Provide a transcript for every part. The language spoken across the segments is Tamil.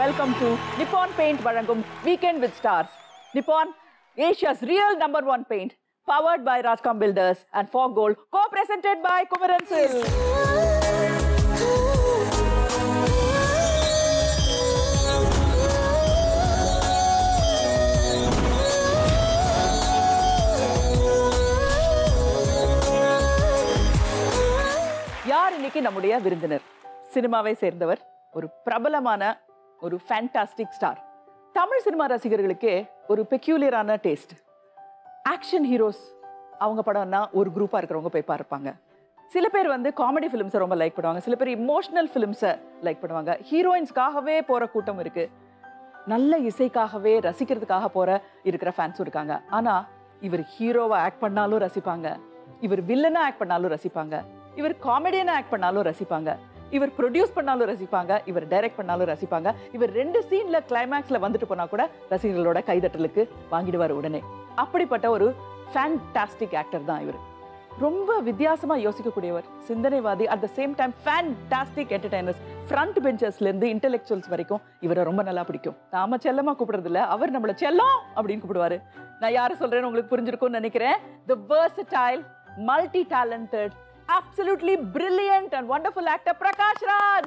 வெல்கம் டு நிப்பான் பெயிண்ட் வழங்கும் weekend with stars Nippon Asia's real number one paint powered by Rajkam builders and for gold go presented by Kumaran சில் யார் இன்னைக்கு நம்முடைய விருந்தினர் சினிமாவை சேர்ந்தவர் ஒரு பிரபலமான ஒரு ஃபேண்டாஸ்டிக் ஸ்டார் தமிழ் சினிமா ரசிகர்களுக்கே ஒரு பெக்யூலியரான டேஸ்ட் ஆக்ஷன் ஹீரோஸ் அவங்க படம்னா ஒரு குரூப்பாக இருக்கிறவங்க போய் பார்ப்பாங்க சில பேர் வந்து காமெடி ஃபிலிம்ஸை ரொம்ப லைக் பண்ணுவாங்க சில பேர் இமோஷனல் ஃபிலிம்ஸை லைக் பண்ணுவாங்க ஹீரோயின்ஸ்க்காகவே போகிற கூட்டம் இருக்குது நல்ல இசைக்காகவே ரசிக்கிறதுக்காக போற இருக்கிற ஃபேன்ஸும் இருக்காங்க ஆனா இவர் ஹீரோவா ஆக்ட் பண்ணாலும் ரசிப்பாங்க இவர் வில்லனா ஆக்ட் பண்ணாலும் ரசிப்பாங்க இவர் காமெடியனா ஆக்ட் பண்ணாலும் ரசிப்பாங்க இவர் ப்ரொடியூஸ் பண்ணாலும் ரசிப்பாங்க இவர் டைரக்ட் பண்ணாலும் ரசிப்பாங்க இவர் ரெண்டு சீன்ல கிளைமேக்ஸ்ல வந்துட்டு போனா கூட ரசிகர்களோட கைதட்டலுக்கு வாங்கிடுவார் உடனே அப்படிப்பட்ட ஒரு ஃபேன்டாஸ்டிக் ஆக்டர் தான் இவர் ரொம்ப வித்தியாசமா யோசிக்கக்கூடியவர் சிந்தனைவாதி at the same time fantastic entertainers front பெஞ்சர்ஸ்ல இருந்து இன்டெலெக்சுவல்ஸ் வரைக்கும் இவரை ரொம்ப நல்லா பிடிக்கும் நாம செல்லமா கூப்பிடுறது இல்ல அவர் நம்மள செல்லம் அப்படின்னு கூப்பிடுவாரு நான் யாரை சொல்றேன்னு உங்களுக்கு புரிஞ்சிருக்கும்னு நினைக்கிறேன் the versatile multi talented absolutely brilliant and wonderful actor Prakash Raj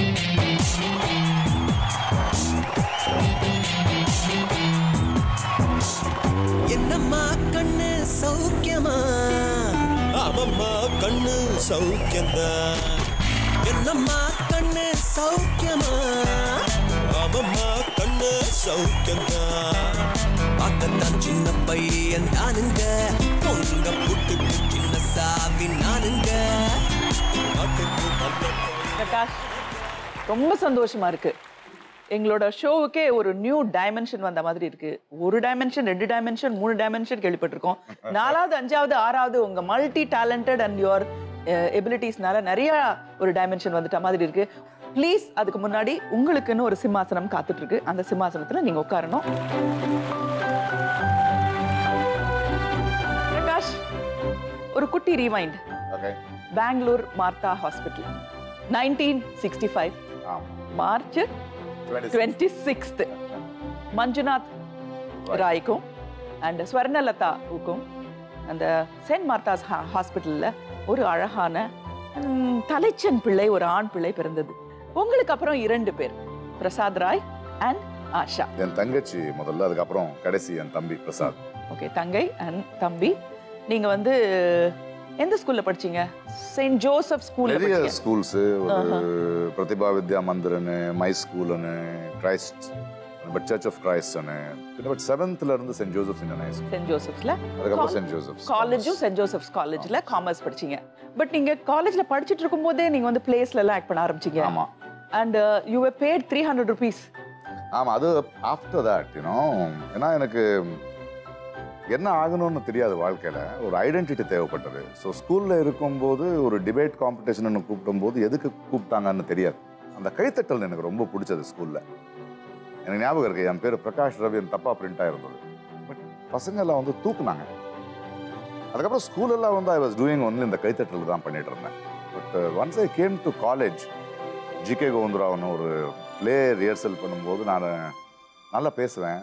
என்னம்மா கண்ணு சௌக்கியமா ஆமம்மா கண்ணு சௌக்கியந்தான் என்னம்மா கண்ணு சௌக்கியமா ஆமம்மா கண்ணு சௌக்கியந்தான் பார்க்கத்தான் சின்ன பையன் தானுங்க பொங்க புட்டுக்கு சின்ன சாவி நானுங்க நாட்டுக்கு நல்ல பிரகாஷ் ரொம்ப சந்தோஷமா இருக்கு எங்களோட ஷோவுக்கே ஒரு நியூ டைமென்ஷன் வந்த மாதிரி இருக்கு ஒரு டைமென்ஷன் ரெண்டு டைமென்ஷன் மூணு டைமென்ஷன் கேள்விப்பட்டிருக்கோம் நாலாவது அஞ்சாவது ஆறாவது உங்க மல்டி டேலண்டட் அண்ட் யுவர் எபிலிட்டிஸ்னால நிறைய ஒரு டைமென்ஷன் வந்துட்ட மாதிரி இருக்கு ப்ளீஸ் அதுக்கு முன்னாடி உங்களுக்குன்னு ஒரு சிம்மாசனம் காத்துட்டு இருக்கு அந்த சிம்மாசனத்துல நீங்க உட்காரணும் பிரகாஷ் ஒரு குட்டி rewind okay Bangalore Martha hospital nineteen sixty five ஆமாம் March twenty twenty sixth Manjunath ராய்க்கும் அண்ட் ஸ்வர்ணலதாவுக்கும் அந்த சென்ட் மார்த்தாஸ் ஹாஸ்பிட்டலில் ஒரு அழகான ம், தலைச்சன் பிள்ளை ஒரு ஆண் பிள்ளை பிறந்தது உங்களுக்கு அப்புறம் இரண்டு பேர் பிரசாத் ராய் அண்ட் ஆஷா என் தங்கச்சி முதல்ல அதுக்கப்புறம் கடைசி என் தம்பி பிரசாத் ஓகே தங்கை அண்ட் தம்பி நீங்க வந்து எந்த ஸ்கூல்ல படிச்சீங்க செயின்ட் ஜோசப் ஸ்கூல்ல நிறைய படிச்சீங்க ஸ்கூல்ஸு ஒரு பிரதிபா வித்யா மந்திரன்னு மை ஸ்கூல்னு கிரைஸ்ட் பட் சர்ச் ஆஃப் கிரைஸ்ட்னு கிட்டத்தட்ட செவன்த்ல இருந்து saint Joseph's Indian high school saint ஜோசப்ஸ்ல அதுக்கப்புறம் சென்ட் ஜோசப்ஸ் காலேஜும் சென்ட் ஜோசப்ஸ் காலேஜ்ல காமர்ஸ் படிச்சீங்க பட் நீங்க காலேஜ்ல படிச்சிட்டு இருக்கும்போதே நீங்க வந்து பிளேஸ்ல எல்லாம் ஆக்ட் பண்ண ஆரம்பிச்சீங்க ஆமா and you were paid three hundred rupees ஆமா அது ஆஃப்டர் தட் யூனோ ஏன்னா எனக்கு என்ன ஆகணும்னு தெரியாது வாழ்க்கையில ஒரு ஐடென்டிட்டி தேவைப்பட்டது ஸோ ஸ்கூல்ல இருக்கும்போது ஒரு டிபேட் காம்படிஷன் கூப்பிடும்போது எதுக்கு கூப்பிட்டாங்கன்னு தெரியாது அந்த கைத்தட்டல் எனக்கு ரொம்ப பிடிச்சது ஸ்கூல்ல எனக்கு ஞாபகம் இருக்கு என் பேர் பிரகாஷ் ரவி தப்பா பிரிண்ட் ஆயிருந்தது பட் பசங்க எல்லாம் வந்து தூக்குனாங்க அதுக்கப்புறம் ஸ்கூல் எல்லாம் வந்து ஐ வாஸ் டூயிங் ஒன்லி இந்த கைத்தட்டல் தான் பண்ணிட்டு இருந்தேன் but once I came to college GK Govindaravan ஒரு ப்ளே ரிஹர்சல் பண்ணும்போது நான் நல்லா பேசுவேன்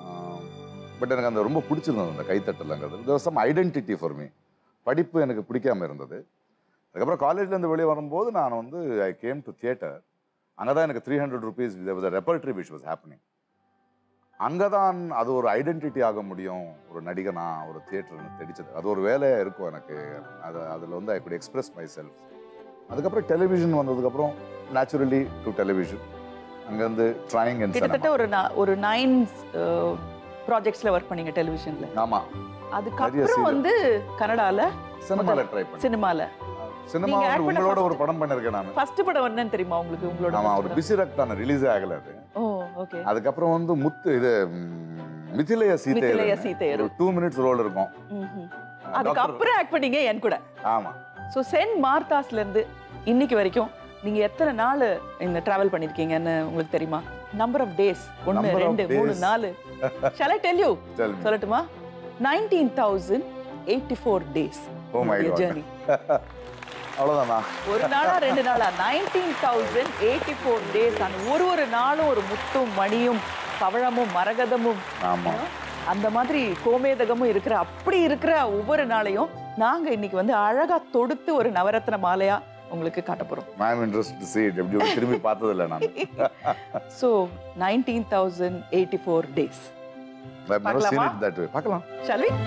பட் எனக்கு அந்த ரொம்ப பிடிச்சிருந்தது அந்த கைத்தட்டலுங்கிறது சம் ஐடென்டிட்டி ஃபார் மீ படிப்பு எனக்கு பிடிக்காம இருந்தது அதுக்கப்புறம் காலேஜ்லேருந்து வெளியே வரும்போது நான் வந்து ஐ கேம் டு தியேட்டர் அங்கே தான் எனக்கு three hundred rupees repertory which was happening அங்கே தான் அது ஒரு ஐடென்டிட்டி ஆக முடியும் ஒரு நடிகனா ஒரு தியேட்டர்னு தெரிச்சது அது ஒரு வேலையாக இருக்கும் எனக்கு அது அதில் வந்து I could express myself அதுக்கப்புறம் டெலிவிஷன் வந்ததுக்கப்புறம் நேச்சுரலி டு டெலிவிஷன் அங்கேருந்து ட்ரைங் அண்ட் கிட்டத்தட்ட ஒரு நா- ஒரு நைன் ப்ராஜெக்ட்ஸ்ல ஒர்க் பண்ணீங்க டெலிவிஷன்ல ஆமாம் அதுக்கப்புறம் serial. வந்து கனடால சினிமாவில் ட்ரை பண்ணேன் சினிமால சினிமா நீங்க act வந்து பண்ண உங்களோட first- ஒரு படம் பண்ணிருக்கேன் நான் ஃபர்ஸ்ட் படம் என்னன்னு தெரியுமா உங்களுக்கு உங்களோட ஆமா first ஒரு படம்? பிசி ரக்தான ரிலீஸே ஆகல அது ஓ ஓகே அதுக்கப்புறம் வந்து முத்து இது ம், மிதிலைய மிதிலைய சீத்தை சீதையரு. ஒரு டூ மினிட்ஸ் ரோல் இருக்கும் அதுக்கப்புறம் ஆக்ட் பண்ணீங்க என் கூட ஆமா ஸோ சென்ட் மார்த்தாஸ்ல இருந்து இன்னைக்கு வரைக்கும் நீங்க எத்தனை நாள் இந்த டிராவல் பண்ணிருக்கீங்கன்னு உங்களுக்கு தெரியுமா நம்பர் ஆஃப் டேஸ் ஒன்னு Number of ரெண்டு மூணு days. நாலு shall I tell you Tell me. சொல்லட்டுமா nineteen thousand eighty four days Oh my God. Journey அவ்வளோதானா ஒரு நாளா ரெண்டு நாளா nineteen thousand eighty four days அந்த ஒரு ஒரு நாளும் ஒரு முத்தும் மணியும் பவழமும் மரகதமும் ஆமா. அந்த மாதிரி கோமேதகமும் இருக்கிற அப்படி இருக்கிற ஒவ்வொரு நாளையும் நாங்க இன்னைக்கு வந்து அழகா தொடுத்து ஒரு நவரத்ன மாலையா உங்களுக்கு காட்ட போறோம் மேம் இன்ட்ரெஸ்ட் சீட் எப்படி ஒரு திரும்பி பார்த்ததில்ல நான் so nineteen thousand eighty four days I've never seen பார்க்கலாமா? it that way. பார்க்கலாம் shall we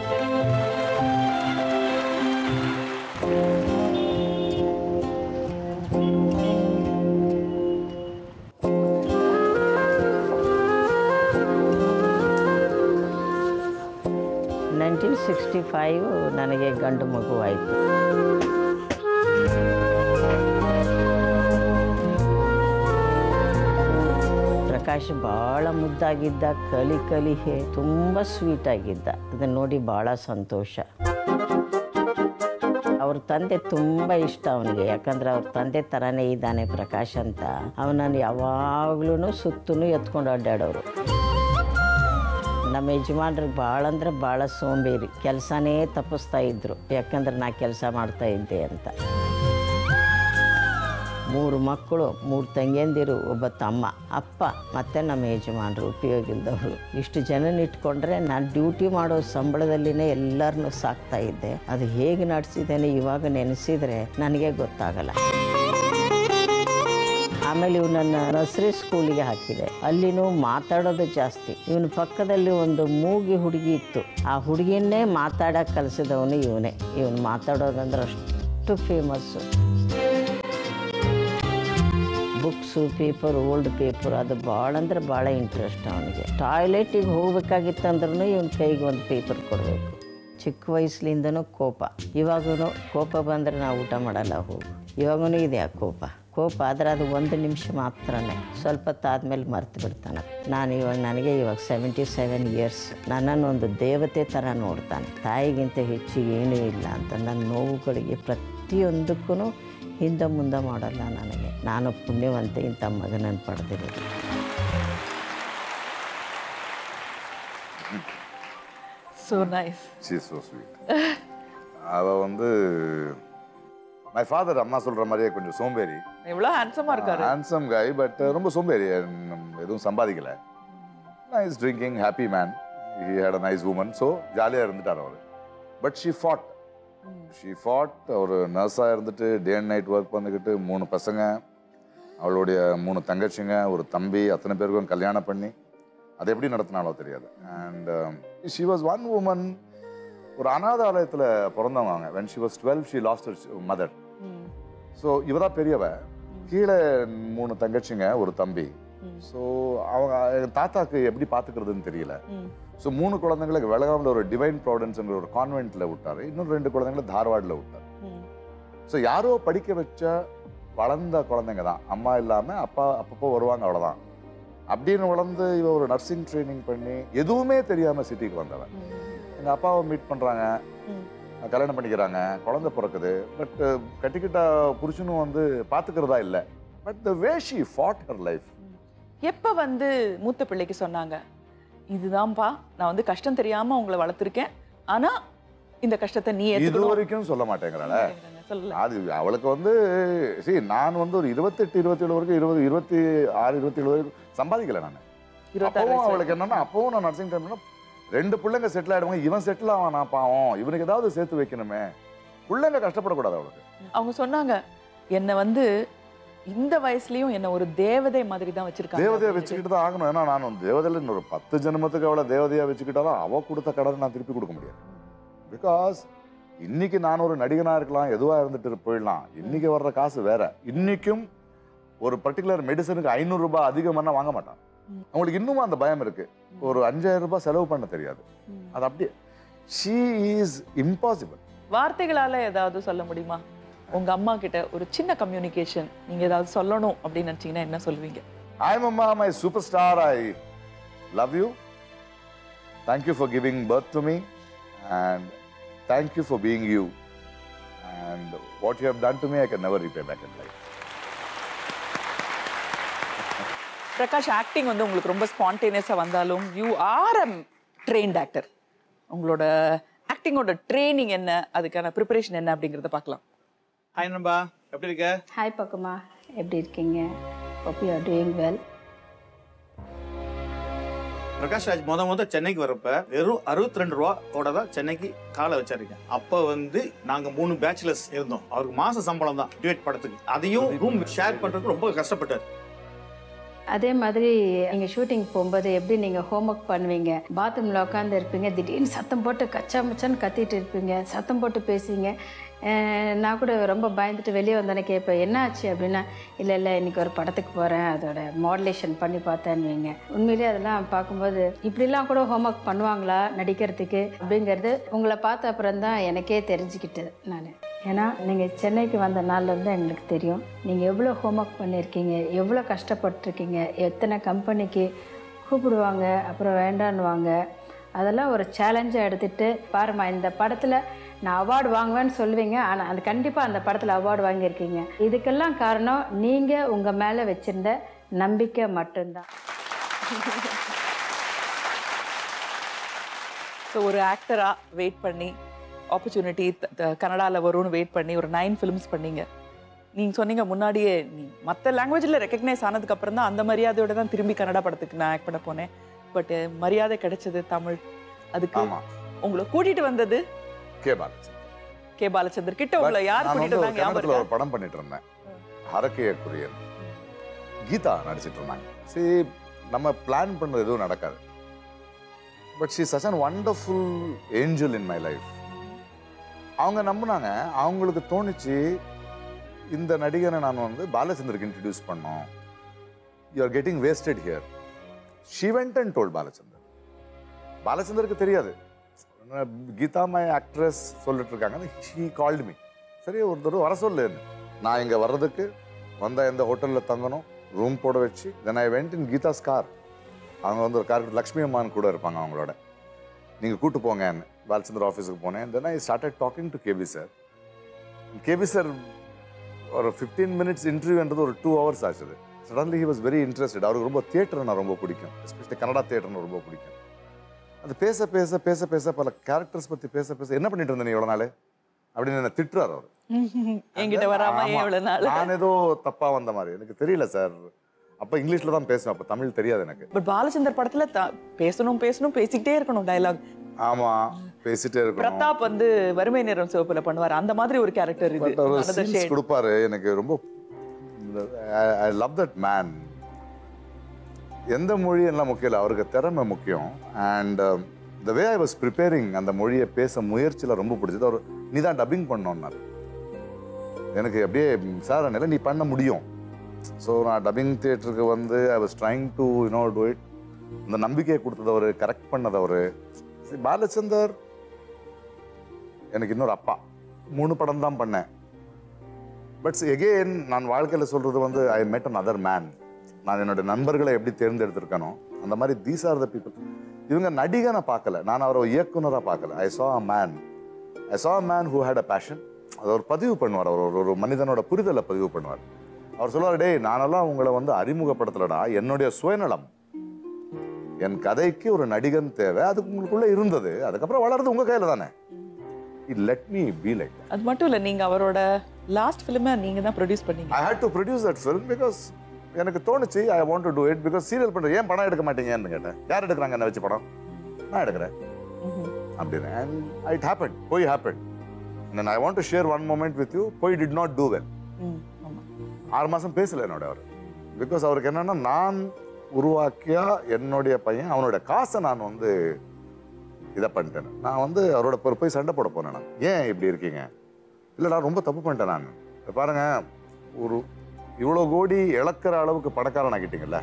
nineteen sixty five ನನಗೆ ಗಂಡು ಮಗುವಾಯಿತು ಪ್ರಕಾಶ್ ಭಾಳ ಮುದ್ದಾಗಿದ್ದ ಕಲಿ ಕಲಿ ಹೇ ತುಂಬ ಸ್ವೀಟ್ ಆಗಿದ್ದ ಅದನ್ನ ನೋಡಿ ಭಾಳ ಸಂತೋಷ ಅವ್ರ ತಂದೆ ತುಂಬ ಇಷ್ಟ ಅವನಿಗೆ ಯಾಕಂದ್ರೆ ಅವ್ರ ತಂದೆ ಥರನೇ ಇದ್ದಾನೆ ಪ್ರಕಾಶ್ ಅಂತ ಅವನನ್ನು ಯಾವಾಗ್ಲೂ ಸುತ್ತೂ ಎತ್ಕೊಂಡು ಅಡ್ಡಾಡೋರು ನಮ್ಮ ಯಜಮಾನ್ರಿಗೆ ಭಾಳ ಅಂದ್ರೆ ಭಾಳ ಸೋಂಬೇರಿ ಕೆಲಸನೇ ತಪ್ಪಿಸ್ತಾ ಇದ್ರು ಯಾಕಂದ್ರೆ ನಾ ಕೆಲಸ ಮಾಡ್ತಾ ಇದ್ದೆ ಅಂತ ಮೂರು ಮಕ್ಕಳು ಮೂರು ತಂಗಿಯಂದಿರು ಒಬ್ಬ ತಮ್ಮ ಅಪ್ಪ ಮತ್ತು ನಮ್ಮ ಯಜಮಾನರು ಉಪಯೋಗ ಇಲ್ದವರು ಇಷ್ಟು ಜನನ ಇಟ್ಕೊಂಡ್ರೆ ನಾನು ಡ್ಯೂಟಿ ಮಾಡೋ ಸಂಬಳದಲ್ಲಿನೇ ಎಲ್ಲರನ್ನೂ ಸಾಕ್ತಾ ಇದ್ದೆ ಅದು ಹೇಗೆ ನಡೆಸಿದ್ದೇನೆ ಇವಾಗ ನೆನೆಸಿದರೆ ನನಗೆ ಗೊತ್ತಾಗಲ್ಲ ಆಮೇಲೆ ಇವನನ್ನು ನರ್ಸರಿ ಸ್ಕೂಲಿಗೆ ಹಾಕಿದೆ ಅಲ್ಲಿನೂ ಮಾತಾಡೋದು ಜಾಸ್ತಿ ಇವನ ಪಕ್ಕದಲ್ಲಿ ಒಂದು ಮೂಗಿ ಹುಡುಗಿ ಇತ್ತು ಆ ಹುಡುಗಿಯನ್ನೇ ಮಾತಾಡೋಕೆ ಕಲಿಸಿದವನು ಇವನೇ ಇವನು ಮಾತಾಡೋದಂದ್ರೆ ಅಷ್ಟು famous books paper old paper ಅದು ಭಾಳ ಅಂದ್ರೆ ಭಾಳ ಇಂಟ್ರೆಸ್ಟ್ ಅವನಿಗೆ ಟಾಯ್ಲೆಟಿಗೆ ಹೋಗ್ಬೇಕಾಗಿತ್ತಂದ್ರೂ ಇವನ ಕೈಗೆ ಒಂದು ಪೇಪರ್ ಕೊಡಬೇಕು ಚಿಕ್ಕ ವಯಸ್ಸಿನಿಂದನೂ ಕೋಪ ಇವಾಗೂ ಕೋಪ ಬಂದರೆ ನಾವು ಊಟ ಮಾಡಲ್ಲ ಹೋಗು ಇವಾಗೂ ಇದೆ ಆ ಕೋಪ ಕೋಪ ಆದರೆ ಅದು ಒಂದು ನಿಮಿಷ ಮಾತ್ರನೇ ಸ್ವಲ್ಪ ಹೊತ್ತಾದ್ಮೇಲೆ ಮರ್ತು ಬಿಡ್ತಾನೆ ನಾನು ಇವಾಗ ನನಗೆ ಇವಾಗ ಸೆವೆಂಟಿ ಸೆವೆನ್ ಇಯರ್ಸ್ ನನ್ನನ್ನು ಒಂದು ದೇವತೆ ಥರ ನೋಡ್ತಾನೆ ತಾಯಿಗಿಂತ ಹೆಚ್ಚು ಏನೂ ಇಲ್ಲ ಅಂತ ನನ್ನ ನೋವುಗಳಿಗೆ ಪ್ರತಿಯೊಂದಕ್ಕೂ ಹಿಂದೆ ಮುಂದೆ ಮಾಡಲ್ಲ ನನಗೆ ನಾನು ಪುಣ್ಯವಂತೆ ಇಂಥ ಮಗನನ್ನು ಪಡೆದಿರೋದು so nice she is so sweet அவ வந்து மை ஃபாதர் அம்மா சொல்ற மாதிரியே கொஞ்சம் சோம்பேறி எவ்வளோ ஹேண்ட்ஸமா இருக்காரு ஹேண்ட்ஸம் காய் பட் ரொம்ப சோம்பேறி உம், எதுவும் சம்பாதிக்கல nice drinking happy man he had a nice woman so ஜாலியாக இருந்துட்டார் அவர் but she fought she fought ஒரு நர்ஸாக இருந்துட்டு டே அண்ட் நைட் ஒர்க் பண்ணிக்கிட்டு மூணு பசங்க அவளுடைய மூணு தங்கச்சிங்க ஒரு தம்பி அத்தனை பேருக்கும் கல்யாணம் பண்ணி அது எப்படி நடத்தினாலோ தெரியாது and she was one woman ஒரு அனாதாலயத்தில் பிறந்தவங்க when she was twelve she lost mother so இவ தான் பெரியவ கீழே மூணு தங்கச்சிங்க ஒரு தம்பி ஸோ அவங்க எங்க தாத்தாக்கு எப்படி பார்த்துக்கிறதுன்னு தெரியல ஸோ மூணு குழந்தைங்களுக்கு வெளகாமில் ஒரு டிவைன் ப்ராவிடன்ஸ்ங்கிற ஒரு கான்வென்ட்டில் விட்டாரு இன்னும் ரெண்டு குழந்தைங்களை தார்வாடில் விட்டார் ஸோ யாரோ படிக்க வச்ச வளர்ந்த குழந்தைங்க தான் அம்மா இல்லாமல் அப்பா அப்பப்போ வருவாங்க அவ்வளோதான் அப்படின்னு வளர்ந்து இவ ஒரு நர்சிங் ட்ரைனிங் பண்ணி எதுவுமே தெரியாமல் சிட்டிக்கு வந்தவன் எங்கள் அப்பாவை மீட் பண்ணுறாங்க கல்யாணம் பண்ணிக்கிறாங்க குழந்தை பிறக்குது பட் கட்டிக்கிட்ட புருஷனும் வந்து பார்த்துக்கிறதா இல்லை but the way she fought her life எப்ப வந்து மூத்த பிள்ளைக்கு சொன்னாங்க இதுதான்ப்பா நான் வந்து கஷ்டம் தெரியாம உங்களை வளர்த்துருக்கேன் ஆனா இந்த கஷ்டத்தை நீ இது ஏத்துக்கணும் வரைக்கும் சொல்ல மாட்டேங்கிறாள சொல்லல அது அவளுக்கு வந்து சரி நான் வந்து ஒரு இருபத்தெட்டு இருபத்தேழு வரைக்கும் இருபது இருபத்தி ஆறு இருபத்தேழு வரைக்கும் சம்பாதிக்கல நான் இருபத்தாறு அப்பவும் வயசு அவளுக்கு என்னன்னா அப்பவும் நான் நர்சிங் டைம்ல ரெண்டு பிள்ளைங்க செட்டில் ஆயிடுவாங்க இவன் செட்டில் ஆவான் நான் பாவம் இவனுக்கு ஏதாவது சேர்த்து வைக்கணுமே பிள்ளைங்க கஷ்டப்படக்கூடாது அவளுக்கு அவங்க சொன்னாங்க என்னை வந்து இந்த வயசுலயும் என்ன ஒரு தேவதை மாதிரி தான் வச்சிருக்காங்க தேவதையா அப்படின்னு. வச்சுக்கிட்டு தான் ஆகணும் ஏன்னா நான் வந்து தேவதையில இன்னொரு பத்து ஜென்மத்துக்கு அவளை தேவதையா வச்சுக்கிட்டாலும் அவ கொடுத்த கடனை நான் திருப்பி கொடுக்க முடியாது பிகாஸ் இன்னைக்கு நான் ஒரு நடிகனா இருக்கலாம் எதுவா இருந்துட்டு போயிடலாம் இன்னைக்கு வர்ற காசு வேற இன்னைக்கும் ஒரு பர்டிகுலர் மெடிசனுக்கு ஐநூறு ரூபாய் அதிகமான வாங்க மாட்டான் ம். அவங்களுக்கு இன்னும் அந்த பயம் இருக்கு ஒரு அஞ்சாயிரம் ரூபாய் செலவு பண்ண தெரியாது ம். அது அப்படியே ஷீ இஸ் இம்பாசிபிள் வார்த்தைகளால ஏதாவது சொல்ல முடியுமா உங்க அம்மா கிட்ட ஒரு சின்ன கம்யூனிகேஷன் நீங்க ஏதாவது சொல்லணும் அப்படின்னு நினைச்சீங்கன்னா என்ன சொல்லுவீங்க I'm Amma, my superstar. I love you. Thank you for giving birth to me. And thank you for being you. And what you have done to me, I can never repay back in life. Prakash acting வந்து உங்களுக்கு ரொம்ப ஸ்பான்டேனியஸாக வந்தாலும் you are a trained actor உங்களோட ஆக்டிங்கோட ட்ரைனிங் என்ன அதுக்கான ப்ரிப்பரேஷன் என்ன அப்படிங்கிறத பார்க்கலாம் ஹாய் நண்பா எப்படி இருக்க ஹாய் பக்கமா எப்படி இருக்கீங்க hope you are doing well Prakash Raj முத முத சென்னைக்கு வரப்ப வெறும் அறுபத்தி ரெண்டு ரூபா கூட தான் சென்னைக்கு காலை வச்சிருக்கேன் அப்ப வந்து நாங்க மூணு பேச்சுலர்ஸ் இருந்தோம் அவருக்கு மாச சம்பளம் தான் டியூட் படத்துக்கு அதையும் ரூம் ஷேர் பண்றதுக்கு ரொம்ப கஷ்டப்பட்டார் அதே மாதிரி நீங்கள் ஷூட்டிங் போகும்போது எப்படி நீங்கள் ஹோம்ஒர்க் பண்ணுவீங்க பாத்ரூமில் உட்காந்து இருப்பீங்க திடீர்னு சத்தம் போட்டு கச்சா மச்சான்னு கத்திட்டு இருப்பீங்க சத்தம் போட்டு பேசுவீங்க அஹ் நான் கூட ரொம்ப பயந்துட்டு வெளியே வந்தோடனே கேட்பேன் என்ன ஆச்சு அப்படின்னா இல்லை இல்லை இன்னைக்கு ஒரு படத்துக்கு போகிறேன் அதோட மாடுலேஷன் பண்ணி பார்த்தேன்னுவீங்க உண்மையிலேயே அதெல்லாம் பார்க்கும்போது இப்படிலாம் கூட ஹோம்ஒர்க் பண்ணுவாங்களா நடிக்கிறதுக்கு அப்படிங்கிறது உங்களை பார்த்த அப்புறம் தான் எனக்கே தெரிஞ்சுக்கிட்டது நான் ஏன்னா நீங்கள் சென்னைக்கு வந்த நாள்லேருந்து எங்களுக்கு தெரியும் நீங்கள் எவ்வளோ ஹோம்ஒர்க் பண்ணியிருக்கீங்க எவ்வளோ கஷ்டப்பட்டிருக்கீங்க எத்தனை கம்பெனிக்கு கூப்பிடுவாங்க அப்புறம் வேண்டான்னுவாங்க அதெல்லாம் ஒரு சேலஞ்சாக எடுத்துகிட்டு பாரும்மா இந்த படத்தில் நான் அவார்டு வாங்குவேன்னு சொல்லுவீங்க ஆனால் அது கண்டிப்பாக அந்த படத்தில் அவார்டு வாங்கியிருக்கீங்க இதுக்கெல்லாம் காரணம் நீங்கள் உங்கள் மேலே வச்சுருந்த நம்பிக்கை மட்டும்தான் ஸோ ஒரு ஆக்டரா வெயிட் பண்ணி ஆப்பர்ச்சுனிட்டி கனடாவில் வரும்னு வெயிட் பண்ணி ஒரு நைன் ஃபிலிம்ஸ் பண்ணீங்க நீங்கள் சொன்னீங்க முன்னாடியே நீ மற்ற லாங்குவேஜில் ரெக்கக்னைஸ் ஆனதுக்கு அப்புறம் தான் அந்த மரியாதையோட தான் திரும்பி கன்னடா படத்துக்கு நான் ஆக்ட் பண்ண போனேன் பட் மரியாதை கிடைச்சது தமிழ் அதுக்கு ஆமா உங்களை கூட்டிட்டு வந்தது கே பாலாஜி கே பாலச்சந்தர் கிட்ட உங்களை யார் நான் கூட்டிட்டு வந்து ஒரு வந்தாங்க ஞாபகம் கன்னடத்துல இருக்கா? ஒரு படம் பண்ணிட்டு இருந்தேன் ஹரக்கைய குரியன் கீதா நடிச்சிட்டு இருந்தாங்க சரி நம்ம பிளான் பண்ணது எதுவும் நடக்காது but she such an wonderful angel in my life அவங்க நம்பினாங்க அவங்களுக்கு தோணுச்சு இந்த நடிகரை நான் வந்து பாலச்சந்தருக்கு இன்ட்ரடியூஸ் பண்ணோம் you are getting wasted here she went and told Balachander பாலச்சந்தருக்கு தெரியாது கீதா மை ஆக்ட்ரஸ் சொல்லிட்டு இருக்காங்க ஷீ கால்டு மீ சரி ஒரு தடவை வர சொல்லுன்னு நான் இங்கே வர்றதுக்கு வந்தால் எந்த ஹோட்டலில் தங்கணும் ரூம் போட வச்சு then I went in Geetha's car அவங்க வந்து ஒரு கார் லக்ஷ்மி அம்மான் கூட இருப்பாங்க அவங்களோட நீங்கள் கூட்டு போங்கன்னு பாலச்சந்தர் ஆஃபீஸுக்கு போனேன் then I started talking to KB sir KB sir ஒரு ஃபிஃப்டீன் மினிட்ஸ் இன்டர்வியூன்றது ஒரு டூ ஹவர்ஸ் ஆச்சுது suddenly he was very interested அவருக்கு ரொம்ப தியேட்டர் நான் ரொம்ப பிடிக்கும் எஸ்பெஷலி கன்னடா தியேட்டர்னு ரொம்ப பிடிக்கும் அது பேச பேச பேச பேச பல கேரக்டர்ஸ் பத்தி பேச பேச என்ன பண்ணிட்டு இருந்த நீ இவ்வளவு நாள் அப்படின்னு என்ன திட்டுறாரு அவர் என்கிட்ட வராம ஏன் ஆமா. இவ்வளவு நாள் நான் ஏதோ தப்பா வந்த மாதிரி எனக்கு தெரியல சார் அப்ப இங்கிலீஷ்ல தான் பேசுவேன் அப்ப தமிழ் தெரியாது எனக்கு பட் பாலச்சந்தர் படத்துல த- பேசணும் பேசணும் பேசிக்கிட்டே இருக்கணும் டயலாக் ஆமா பேசிட்டே இருக்கணும் பிரதாப் வந்து வறுமை நிறம் சிவப்புல பண்ணுவார் அந்த மாதிரி ஒரு கேரக்டர் இது பட் அவர் Another சீன்ஸ் shade. கொடுப்பாரு எனக்கு ரொம்ப ஐ லவ் தட் மேன் எந்த மொழி எல்லாம் முக்கியம் இல்லை அவருக்கு திறமை முக்கியம் and the way I was preparing அந்த மொழியை பேச முயற்சியில் ரொம்ப பிடிச்சது அவர் நீ தான் டப்பிங் பண்ணோன்னாரு எனக்கு அப்படியே சார் நிலை நீ பண்ண முடியும் ஸோ நான் டப்பிங் தியேட்டருக்கு வந்து I was trying to you know do it இந்த நம்பிக்கையை கொடுத்ததவர் கரெக்ட் பண்ணதவர் பாலச்சந்தர் எனக்கு இன்னொரு அப்பா மூணு படம் தான் பண்ணேன் பட்ஸ் எகெயின் நான் வாழ்க்கையில் சொல்றது வந்து I met an other man நான் என்னோட நண்பர்களை எப்படி தேர்ந்தெடுத்திருக்கனோ அந்த மாதிரி தீஸ் ஆர் த பீப்புள் இவங்க நடிகனை பார்க்கல நான் அவரை இயக்குனராக பார்க்கல I saw a man I saw a man who had a passion அதை ஒரு பதிவு பண்ணுவார் அவர் ஒரு- ஒரு மனிதனோட புரிதலை பதிவு பண்ணுவார் அவர் சொல்லுவார் டேய் நானெல்லாம் உங்களை வந்து அறிமுகப்படுத்தலடா என்னுடைய சுயநலம் என் கதைக்கு ஒரு நடிகன் தேவை அது உங்களுக்குள்ள இருந்தது அதுக்கப்புறம் வளர்றது உங்க கையில தானே it let me be like அது மட்டும் இல்ல நீங்க அவரோட லாஸ்ட் ஃபிலிமை நீங்க தான் ப்ரொடியூஸ் பண்ணீங்க I had to produce that film because எனக்கு தோணுச்சு I want to do it because serial பண்ற ஏன் படம் எடுக்க மாட்டீங்கன்னு கேட்டேன் யார் எடுக்கிறாங்க என்ன வச்சு படம் நான் எடுக்கிறேன் அப்படின்னு அண்ட் இட் ஹேப்பன் போய் happen and I want to share one moment with you போய் டிட் நாட் டூ வெல் ம், ஆமா ஆறு மாசம் பேசல என்னோட அவர் பிகாஸ் அவருக்கு என்னன்னா நான் உருவாக்கிய என்னுடைய பையன் அவனோட காசை நான் வந்து இதை பண்ணிட்டேன் நான் வந்து அவரோட போய் போய் சண்டை போட போனேன் நான் ஏன் இப்படி இருக்கீங்க இல்லைடா ரொம்ப தப்பு பண்ணிட்டேன் நான் இப்ப பாருங்க ஒரு இவ்வளோ கோடி இழக்கிற அளவுக்கு பணக்காரன் ஆகிட்டீங்கல்ல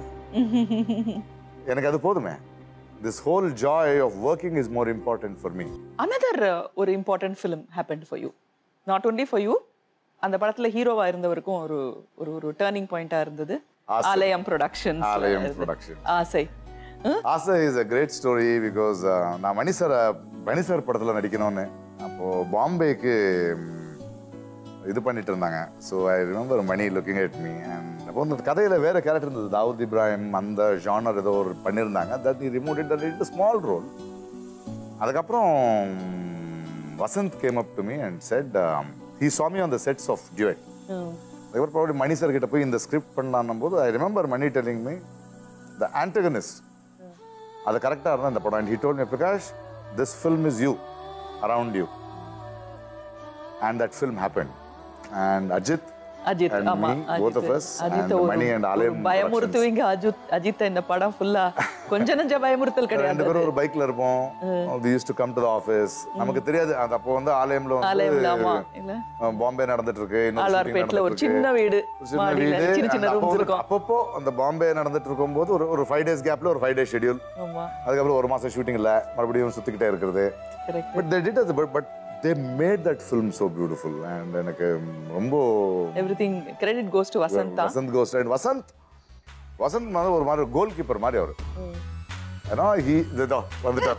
எனக்கு அது போதுமே this whole joy of working is more important for me another ஒரு important film happen for you not only for you அந்த படத்துல ஹீரோவா இருந்தவருக்கும் ஒரு ஒரு ஒரு டேர்னிங் பாயிண்டா இருந்தது ஆசை. ஆலயம் ப்ரொடக்ஷன் ஆலயம் production. ஆசை ஆசை is a great story because நான் மணி சார் மணி சார் படத்தில் நடிக்கணும்னு அப்போ பாம்பேக்கு ம், இது பண்ணிட்டு இருந்தாங்க so I remember Mani looking at me and அப்போ அந்த கதையில் வேற கேரக்டர் இருந்தது தாவூத் இப்ராஹிம் அந்த ஜானர் ஏதோ ஒரு பண்ணியிருந்தாங்க that remove it that it small role அதுக்கப்புறம் ம், Vasanth came up to me and said he saw me on the sets of duet அதுக்கப்புறம் ப்ராபப்ளி மணி சார் கிட்ட போய் இந்த ஸ்கிரிப்ட் பண்ணான்னும் போது I remember Mani telling me the antagonist அது கரெக்டாக இருந்தால் இந்த படம் and he told me Prakash this film is you around you and that film happen and Ajith Ajith And ஆமா me, both of us, Ajith and ஒரு- Mani and Alayam ஒரு பயமுறுத்துவீங்க அஜித் அஜித் இந்த படம் ஃபுல்லா கொஞ்ச நெஞ்ச பயமுறுத்தல் ரெண்டு கிடையாது பேரும் ஒரு பைக்ல இருப்போம் we use to come to the office நமக்கு தெரியாது அது அப்போ வந்து ஆலயம்ல ஆலயம்ல ஆமா வந்து இல்ல அஹ், பாம்பே நடந்துட்டு இருக்கு இன்னொரு shooting ஆழ்வார்பேட்டில் ஒரு நடந்துட்டு சின்ன இருக்கு. வீடு ஒரு சின்ன மாடியில வீடு சின்ன சின்ன and அப்போ ரூம்ஸ் ஒரு- இருக்கும் அப்பப்போ அந்த பாம்பே நடந்துட்டு இருக்கும்போது ஒரு ஒரு ஃபைவ் டேஸ் கேப்ல ஒரு ஃபைவ் டேஸ் ஷெட்யூல் ஆமா அதுக்கப்புறம் ஒரு மாசம் ஷூட்டிங் இல்ல மறுபடியும் சுத்திக்கிட்டே இருக்கிறது கரெக்ட் பட் தே டிட் அது but they made that film so beautiful and எனக்கு ரொம்ப everything credit goes to Vasantha Vasanth கோஸ்ட் அண்ட் வசந்த் வசந்த் வந்து ஒரு மாதிரி கோல் கீப்பர் மாதிரி அவர் ஏன்னா ஹி இதோ வந்துட்டார்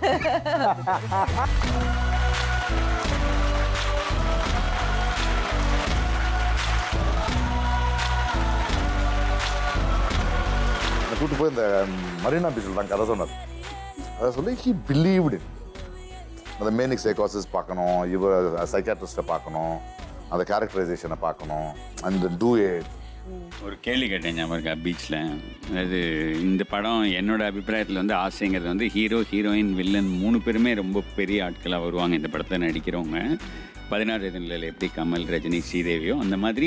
என்னை கூட்டு போய் இந்த மரீனா பீச்சில் தான் கதை சொன்னார் அதை சொல்லி ஹி பிலீவ்டு அந்த மேனிக் சைக்காசிஸ் பார்க்கணும் இவர் சைக்காட்ரிஸ்ட்டை பார்க்கணும் அந்த கேரக்டரைசேஷனை பார்க்கணும் அந்த டூ ஏட் ஒரு கேள்வி கேட்டேன் ஞாபகம் இருக்கா பீச்சில் அதாவது இந்த படம் என்னோட அபிப்பிராயத்தில் வந்து ஆசைங்கிறது வந்து ஹீரோ ஹீரோயின் வில்லன் மூணு பேருமே ரொம்ப பெரிய ஆட்களாக வருவாங்க இந்த படத்தில் நடிக்கிறவங்க பதினாறு நிலையில் எப்படி கமல் ரஜினி ஸ்ரீதேவியோ அந்த மாதிரி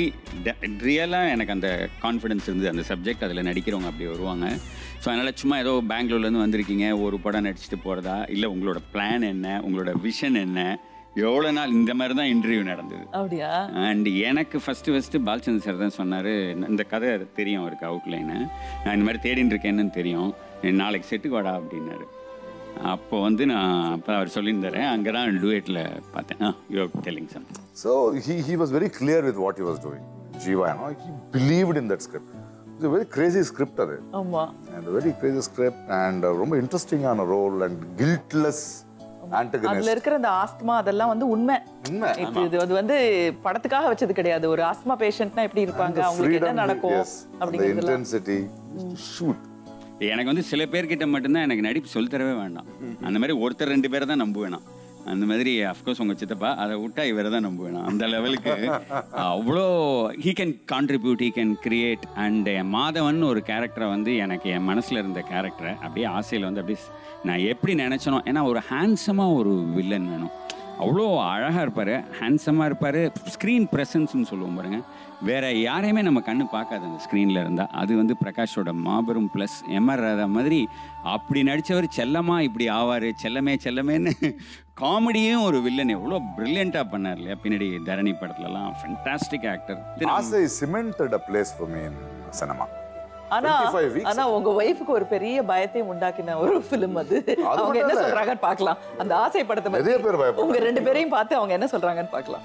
ரியலாக எனக்கு அந்த கான்ஃபிடன்ஸ் இருந்தது அந்த சப்ஜெக்ட் அதில் நடிக்கிறவங்க அப்படி வருவாங்க ஸோ அதனால் சும்மா ஏதோ பெங்களூர்லேருந்து வந்திருக்கீங்க ஒரு படம் நடிச்சுட்டு போகிறதா இல்லை உங்களோட பிளான் என்ன உங்களோட விஷன் என்ன எவ்வளோ நாள் இந்த மாதிரி தான் இன்டர்வியூ நடந்தது அப்படியா அண்ட் எனக்கு ஃபஸ்ட்டு ஃபஸ்ட்டு பாலச்சந்திர சார் தான் சொன்னார் இந்த கதை தெரியும் அவருக்கு அவுட்லைனு நான் இந்த மாதிரி தேடின்னு இருக்கேன்னு தெரியும் நீ நாளைக்கு செட்டுக்கு வாடா அப்படின்னாரு அப்போ வந்து நான் அப்போ அவர் சொல்லியிருந்தாரு அங்கே தான் டூயட்டில் பார்த்தேன் ah you telling some So he, he was very clear with what he was doing. Jiva, you know, he believed in that script. It's a very crazy script அது ஆமா and a very crazy script and uh, ரொம்ப இன்ட்ரெஸ்டிங்கான ரோல் and guiltless அதுல antagonist. இருக்கிற அந்த ஆஸ்துமா அதெல்லாம் வந்து உண்மை உண்மை. இது இது அது வந்து படத்துக்காக வச்சது கிடையாது ஒரு ஆஸ்துமா பேஷண்ட்னா எப்படி இருப்பாங்க The அவங்களுக்கு என்ன freedom, நடக்கும் yes, and the அப்படிங்கிறதுலாம் intensity, shoot. எனக்கு வந்து சில பேர்கிட்ட மட்டும்தான் எனக்கு நடிப்பு சொல்லித் தரவே வேண்டாம் அந்த மாதிரி ஒருத்தர் ரெண்டு பேரை தான் நம்புவேணாம் அந்த மாதிரி அஃப்கோர்ஸ் உங்கள் சித்தப்பா அதை விட்டா இவரை தான் நம்புவேணாம் அந்த லெவலுக்கு அவ்வளோ he can contribute he can create and Madhavan ஒரு கேரக்டரை வந்து எனக்கு என் மனசில் இருந்த கேரக்டரை அப்படியே ஆசையில் வந்து அப்படியே ஸ்- நான் எப்படி நினச்சனோ ஏன்னா ஒரு ஹேண்ட்ஸமாக ஒரு வில்லன் வேணும் அவ்வளோ அழகாக இருப்பார் ஹேண்ட்ஸமாக இருப்பார் ஸ்க்ரீன் ப்ரெசன்ஸ்னு சொல்லுவோம் பாருங்க வேற யாரையுமே நம்ம கண்ணு பார்க்காது அந்த ஸ்க்ரீனில் இருந்தால் அது வந்து பிரகாஷோட மாபெரும் ப்ளஸ் எம்ஆர் ராதா மாதிரி அப்படி நடித்தவர் செல்லமா இப்படி ஆவார் செல்லமே செல்லமேன்னு காமெடியும் ஒரு வில்லன் எவ்வளோ ப்ரில்லியண்ட்டாக பண்ணார் இல்லையா பின்னாடி தரணி படத்துலலாம் fantastic actor Aasai cemented a place for me in cinema. ஆனா 25 weeks. ஆனா உங்க ஒய்ஃபுக்கு ஒரு பெரிய பயத்தையும் உண்டாக்கின ஒரு ஃபிலிம் அது அவங்க மட்டும் என்ன இல்ல. சொல்றாங்கன்னு பார்க்கலாம் அந்த ஆசை படத்தை பத்தி நிறைய பேர் பயப்படுறாங்க. உங்க ரெண்டு பேரையும் பார்த்து அவங்க என்ன சொல்றாங்கன்னு பார்க்கலாம்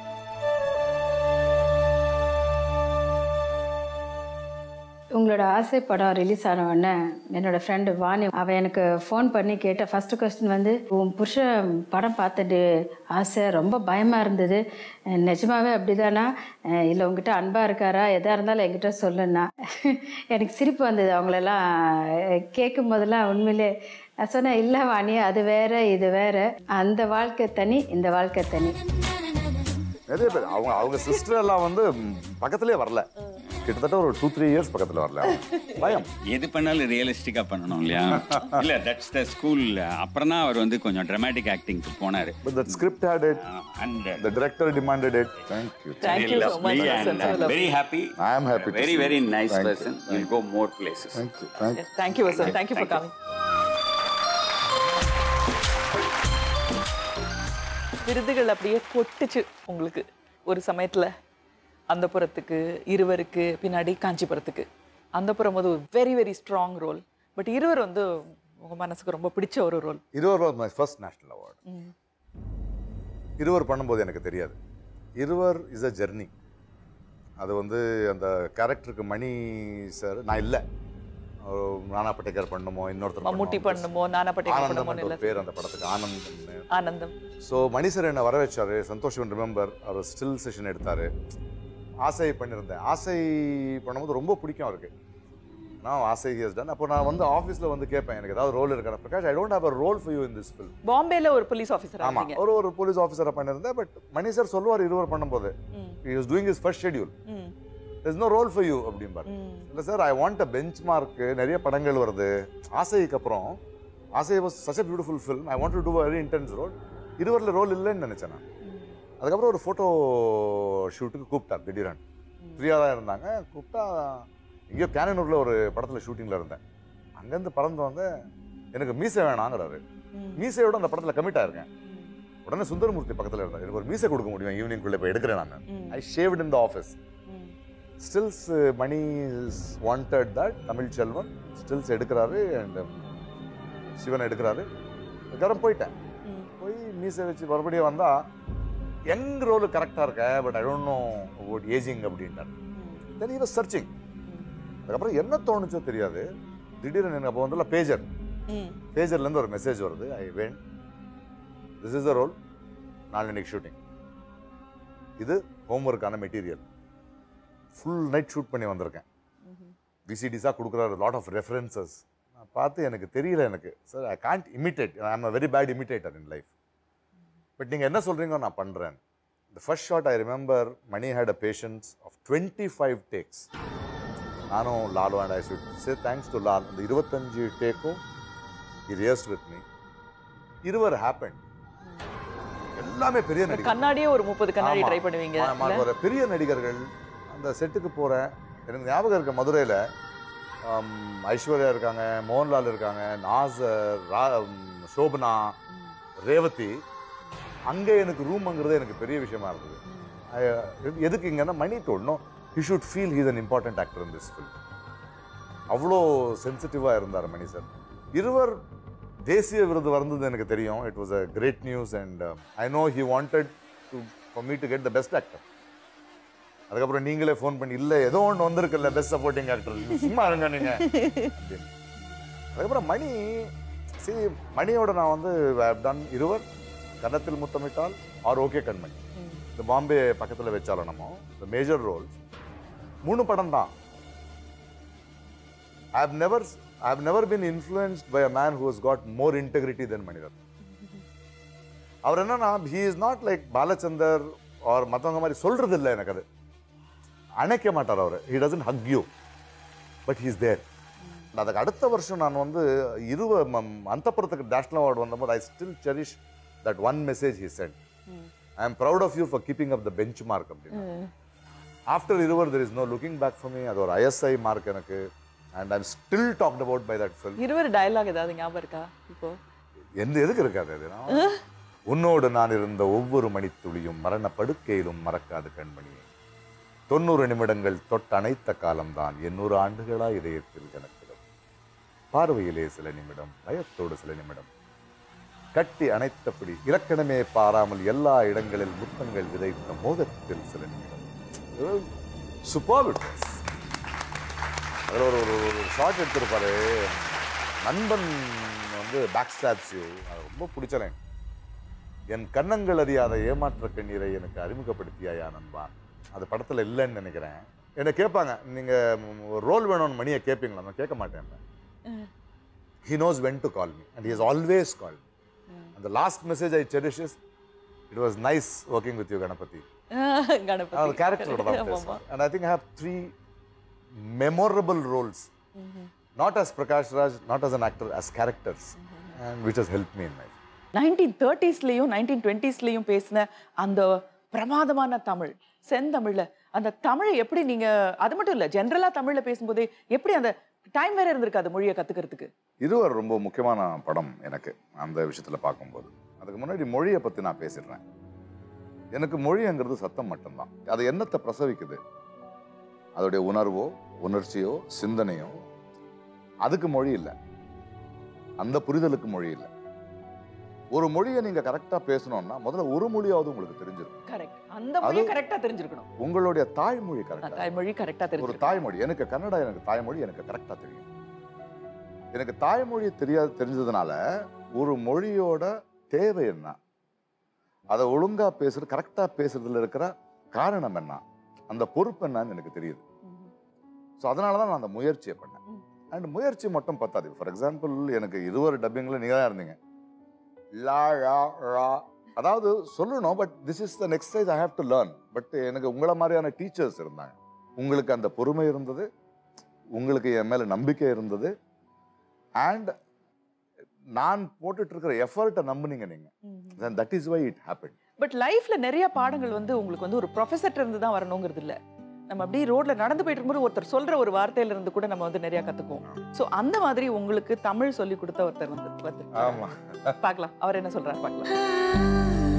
உங்களோட ஆசை படம் ரிலீஸ் ஆன உடனே என்னோட ஃப்ரெண்டு வாணி அவள் எனக்கு ஃபோன் பண்ணி கேட்ட ஃபர்ஸ்ட் கொஸ்டின் வந்து உன் புருஷன் படம் பார்த்துட்டு ஆசை ரொம்ப பயமாக இருந்தது அஹ் நிஜமாவே அப்படிதானா அஹ் இல்லை உங்ககிட்ட அன்பாக இருக்காரா எதாக இருந்தாலும் என்கிட்ட சொல்லுன்னா எனக்கு சிரிப்பு வந்தது அவங்களெல்லாம் அஹ் கேட்கும் போதெல்லாம் உண்மையிலே நான் சொன்னேன் இல்லை வாணி அது வேற இது வேற அந்த வாழ்க்கை தனி இந்த வாழ்க்கை தனி நிறைய பேர் அவங்க அவங்க சிஸ்டர் எல்லாம் வந்து ம், பக்கத்திலே வரல கிட்டத்தட்ட ஒரு டூ த்ரீ இயர்ஸ் பக்கத்துல வரல அவங்க. பயம் எது பண்ணாலும் ரியலிஸ்டிக்காக பண்ணணும் இல்லையா இல்லை தட்ஸ் த ஸ்கூல் அப்புறம் தான் அவர் வந்து கொஞ்சம் ட்ராமாட்டிக் ஆக்டிங்க்கு போனார் But that script had it. And The director demanded it. Thank you. Thank you so much, Vasan. So lovely. Very happy I am happy to very see very you. Nice Thank you. Person will go more places Thank you. Thank you. Thank you Vasan thank you for coming விருதுகள் அப்படியே கொட்டுச்சு உங்களுக்கு ஒரு சமயத்துல அந்த புறத்துக்கு இருவருக்கு பின்னாடி காஞ்சிபுரத்துக்கு அந்த புறம் வந்து very very strong role but Iruvar வந்து உங்க மனசுக்கு ரொம்ப பிடிச்ச ஒரு role Iruvar was my first national award Iruvar பண்ணும்போது எனக்கு தெரியாது இருவர் இஸ் அ ஜெர்னி அது வந்து அந்த கேரக்டருக்கு மணி சார் நான் இல்லை நானா பட்டேக்கர் பண்ணுமோ இன்னொருத்தர் மம்முட்டி பண்ணுமோ நானா பட்டேக்கர் பண்ணுமோ ஆனந்தம் இல்ல பேர் அந்த படத்துக்கு ஆனந்தம்னு ஆனந்தம் ஸோ மணி சார் என்னை வர வச்சாரு சந்தோஷ் ரிமெம்பர் அவர் ஸ்டில் செஷன் எடுத்தார் ஆசை பண்ணியிருந்தேன் ஆசை பண்ணும்போது ரொம்ப பிடிக்கும் அவருக்கு நான் ஆசை ஹியஸ் டன் அப்போ நான் வந்து ஆஃபீஸில் வந்து கேட்பேன் எனக்கு ஏதாவது ரோல் இருக்கா Prakash I don't have a role for you in this film பாம்பேல ஒரு போலீஸ் ஆஃபீஸர் ஆமா ஆனீங்க ஒரு ஒரு போலீஸ் ஆஃபீஸரை பண்ணியிருந்தேன் பட் மணி சார் சொல்லுவார் இருவர் பண்ணும்போது ம். he was doing his first schedule ம், there's no role for you அப்படிம்பார் ம். இல்லை sir I want a benchmark நிறைய படங்கள் வருது ஆசைக்கு அப்புறம் Aasai was such a beautiful film I want to do very intense role இருவரில் ரோல் இல்லைன்னு நினைச்சேன் நான் அதுக்கப்புறம் ஒரு ஃபோட்டோ ஷூட்டுக்கு கூப்பிட்டார் திடீரென்னு ஃப்ரீயாக தான் இருந்தாங்க கூப்பிட்டா எங்கேயோ கேனனூரில் ஒரு படத்தில் ஷூட்டிங்கில் இருந்தேன் அங்கேருந்து பறந்து வந்து எனக்கு மீசை வேணாங்கிறாரு மீசையோட அந்த படத்தில் கமிட் ஆயிருக்கேன் உடனே சுந்தரமூர்த்தி பக்கத்தில் இருந்தார் எனக்கு ஒரு மீசை கொடுக்க முடியும் ஈவினிங்குள்ளே இப்போ எடுக்கிறேன் நான் I shaved in the office ம். Stills Mani is wanted that Tamil Selvan stills எடுக்கிறாரு அண்ட் சிவன் எடுக்கிறாரு அதுக்கப்புறம் போயிட்டேன் ம். போய் மீசை வச்சு மறுபடியும் வந்தா யங் ரோலு கரெக்டாக இருக்க but I don't know about ageing அப்படின்ட்டார் தென் வாஸ் சர்ச்சிங் அதுக்கப்புறம் என்ன தோணுச்சோ தெரியாது திடீர்னு எனக்கு அப்போ வந்துள்ள பேஜர் ம். பேஜர்லேருந்து ஒரு மெசேஜ் வருது I when this is the role நாளன்னைக்கு ஷூட்டிங் இது ஹோம்ஒர்க்கான மெட்டீரியல் ஃபுல் நைட் ஷூட் பண்ணி வந்திருக்கேன் விசிடிஸாக கொடுக்குறாரு லாட் ஆஃப் ரெஃபரன்சஸ் நான் பார்த்து எனக்கு தெரியல எனக்கு sir I can't imitate I am a very bad imitator in life but நீங்கள் என்ன சொல்கிறீங்கோ நான் பண்ணுறேன் the first shot I remember Mani had a patience of twenty five takes நானும் Lal and I should say thanks to Lal இந்த இருபத்தஞ்சு டேக்கும் இ ரியஸ்ட் வித் மீ இருவர் ஹேப்பன் எல்லாமே பெரிய நடிகர் கண்ணாடியே ஒரு முப்பது கண்ணாடி ஆமா. ட்ரை பண்ணுவீங்க ஆமா, இல்ல? ஒரு பெரிய நடிகர்கள் அந்த செட்டுக்கு போகிறேன் எனக்கு ஞாபகம் இருக்க மதுரையில் ஐஸ்வர்யா இருக்காங்க மோகன்லால் இருக்காங்க நாசர் ரா ம், சோபனா ரேவதி அங்கே எனக்கு ரூம்ங்கிறது எனக்கு பெரிய விஷயமா இருந்தது I- எதுக்கு இங்கன்னா மணி தோடணும் he should feel he's an important actor in this film அவ்வளோ சென்சிட்டிவாக இருந்தார் மணி சார் இருவர் தேசிய விருது வந்தது எனக்கு தெரியும் it was a great news and I know he wanted to for me to get the best actor அதுக்கப்புறம் நீங்களே ஃபோன் பண்ணி இல்லை ஏதோ ஒன்று வந்திருக்குல்ல பெஸ்ட் சப்போர்ட்டிங் ஆக்டர் சும்மா இருங்க நீங்க அப்படின்னு. அதுக்கப்புறம் மணி சி மணியோட நான் வந்து டன் இருவர் கன்னத்தில் முத்தமிட்டால் ஆர் ஓகே கண்மணி இந்த பாம்பே பக்கத்தில் வச்சாலும் நம்ம இந்த மேஜர் ரோல்ஸ் மூணு படம் தான் I have never I have never been influenced by a man who has got more integrity then Maniratnam அவர் என்னன்னா he is not like Balachander or மற்றவங்க மாதிரி சொல்றது இல்லை எனக்கு அது அணைக்க மாட்டார் அவர் he doesn't hug you but he's there அதுக்கு அடுத்த வருஷம் நான் வந்து இருவ அந்தப்புறத்துக்கு நேஷனல் அவார்டு வந்தபோது I still cherish that one message he sent I am proud of you for keeping up the benchmark அப்படின்னு after Iruvar there is no looking back for me அது ஒரு ஐஎஸ்ஐ மார்க் எனக்கு and I'm still talked about by that film Iruvar dialogue ஏதாவது ஞாபகம் இருக்கா இப்போ எந்த எதுக்கு இருக்காது அது நான் உன்னோடு நான் இருந்த ஒவ்வொரு மணித்துளியும் மரண படுக்கையிலும் மறக்காது கண்மணியே தொண்ணூறு நிமிடங்கள் தொட்ட அணைத்த காலம்தான் எண்ணூறு ஆண்டுகளா இதயத்தில் கணக்கிடும் பார்வையிலே சில நிமிடம் பயத்தோடு சில நிமிடம் கட்டி அணைத்தபடி இலக்கணமே பாராமல் எல்லா இடங்களில் முத்தங்கள் விதைத்த மோகத்தில் சில நிமிடம் சூப்பர் அதில் ஒரு ஒரு ஒரு ஷார்ட் எடுத்திருப்பாரு நண்பன் வந்து பேக் ஸ்டாப்ஸ் யூ அது ரொம்ப பிடிச்ச லைன் என் கண்ணங்கள் அறியாத ஏமாற்ற கண்ணீரை எனக்கு அறிமுகப்படுத்தியாயா நண்பா அது படத்தில் இல்லைன்னு நினைக்கிறேன் என்னை கேட்பாங்க நீங்கள் ரோல் வேணும்னு மணியை கேட்பீங்களா நான் கேட்க மாட்டேன் he knows when to call me and he always call அந்த last message I cherishes it was nice working with you Ganapathi Ganapathi அவர் கேரக்டரோட தான் ஆமாமா. பேசுவார் and I think have three memorable roles not as Prakash Raj not as an actor as characters and which has help me in life nineteen தேர்ட்டிஸ்லயும் நைன்டீன் டுவெண்ட்டிஸ்லயும் பேசின அந்த பிரமாதமான தமிழ் செந்தமிழ்ல அந்த தமிழை எப்படி நீங்க அது மட்டும் இல்ல ஜென்ரலா தமிழ்ல பேசும்போதே எப்படி அந்த டைம் வேற இருந்திருக்காது மொழியை கத்துக்கிறதுக்கு இருவர் ரொம்ப முக்கியமான படம் எனக்கு அந்த விஷயத்தில் பார்க்கும்போது அதுக்கு முன்னாடி மொழியை பற்றி நான் பேசிடுறேன் எனக்கு மொழிங்கிறது சத்தம் மட்டும்தான் அது என்னத்தை பிரசவிக்குது அதோடைய உணர்வோ உணர்ச்சியோ சிந்தனையோ அதுக்கு மொழி இல்லை அந்த புரிதலுக்கு மொழி இல்லை ஒரு மொழியை நீங்க கரெக்டா பேசணும்னா முதல்ல ஒரு மொழியாவது உங்களுக்கு தெரிஞ்சிருக்கும் கரெக்ட் அந்த மொழியை அது- கரெக்டா தெரிஞ்சிருக்கணும் உங்களுடைய தாய்மொழி கரெக்டா தாய்மொழி கரெக்டா ஒரு தெரிஞ்சிருக்கணும் தாய்மொழி எனக்கு கன்னடா எனக்கு தாய்மொழி எனக்கு கரெக்டாக தெரியும் எனக்கு தாய்மொழி தெரியாது தெரிஞ்சதுனால ஒரு மொழியோட தேவை என்ன அதை ஒழுங்கா பேசுறது கரெக்டாக பேசுறதுல இருக்கிற காரணம் என்ன அந்த பொறுப்பு என்னன்னு எனக்கு தெரியுது ஸோ அதனால தான் நான் அந்த முயற்சியை பண்ணேன் அண்ட் முயற்சி மட்டும் பத்தாது ஃபார் எக்ஸாம்பிள் எனக்கு இருவர் டப்பிங்கில் நீங்கள் தான் இருந்தீங்க லா ழா ரா அதாவது சொல்லணும் but this is the next stage I have to learn but எனக்கு உங்களை மாதிரியான டீச்சர்ஸ் இருந்தாங்க உங்களுக்கு அந்த பொறுமை இருந்தது உங்களுக்கு என் மேலே நம்பிக்கை இருந்தது அண்ட் நான் போட்டுட்டு இருக்கிற எஃபர்ட்டை நம்புனீங்க நீங்கள் that is why it happen but லைஃப்ல நிறைய பாடங்கள் வந்து உங்களுக்கு வந்து ஒரு ப்ரொஃபஸர் இருந்து தான் வரணுங்கிறது இல்ல நம்ம அப்படியே ரோட்ல நடந்து போயிட்டு இருக்கும்போது ஒருத்தர் சொல்ற ஒரு வார்த்தையில இருந்து கூட நம்ம வந்து நிறைய கத்துக்குவோம் சோ அந்த மாதிரி உங்களுக்கு தமிழ் சொல்லி கொடுத்த ஒருத்தர் வந்து வந்து ஆமாம் பார்க்கலாம் அவர் என்ன சொல்றாரு பார்க்கலாம்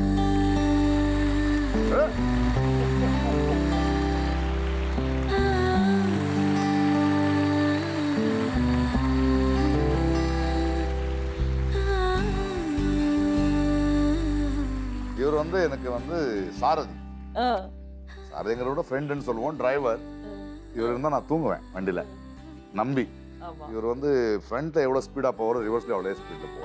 இவர் வந்து எனக்கு வந்து சாரதி ஆ, சாரதிங்கிறத விட ஃப்ரெண்டுன்னு சொல்லுவோம் டிரைவர் இவர் இருந்தால் நான் தூங்குவேன் வண்டியில் நம்பி ஆமா இவர் வந்து ஃப்ரண்ட்டில் எவ்வளோ ஸ்பீடாக போகிறோம் ரிவர்ஸில் அவ்வளோ ஸ்பீடில்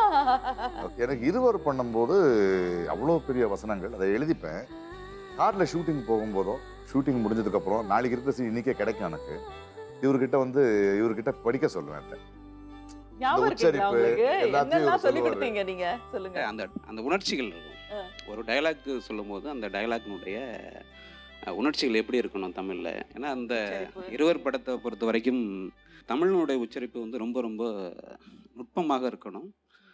போவோம் எனக்கு இருவர் பண்ணும்போது அவ்வளோ பெரிய வசனங்கள் அதை எழுதிப்பேன் காரில் ஷூட்டிங் போகும்போதோ ஷூட்டிங் முடிஞ்சதுக்கப்புறம் நாளைக்கு இருக்கிற சீன் இன்னைக்கே கிடைக்கும் எனக்கு இவர்கிட்ட வந்து இவர்கிட்ட படிக்க சொல்லுவேன் அதை. ஞாபகம் இருக்குங்களா உச்சரிப்பு, உங்களுக்கு எல்லாத்தையும் என்னெல்லாம் இவர் சொல்லி சொல்லுவாரு. கொடுத்தீங்க நீங்க சொல்லுங்க அந்த அந்த உணர்ச்சிகள் இருக்கும் ஆ. ஒரு டயலாக் சொல்லும்போது அந்த டயலாக்னுடைய உணர்ச்சிகள் எப்படி இருக்கணும் தமிழில் ஏன்னா அந்த உச்சரிப்பு. இருவர் படத்தை பொறுத்த வரைக்கும் தமிழினுடைய உச்சரிப்பு வந்து ரொம்ப ரொம்ப நுட்பமாக இருக்கணும்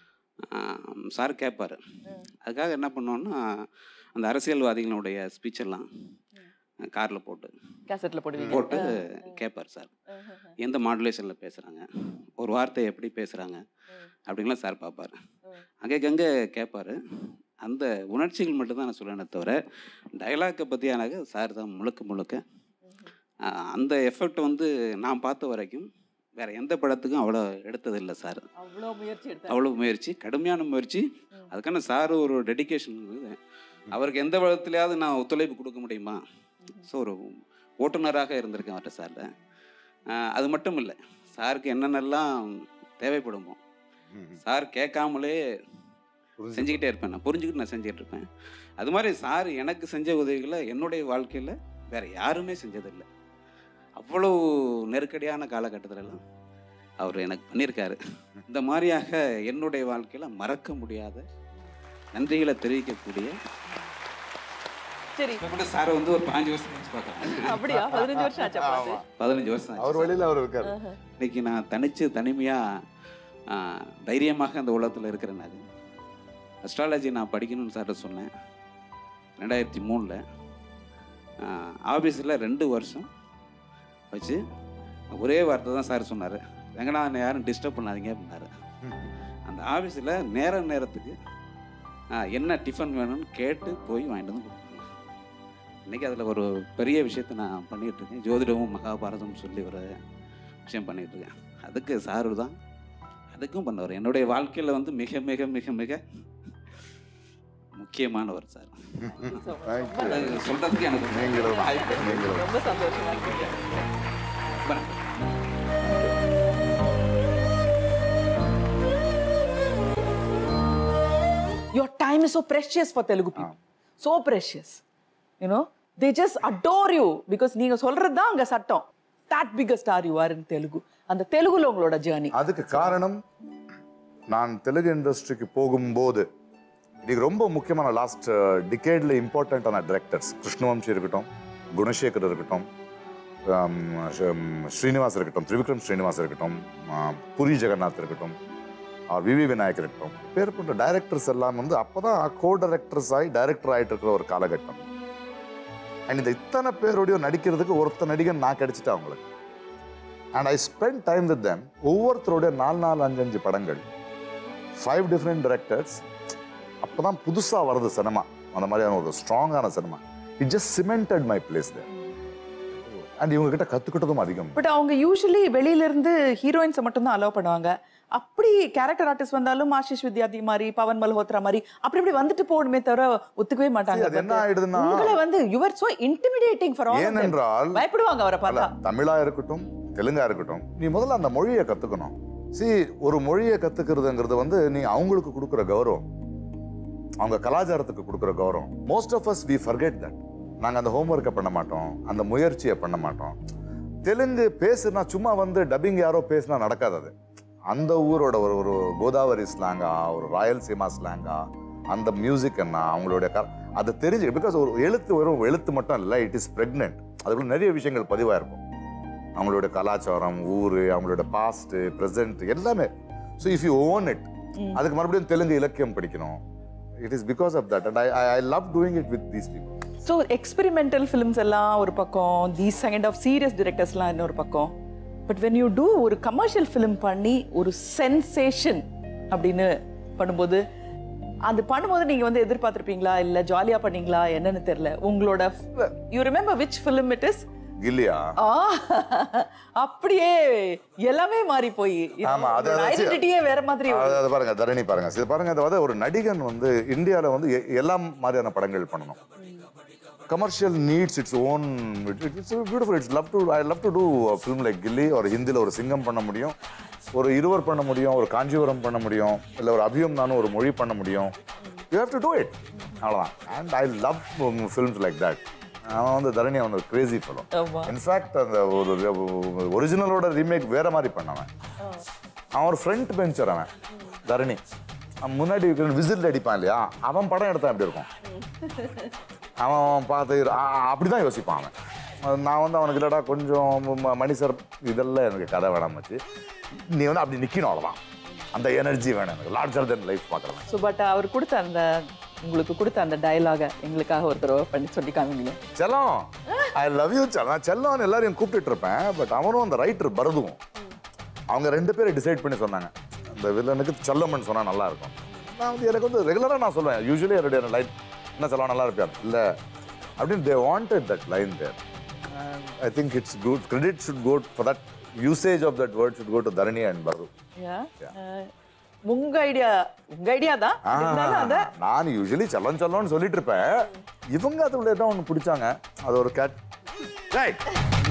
ஆம், சார் கேட்பார் அதுக்காக என்ன பண்ணோன்னா அந்த அரசியல்வாதிகளுடைய ஸ்பீச்செல்லாம் காரில் போட்டு கேசட்ல போடுவீங்க போட்டு கேட்பார் சார் எந்த மாடுலேஷனில் பேசுகிறாங்க ஒரு வார்த்தை எப்படி பேசுகிறாங்க அப்படின்லாம் சார் பார்ப்பார் அங்கங்கே கேட்பார் அந்த உணர்ச்சிகள் மட்டும்தான் நான் சொல்லணே தவிர டயலாக்கை பற்றியானாக்க சார் தான் முழுக்க முழுக்க ஆஹ், அந்த எஃபெக்ட் வந்து நான் பார்த்த வரைக்கும் வேற எந்த படத்துக்கும் அவ்வளோ எடுத்ததில்லை சார் அவ்வளவு முயற்சி எடுத்தாரு அவ்வளோ முயற்சி கடுமையான முயற்சி அதுக்கான சார் ஒரு டெடிகேஷன் இருக்குது அவருக்கு எந்த விதத்துலையாவது நான் ஒத்துழைப்பு கொடுக்க முடியுமா ஸோ ஒரு ஓட்டுநராக இருந்திருக்கேன் அவர்கிட்ட சாரில் அது மட்டும் இல்லை சாருக்கு என்னென்னலாம் தேவைப்படுமோ சார் கேட்காமலே செஞ்சுக்கிட்டே இருப்பேன் நான் புரிஞ்சுக்கிட்டு நான் செஞ்சுக்கிட்டு இருப்பேன் அது மாதிரி சார் எனக்கு செஞ்ச உதவிகளை என்னுடைய வாழ்க்கையில் வேற யாருமே செஞ்சதில்லை அவ்வளோ நெருக்கடியான காலகட்டத்திலலாம் அவர் எனக்கு பண்ணியிருக்காரு இந்த மாதிரியாக என்னுடைய வாழ்க்கையில் மறக்க முடியாத நன்றிகளை தெரிவிக்கக்கூடிய சரி சாரை வந்து ஒரு பாஞ்சு வருஷம் கழிச்சு பார்க்கலாம் அப்படியா பதினஞ்சு வருஷம் ஆச்சா பார்த்து? பதினஞ்சு வருஷம் ஆச்சு அவர் வழியில் அவர் இருக்காரு இன்னைக்கு நான் தனிச்சு தனிமையாக தைரியமாக அந்த உலகத்தில் இருக்கிறேன் நான் அஸ்ட்ராலஜி நான் படிக்கணும்னு சார்ட்ட சொன்னேன் ரெண்டாயிரத்தி மூணில் ஆஃபீஸில் ரெண்டு வருஷம் வச்சு ஒரே வார்த்தை தான் சார் சொன்னார் வெங்கடாதனை யாரும் டிஸ்டர்ப் பண்ணாதீங்க அப்படின்னாரு அந்த ஆஃபீஸில் நேர நேரத்துக்கு ஆ, என்ன டிஃபன் வேணும்னு கேட்டு போய் வாங்கிட்டு வந்து கொடுப்பாங்க இன்றைக்கி அதில் ஒரு பெரிய விஷயத்தை நான் பண்ணிகிட்டு இருக்கேன் ஜோதிடமும் மகாபாரதம் சொல்லி ஒரு விஷயம் பண்ணிட்டு இருக்கேன் அதுக்கு சாரு தான் அதுக்கும் பண்ணவர் என்னுடைய வாழ்க்கையில் வந்து மிக மிக மிக மிக முக்கியமானவர் சார் Thank you. அது சொல்றதுக்கு எனக்கு ஒரு நீங்களும் தான். வாய்ப்பு இருக்கு. நீங்களும் தான். ரொம்ப சந்தோஷமா இருக்கீங்க ரொம்ப நன்றி. your time is so precious for Telugu people. So precious. You know, they just adore you because நீங்க சொல்றது தான் அங்க சட்டம். That biggest star you are in Telugu. அந்த தெலுங்குல உங்களோட ஜேர்னி. அதுக்கு காரணம் நான் தெலுங்கு இண்டஸ்ட்ரிக்கு போகும்போது இன்னைக்கு ரொம்ப முக்கியமான லாஸ்ட் டிகேட்ல இம்பார்ட்டண்ட்டான டிரெக்டர்ஸ் கிருஷ்ணவம்சி இருக்கட்டும் குணசேகர் இருக்கட்டும் ஆம், ஷ- ஸ்ரீனிவாஸ் இருக்கட்டும் திரிவிக்ரம் ஸ்ரீனிவாஸ் இருக்கட்டும் ஆ, புரி ஜெகநாத் இருக்கட்டும் வி வி விநாயக் இருக்கட்டும் பேர்பட்ட டைரக்டர்ஸ் எல்லாம் வந்து அப்பதான் கோ டைரக்டர்ஸ் ஆகி டைரக்டர் ஆகிட்டு இருக்கிற ஒரு காலகட்டம் அண்ட் இந்த இத்தனை பேரோடய நடிக்கிறதுக்கு ஒருத்த நடிகன் நான் கிடைச்சிட்டேன் அவங்களுக்கு and I spend time with them ஒவ்வொருத்தருடைய நாலு நாலு அஞ்சு அஞ்சு படங்கள் ஃபைவ் டிஃப்ரெண்ட் டிரெக்டர்ஸ் அப்போ தான் புதுசாக வருது சினிமா அந்த மாதிரியான ஒரு ஸ்ட்ராங்கான cinema it just cemented my place there and இவங்க கிட்ட கற்றுக்கிட்டதும் அதிகம் பட் அவங்க யூஸ்வலி வெளியில இருந்து ஹீரோயின்ஸை மட்டும் தான் அலோவ் பண்ணுவாங்க அப்படி கேரக்டர் ஆர்டிஸ்ட் வந்தாலும் ஆஷிஷ் வித்யார்த்தி மாதிரி பவன் மல்ஹோத்ரா மாதிரி அப்படி இப்படி வந்துட்டு போகணுமே தவிர ஒத்துக்கவே மாட்டாங்க அது என்ன ஆயிடுதுன்னா உங்களை வந்து you're so intimidating for all ஏனென்றால் பயப்படுவாங்க அவரை அல்ல பார்த்தா தமிழா இருக்கட்டும் தெலுங்கா இருக்கட்டும் நீ முதல்ல அந்த மொழியை கத்துக்கணும் சி ஒரு மொழியை கத்துக்கிறதுங்கிறது வந்து நீ அவங்களுக்கு கொடுக்குற கௌரவம் அவங்க கலாச்சாரத்துக்கு கொடுக்குற கௌரவம் most of us we forget that நாங்கள் அந்த ஹோம்ஒர்க்கை பண்ண மாட்டோம் அந்த முயற்சியை பண்ண மாட்டோம் தெலுங்கு பேசுனா சும்மா வந்து டப்பிங் யாரோ பேசுனா நடக்காது அது அந்த ஊரோட ஒரு ஒரு கோதாவரி ஸ்லாங்கா ஒரு ராயல்சீமா ஸ்லாங்கா அந்த மியூசிக் என்ன அவங்களுடைய க அது தெரிஞ்சு பிகாஸ் ஒரு எழுத்து வெறும் எழுத்து மட்டும் இல்லை இட் இஸ் பிரெக்னென்ட் அதுக்குள்ள நிறைய விஷயங்கள் பதிவாக இருக்கும் அவங்களுடைய கலாச்சாரம் ஊர் அவங்களோட பாஸ்ட் ப்ரெசென்ட் எல்லாமே so if you own it அதுக்கு மறுபடியும் தெலுங்கு இலக்கியம் படிக்கணும் it is because of that and I I love doing it with these people so experimental films எல்லாம் ஒரு பக்கம் தீஸ் செகண்ட் ஆஃப் சீரியஸ் டிரெக்டர்ஸ்லாம் இன்னொரு பக்கம் பட் வென் யூ டூ ஒரு கமர்ஷியல் ஃபிலிம் பண்ணி ஒரு சென்சேஷன் அப்படின்னு பண்ணும்போது அது பண்ணும்போது நீங்க வந்து எதிர்பார்த்திருப்பீங்களா இல்ல ஜாலியா பண்ணீங்களா என்னன்னு தெரியல உங்களோட you remember which film it is இல்லையா ஆ அப்படியே எல்லாமே மாறி போய் ஆமா, அது- அது- ஐடென்டிட்டியே வேற மாதிரி அது அது பாருங்க தரணி பாருங்க இது பாருங்க அது வந்து ஒரு நடிகன் வந்து இந்தியால வந்து எ- எல்லா மாதிரியான படங்கள் பண்ணணும் commercial needs it's own it's beautiful it's love to I love to do film like Ghilli ஒரு ஹிந்தியில் ஒரு சிங்கம் பண்ண முடியும் ஒரு இருவர் பண்ண முடியும் ஒரு காஞ்சிபுரம் பண்ண முடியும் இல்லை ஒரு அபியம் நானும் ஒரு மொழி பண்ண முடியும் you have to do it அவ்வளோதான் and I love films like that அவன் வந்து தரணி அவன் ஒரு கிரேசி ஃபிலிம் ஆமா. இன்ஃபேக்ட் அந்த ஒரு ஒரிஜினலோட ரீமேக் வேற மாதிரி பண்ணவன் அவன் ஒரு ஃப்ரண்ட் பெஞ்சர் அவன் தரணி அவன் முன்னாடி விசில் அடிப்பான் இல்லையா அவன் படம் எடுத்தா எப்படி இருக்கும் அவன் பார்த்து ஆ- அப்படிதான் யோசிப்பான் அவன் அது நான் வந்து அவனுக்கு இல்லடா கொஞ்சம் ம- மணி சார் இதெல்லாம் எனக்கு கதை வேணாம் வச்சு நீ வந்து அப்படி நிற்கணும் அவ்வளோதான் அந்த எனர்ஜி வேணும் எனக்கு லார்ஜர் தென் லைஃப் பார்க்குறேன் ஸோ பட் அவர் கொடுத்த அந்த உங்களுக்கு கொடுத்த அந்த டயலாக எங்களுக்காக ஒரு தடவை பண்ணி சொல்லி காமிங்களேன் செல்லம் ஐ லவ் யூ செல்லம் செல்லம் எல்லாரையும் கூப்பிட்டுட்டு இருப்பேன் பட் அவனும் அந்த ரைட்டர் பரதுவும் அவங்க ரெண்டு பேரும் டிசைட் பண்ணி சொன்னாங்க இந்த வில்லனுக்கு செல்லம்னு சொன்னா நல்லா இருக்கும் நான் வந்து எனக்கு வந்து ரெகுலராக நான் சொல்லுவேன் யூஸ்வலி என்னுடைய லைட் என்ன செல்லம் நல்லா இருப்பியா இல்லை அப்படின்னு they wanted that line there I think it's good credit should go for that usage of that word should go to Dharani and பரது உங்க ஐடியா உங்க ஐடியா தான் இருந்தாலும் அத நான் யூஸ்வலி செல்லம் செல்லம்னு சொல்லிட்டு இருப்பேன் இவங்க அதுல ஏதோ ஒன்று பிடிச்சாங்க அது ஒரு கேட் ரைட்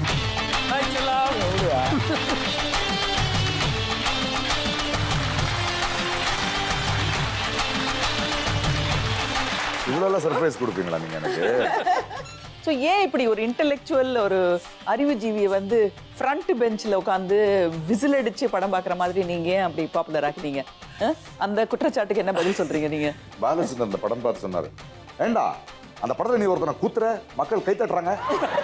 இவ்வளோலாம் சர்ப்ரைஸ் கொடுப்பீங்களா நீங்க எனக்கு ஸோ ஏன் இப்படி ஒரு இன்டெலெக்சுவல் ஒரு அறிவுஜீவியை வந்து ஃப்ரண்ட் பெஞ்சில் உட்காந்து விசில் அடிச்சு படம் பார்க்குற மாதிரி நீங்க ஏன் அப்படி பாப்புலர் ஆக்குனீங்க அஹ்? அந்த குற்றச்சாட்டுக்கு என்ன பதில் சொல்றீங்க நீங்க பாலச்சந்தர் அந்த படம் பார்த்து சொன்னாரு ஏண்டா அந்த படத்தை நீ ஒருத்தனை கூத்துற மக்கள் கை தட்டுறாங்க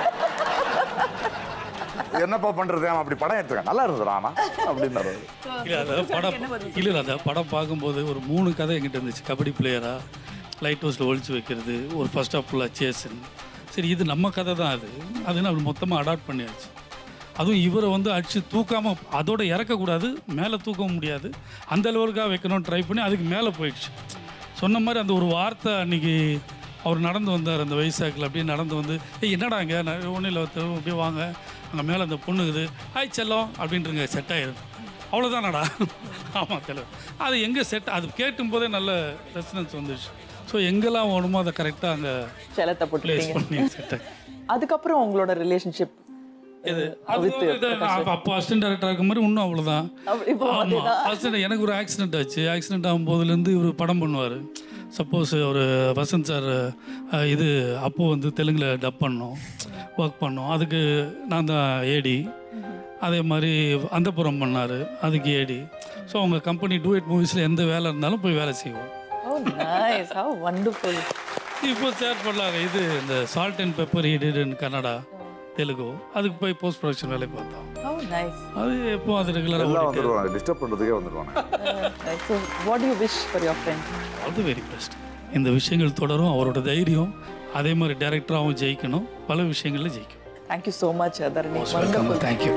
என்னப்பா பண்றது அவன் அப்படி படம் எடுத்துக்க நல்லா இருந்தது ஆமா அப்படின்னாரு இல்லை அதை படம் இல்லை இல்லை அதை படம் பார்க்கும்போது ஒரு மூணு கதை என்கிட்ட இருந்துச்சு கபடி பிளேயரா லைட் ஹவுஸில் ஒழிச்சு வைக்கிறது ஒரு ஃபர்ஸ்ட் ஆஃப் ஃபுல்லாக சேசன் சரி இது நம்ம கதை தான் அது அது நான் மொத்தமாக அடாப்ட் பண்ணியாச்சு அதுவும் இவரை வந்து அடிச்சு தூக்காம அதோட இறக்கக்கூடாது மேலே தூக்கவும் முடியாது அந்த லெவலுக்காக வைக்கணும்னு ட்ரை பண்ணி அதுக்கு மேலே போயிடுச்சு சொன்ன மாதிரி அந்த ஒரு வார்த்தை அன்னைக்கு அவர் நடந்து வந்தார் அந்த வைசாக்கில் அப்படியே நடந்து வந்து ஏய் என்னடா இங்கே ஒன்றும் இல்லை அப்படியே வாங்க அங்கே மேலே அந்த பொண்ணுக்குது ஹாய் செல்லம் அப்படின்றங்க செட் ஆயிரும் அவ்வளோதானடா ஆமாம் தலைவர் அது எங்கே செட் அது கேட்டும் போதே நல்ல ரெசனன்ஸ் வந்துடுச்சு ஸோ எங்கெல்லாம் வேணுமோ அதை கரெக்டாக அங்கே செலத்தை ப்ளேஸ் போட்டுருக்கீங்க பண்ணி செட் ஆகி அதுக்கப்புறம் உங்களோட ரிலேஷன்ஷிப் இது அது இது நான் அப்போ அசிஸ்டன்ட் டேரக்டர் இருக்கும் மாதிரி இன்னும் அவ்வளோதான் அப்படி போக ஆமாம் மாட்டேனா? அசிஸ்டன்ட் எனக்கு ஒரு ஆக்சிடென்ட் ஆச்சு ஆக்சிடென்ட் ஆகும்போதுலேருந்து இவர் படம் பண்ணுவார் சப்போஸ் ஒரு வசந்த் சார் இது அப்போ வந்து தெலுங்கில் டப் பண்ணோம் ஒர்க் பண்ணோம் அதுக்கு நான் தான் ஏடி அதே மாதிரி அந்தப்புறம் பண்ணார் அதுக்கு ஏடி ஸோ அவங்க கம்பெனி டூ எயிட் மூவிஸில் எந்த வேலை இருந்தாலும் போய் வேலை செய்வோம் ஓ நைஸ் ஹவ் வண்டர்ஃபுல் இப்போ ஷேர் பண்ணாங்க இது இந்த salt and pepper heated in Kannada Telugu அதுக்கு போய் போஸ்ட் ப்ரொடக்ஷன் வேலை பார்த்தோம் ஹவ் நைஸ் அது எப்போ அது எல்லாம் ரெகுலராக வந்துருவாங்க டிஸ்டர்ப் பண்றதுக்கே வந்துருவாங்க so what you wish for your friend all the very best இந்த விஷயங்கள் தொடரும் அவரோட தைரியம் அதே மாதிரி டேரக்டராகவும் ஜெயிக்கணும் பல விஷயங்களில் ஜெயிக்கணும் thank you so much Dharani welcome wonderful thank you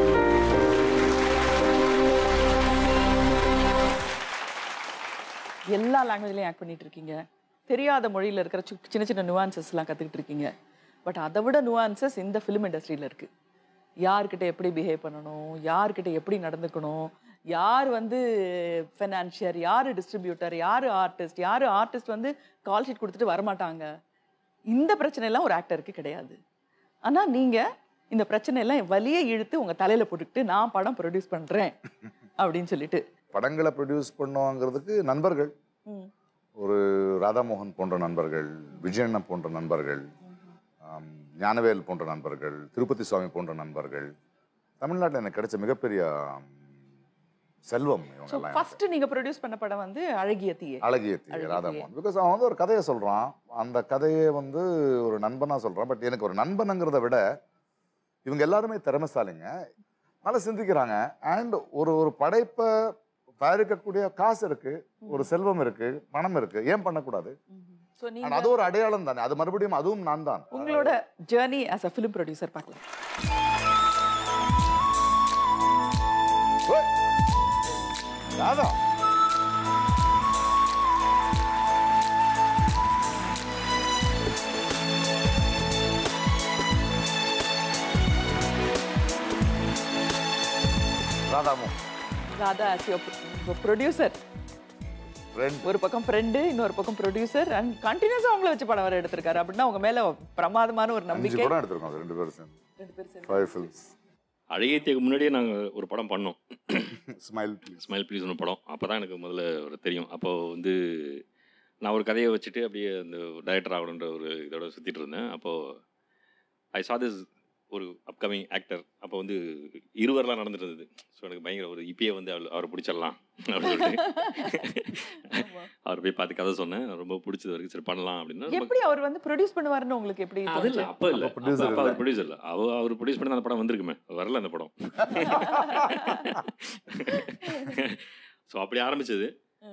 எல்லா லாங்குவேஜ்லையும் ஆக்ட் பண்ணிட்டு இருக்கீங்க தெரியாத மொழியில் இருக்கிற சி- சின்ன சின்ன நுவான்சஸ்லாம் கற்றுக்கிட்டு இருக்கீங்க பட் அதை விட நுவான்சஸ் இந்த ஃபிலிம் இண்டஸ்ட்ரியில் இருக்குது யார்கிட்ட எப்படி பிஹேவ் பண்ணணும் யார்கிட்ட எப்படி நடந்துக்கணும் யார் வந்து ஃபைனான்சியர் யார் டிஸ்ட்ரிபியூட்டர் யார் ஆர்டிஸ்ட் யார் ஆர்டிஸ்ட் வந்து கால் ஷீட் கொடுத்துட்டு வரமாட்டாங்க இந்த பிரச்சனைலாம் ஒரு ஆக்டருக்கு கிடையாது ஆனால் நீங்கள் இந்த பிரச்சனையெல்லாம் வலியை இழுத்து உங்கள் தலையில் போட்டுக்கிட்டு நான் படம் ப்ரொடியூஸ் பண்ணுறேன் அப்படின்னு சொல்லிட்டு படங்களை ப்ரொடியூஸ் பண்ணுவாங்கிறதுக்கு நண்பர்கள் ம். ஒரு ராதாமோகன் போன்ற நண்பர்கள் விஜயண்ணன் போன்ற நண்பர்கள் ஆம், ஞானவேல் போன்ற நண்பர்கள் திருப்பதி சுவாமி போன்ற நண்பர்கள் தமிழ்நாட்டில் எனக்கு கிடைச்ச மிகப்பெரிய ம், செல்வம் ஸோ இவங்கெல்லாம் ஃபர்ஸ்ட் நீங்க ப்ரொடியூஸ் பண்ண படம் வந்து அழகிய தீயே அழகிய தீ அழகிய ராதாமோகன் பிகாஸ் அவன் வந்து ஒரு கதையை சொல்றான் அந்த கதையை வந்து ஒரு நண்பனா சொல்றான் பட் எனக்கு ஒரு நண்பனுங்கிறத விட இவங்க எல்லாருமே திறமைசாலிங்க நல்லா சிந்திக்கிறாங்க அண்ட் ஒரு ஒரு படைப்பை தயாரிக்கக்கூடிய காசு இருக்கு ஒரு செல்வம் இருக்கு பணம் இருக்கு ஏன் பண்ணக்கூடாது ஸோ And நீங்க அது ஒரு அடையாளம் தானே அது மறுபடியும் அதுவும் நான் தான் உங்களோட journey as a film producer பார்க்கலாம் ஓய்! ராதா ராதாமோ ராதா ஆஸ் ப்ரொடியூசர் ஃப்ரெண்ட் ஒரு பக்கம் ஃப்ரெண்டு இன்னொரு பக்கம் ப்ரொடியூசர் அண்ட் கண்டினியூஸாக அவங்கள வச்சு படம் வர எடுத்திருக்காரு அப்படின்னா அவங்க மேல பிரமாதமான ஒரு அஞ்சு நம்பிக்கை படம் எடுத்திருக்கோம் ரெண்டு பேரும் சேர்ந்து ரெண்டு பேரும் சேர்ந்து. ஃபைவ் ஃபில்ம்ஸ் அழகியத்துக்கு முன்னாடியே நாங்கள் ஒரு படம் பண்ணோம் ஸ்மைல் ப்ளீஸ் ஸ்மைல் ப்ளீஸ் ஒரு படம் அப்போ தான் எனக்கு முதல்ல ஒரு தெரியும் அப்போ வந்து நான் ஒரு கதையை வச்சுட்டு அப்படியே அந்த டைரக்டர் ஆகணுன்ற ஒரு இதோட சுற்றிட்டு இருந்தேன் அப்போது ஐ சா திஸ் ஒரு அப்கமிங் ஆக்டர் அப்போ வந்து இருவரெலாம் நடந்துட்டு இருந்தது ஸோ எனக்கு பயங்கர ஒரு இப்பயே வந்து அவள் அவரை பிடிச்சிடலாம் அப்படின்னு சொல்லிட்டு அவர் போய் பார்த்து கதை சொன்னேன் ரொம்ப பிடிச்சது வரைக்கும் சரி பண்ணலாம் அப்படின்னா ரொம்ப எப்படி அவர் வந்து ப்ரொடியூஸ் பண்ணுவாருன்னு உங்களுக்கு எப்படி அது இல்லை தோணுச்சு? அப்போ இல்லை அப்போ producer அப்போ அவர் இல்ல. ப்ரொடியூசர் இல்லை அவர் அவர் ப்ரொடியூஸ் பண்ணி அந்த படம் வந்திருக்குமே வரல அந்த படம் ஸோ அப்படி ஆரம்பிச்சது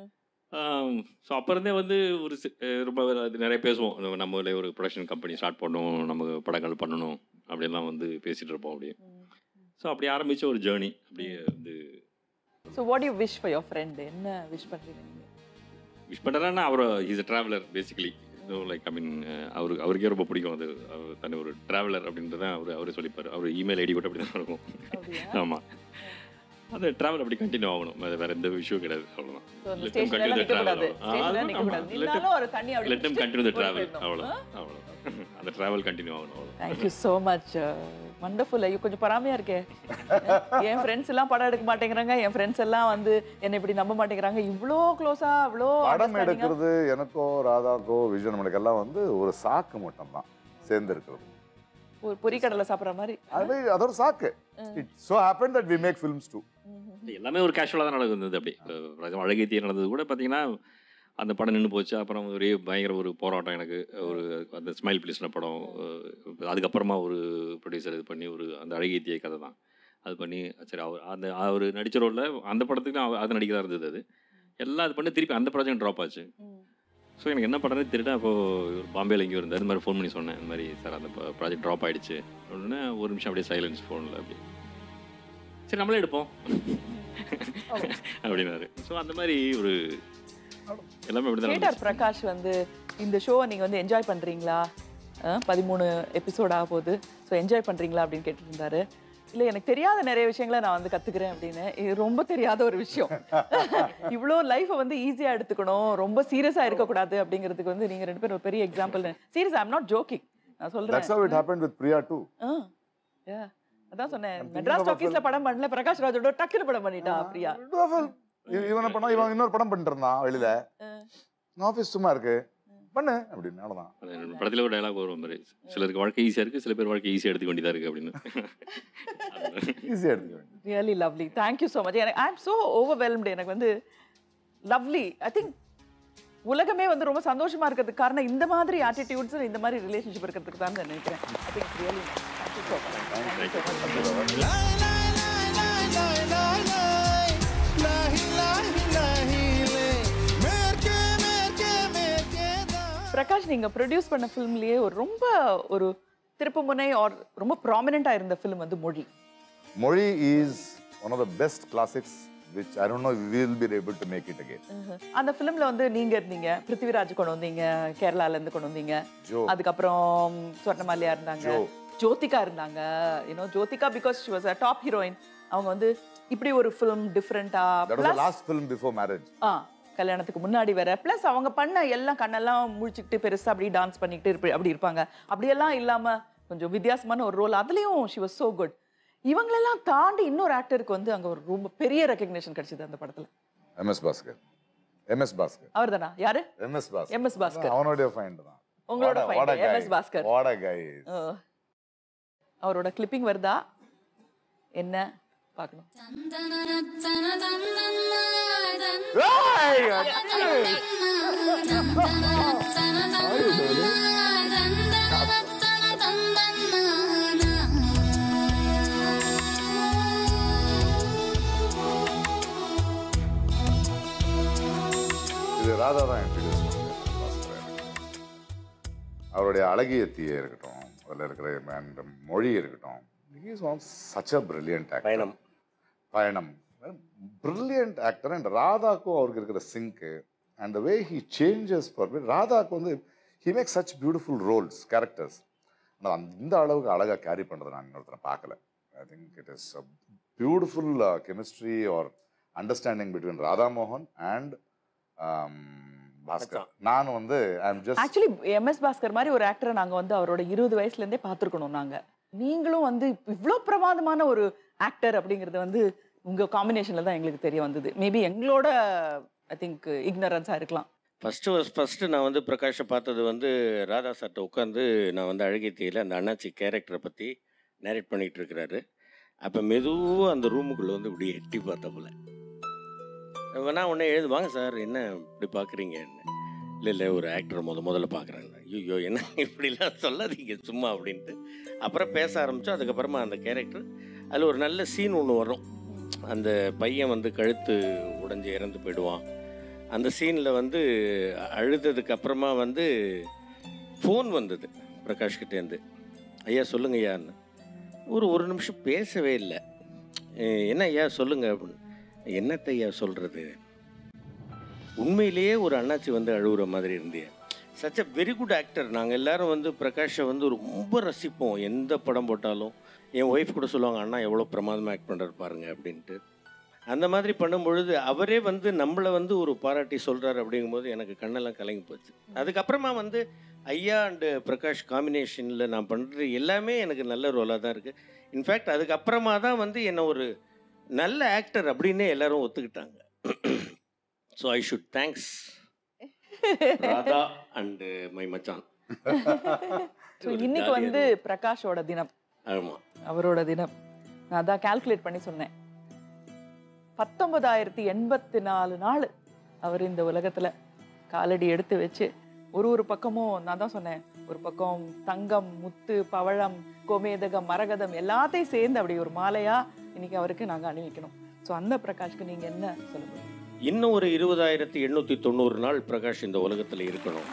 ஸோ அப்போ இருந்தே வந்து ஒரு சி- அஹ் ரொம்ப அது நிறைய பேசுவோம் நம்ம நம்மளே ஒரு ப்ரொடக்ஷன் கம்பெனி ஸ்டார்ட் பண்ணணும் நம்ம படங்கள் பண்ணணும் அப்படியெல்லாம் வந்து பேசிகிட்டு இருப்போம் அப்படியே ஸோ அப்படி ஆரம்பித்த ஒரு ஜேர்னி அப்படியே வந்து so what you wish for your friend என்ன விஷ் பண்றீங்க நீங்க விஷ் பண்ணுறேன்னா அவர் is a traveller basically like I mean அவருக்கு அவருக்கே ரொம்ப பிடிக்கும் அது அவர் தன்னை ஒரு ட்ராவலர் அப்படின்றத அவர் அவரே சொல்லிப்பார் அவர் இமெயில் ஐடி கூட அப்படி தான் இருக்கும் அப்படியா? ஆமாம் அந்த ட்ராவல் அப்படி கண்டினியூ ஆகணும் அது வேற எந்த விஷயம் கிடையாது அவ்வளோதான் So, அந்த Let them ஸ்டேஷன்ல continue the நிக்க கூடாது travel. ஆ, ஸ்டேஷன்ல அதுதான் நிக்க கூடாது ஆமா. Let them- இருந்தாலும் ஒரு தண்ணி அப்படி let them continue the ஓடி travel. போயிடணும். அவ்வளோ ஆ? அவ்வளோ அந்த ட்ராவல் கண்டினியூ ஆகணும் அவ்வளோ தேங்க்யூ ஸோ மச் வண்டர்ஃபுல் ஐயோ கொஞ்சம் பொறாமையா இருக்கே என் ஃப்ரெண்ட்ஸ் எல்லாம் படம் எடுக்க மாட்டேங்கிறாங்க என் ஃப்ரெண்ட்ஸ் எல்லாம் வந்து என்னை இப்படி நம்ப மாட்டேங்கிறாங்க இவ்வளோ க்ளோஸா இவ்வளோ படம் எடுக்கிறது எனக்கோ ராதாக்கோ விஜய் நம்மளுக்கு எல்லாம் வந்து ஒரு சாக்கு மட்டும்தான் சேர்ந்து இருக்கிறது ஒரு பொரிக்கடலை சாப்பிட்ற மாதிரி அது அதோட சாக்கு it so happened that we make films too எல்லாமே ஒரு கேஷுவலாக தான் நடந்தது அப்படி இப்போ அழகை தீ நடந்தது கூட பார்த்தீங்கன்னா அந்த படம் நின்று போச்சு அப்புறம் ஒரே பயங்கர ஒரு போராட்டம் எனக்கு ஒரு அந்த ஸ்மைல் பிளிஸ்ன படம் அஹ் அதுக்கப்புறமா ஒரு ப்ரொடியூசர் இது பண்ணி ஒரு அந்த அழகிய தீய கதை தான் அது பண்ணி சரி அவர் அந்த அவர் நடித்த ரோலில் அந்த படத்துக்கு அவ- அது நடிக்க தான் இருந்தது அது எல்லாம் இது பண்ணி திருப்பி அந்த ப்ராஜெக்ட் ட்ராப் ஆச்சு ஸோ எனக்கு என்ன பண்ணுறது தெரியல அப்போது பாம்பேல எங்கேயோ இருந்தார் இந்த மாதிரி ஃபோன் பண்ணி சொன்னேன் இந்த மாதிரி சார் அந்த ப்ராஜெக்ட் ட்ராப் ஆயிடுச்சு உடனே ஒரு நிமிஷம் அப்படியே சைலன்ஸ் ஃபோனில் அப்படி சரி நம்மளே எடுப்போம் அப்படின்னாரு ஸோ அந்த மாதிரி ஒரு எல்லாமே அப்படி தான் கேட்டார் பிரகாஷ் வந்து இந்த ஷோவை நீங்க வந்து என்ஜாய் பண்றீங்களா அஹ், பதிமூணு எபிசோட் ஆக போகுது ஸோ என்ஜாய் பண்றீங்களா அப்படின்னு கேட்டுட்டு இருந்தாரு இல்ல எனக்கு தெரியாத நிறைய விஷயங்களை நான் வந்து கத்துக்கிறேன் அப்படின்னு இது ரொம்ப தெரியாத ஒரு விஷயம் இவ்வளோ லைஃப்பை வந்து ஈஸியா எடுத்துக்கணும் ரொம்ப சீரியஸா இருக்கக்கூடாது அப்படிங்கிறதுக்கு வந்து நீங்க ரெண்டு பேரும் ஒரு பெரிய example serious I'm not joking நான் that's how it சொல்றேன் happened with priya too ah, yeah. அதான் சொன்னேன் மெட்ராஸ் டாக்கீஸ்ல படம் பண்ணல பிரகாஷ் ராஜோட டக்குனு படம் பண்ணிட்டா பிரியா இவ- இவன் என்ன பண்ணா இவன் இன்னொரு படம் பண்ணிட்டு இருந்தான் வெளியில ஆஃபீஸ் சும்மா இருக்கு பண்ணு அப்படின்னு அவ்வளவுதான் அது படத்தில் ஒரு டயலாக் வரும் மாதிரி சிலருக்கு வாழ்க்கை ஈஸியாக இருக்குது சில பேர் வாழ்க்கை ஈஸியாக எடுத்துக்க வேண்டியதாக இருக்குது அப்படின்னு ஈஸியா எடுத்துக்க really lovely thank you so much எனக்கு ஐ எம் ஸோ ஓவர்வெல்ம்டு எனக்கு வந்து லவ்லி ஐ திங்க் உலகமே வந்து ரொம்ப சந்தோஷமா இருக்கிறதுக்கு காரணம் இந்த மாதிரி ஆட்டிடியூட்ஸ் இந்த மாதிரி ரிலேஷன்ஷிப் இருக்கிறதுக்கு தான் நான் நினைக்கிறேன் I think really thank you so much Prakash நீங்க ப்ரொடியூஸ் பண்ண ஃபிலிம்லயே ஒரு ரொம்ப ஒரு திருப்புமுனை ஆர் ரொம்ப ப்ராமினெண்டா இருந்த ஃபிலிம் வந்து Mozhi Mozhi is one of the best classics which I don't know will be able to make it again அந்த ஃபிலிம்ல வந்து நீங்க இருந்தீங்க பிருத்திவிராஜ் கொண்டு வந்தீங்க கேரளால இருந்து கொண்டு வந்தீங்க ஜோ. அதுக்கப்புறம் சொர்ணமாலியா இருந்தாங்க ஜோ. ஜோதிகா இருந்தாங்க you know Jyothika because she was a top heroine அவங்க வந்து இப்படி ஒரு ஃபிலிம் டிஃப்ரெண்டா that was last film before marriage ஆ கல்யாணத்துக்கு முன்னாடி வேற ப்ளஸ் அவங்க பண்ண எல்லாம் கண்ணெல்லாம் முழிச்சுக்கிட்டு பெருசா அப்படி டான்ஸ் பண்ணிக்கிட்டு இருப்ப அப்படி இருப்பாங்க அப்படியெல்லாம் இல்லாம கொஞ்சம் வித்தியாசமான ஒரு ரோல் அதுலயும் ஷி வாஸ் சோ குட் இவங்களெல்லாம் தாண்டி இன்னொரு ஆக்டருக்கு வந்து அங்க ஒரு ரொம்ப பெரிய ரெக்கக்னேஷன் கிடைச்சது அந்த படத்துல எம்எஸ் பாஸ்கர் எம்எஸ் பாஸ்கர் அவர் தானா யாரு எம்எஸ் பாஸ்கர் எம்.எஸ். பாஸ்கர். அவனுடைய ஃபைண்ட் தான் உங்களோட What a- what find, a guy. MS Bhaskar. What a guy. அஹ், அவரோட கிளிப்பிங் வருதா என்ன பார்க்கணும் இது ராதா தான் இன்ட்ரடியூஸ் அவருடைய அழகிய தீய இருக்கட்டும் அதில் இருக்கிற and மொழி இருக்கட்டும் is one such a brilliant actor பயணம். பயணம் பிரில்லியன்ட் ஆக்டர் அண்ட் ராதாக்கும் அவருக்கு இருக்கிற சிங்க்கு and the way he changes for ராதாக்கு வந்து he make such beautiful roles characters ஆனால் அந்த இந்த அளவுக்கு அழகாக கேரி பண்ணுறதை நான் இன்னொருத்தரை பார்க்கல I think it is a beautiful chemistry or understanding between Radha மோகன் அண்ட் பாஸ்கர் நான் வந்து I am just actually MS Bhaskar மாதிரி ஒரு ஆக்டரை நாங்க வந்து அவரோட இருபது வயசுல இருந்தே பார்த்துருக்கணும் நாங்க நீங்களும் வந்து இவ்வளோ பிரமாதமான ஒரு ஆக்டர் அப்படிங்கிறது வந்து உங்க காம்பினேஷன்ல தான் எங்களுக்கு தெரிய வந்தது மேபி எங்களோட ஐ திங்க் இக்னரன்ஸா இருக்கலாம் ஃபஸ்ட்டு ஃபஸ்ட்டு நான் வந்து பிரகாஷை பார்த்தது வந்து ராதா சார்ட்ட உட்காந்து நான் வந்து அழகியத்தையில் அந்த அண்ணாச்சி கேரக்டரை பற்றி நேரேட் பண்ணிகிட்டு இருக்கிறாரு அப்போ மெதுவாக அந்த ரூமுக்குள்ளே வந்து இப்படி எட்டி பார்த்தப்பல வேணா உடனே எழுது வாங்க சார் என்ன இப்படி பார்க்குறீங்க இல்லை இல்லை ஒரு ஆக்டர் முத முதல்ல பார்க்குறேன் ஐயோ என்ன இப்படிலாம் சொல்லாதீங்க சும்மா அப்படின்ட்டு அப்புறம் பேச ஆரம்பித்தோம் அதுக்கப்புறமா அந்த கேரக்டர் அதில் ஒரு நல்ல சீன் ஒன்று வரும் அந்த பையன் வந்து கழுத்து உடைஞ்சு இறந்து போயிடுவான் அந்த சீனில் வந்து அழுததுக்கு அப்புறமா வந்து ஃபோன் வந்தது பிரகாஷ் கிட்டேருந்து ஐயா சொல்லுங்க ஐயான்னு ஒரு ஒரு நிமிஷம் பேசவே இல்லை "அஹ், என்ன ஐயா சொல்லுங்க அப்படின்னு என்னத்தை ஐயா சொல்கிறது உண்மையிலேயே ஒரு அண்ணாச்சி வந்து அழுகுற மாதிரி இருந்தே such a very good actor நாங்கள் எல்லாரும் வந்து பிரகாஷை வந்து ரொம்ப ரசிப்போம் எந்த படம் போட்டாலும் என் ஒய்ஃப் கூட சொல்லுவாங்க அண்ணா எவ்வளோ பிரமாதமாக ஆக்ட் பண்ணுறாரு பாருங்க அப்படின்ட்டு அந்த மாதிரி பண்ணும் பொழுது அவரே வந்து நம்மளை வந்து ஒரு பாராட்டி சொல்கிறாரு அப்படிங்கும்போது எனக்கு கண்ணெல்லாம் கலங்கி போச்சு அதுக்கப்புறமா வந்து ஐயா அண்டு பிரகாஷ் காம்பினேஷனில் நான் பண்ணுறது எல்லாமே எனக்கு நல்ல ரோலாக தான் இருக்குது இன்ஃபேக்ட் அதுக்கப்புறமா தான் வந்து என்னை ஒரு நல்ல ஆக்டர் அப்படின்னே எல்லாரும் ஒத்துக்கிட்டாங்க so I should thanks Radha and my மச்சான் ஸோ இன்னைக்கு வந்து பிரகாஷோட தினம் ஆமாம் அவரோட தினம் நான் அதான் கால்குலேட் பண்ணி சொன்னேன் பத்தொன்பதாயிரத்தி எண்பத்தி நாலு நாள் அவர் இந்த உலகத்துல காலடி எடுத்து வச்சு ஒரு ஒரு பக்கமும் நான் தான் சொன்னேன் ஒரு பக்கம் தங்கம் முத்து பவழம் கோமேதகம் மரகதம் எல்லாத்தையும் சேர்ந்து அப்படி ஒரு மாலையா இன்னைக்கு அவருக்கு நாங்க அணிவிக்கணும் ஸோ அந்த பிரகாஷ்க்கு நீங்க என்ன சொல்லுங்க இன்னும் ஒரு இருபதாயிரத்தி எண்ணூற்றி தொண்ணூறு நாள் பிரகாஷ் இந்த உலகத்தில் இருக்கணும்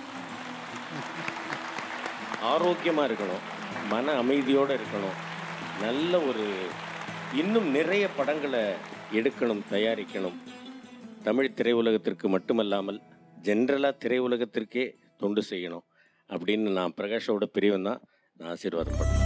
ஆரோக்கியமாக இருக்கணும் மன அமைதியோடு இருக்கணும் நல்ல ஒரு இன்னும் நிறைய படங்களை எடுக்கணும் தயாரிக்கணும் தமிழ் திரையுலகத்திற்கு மட்டுமல்லாமல் ஜென்ரலாக திரையுலகத்திற்கே தொண்டு செய்யணும் அப்படின்னு நான் பிரகாஷோட பிரிவன் தான் நான் ஆசீர்வாதம் பண்ணுறேன்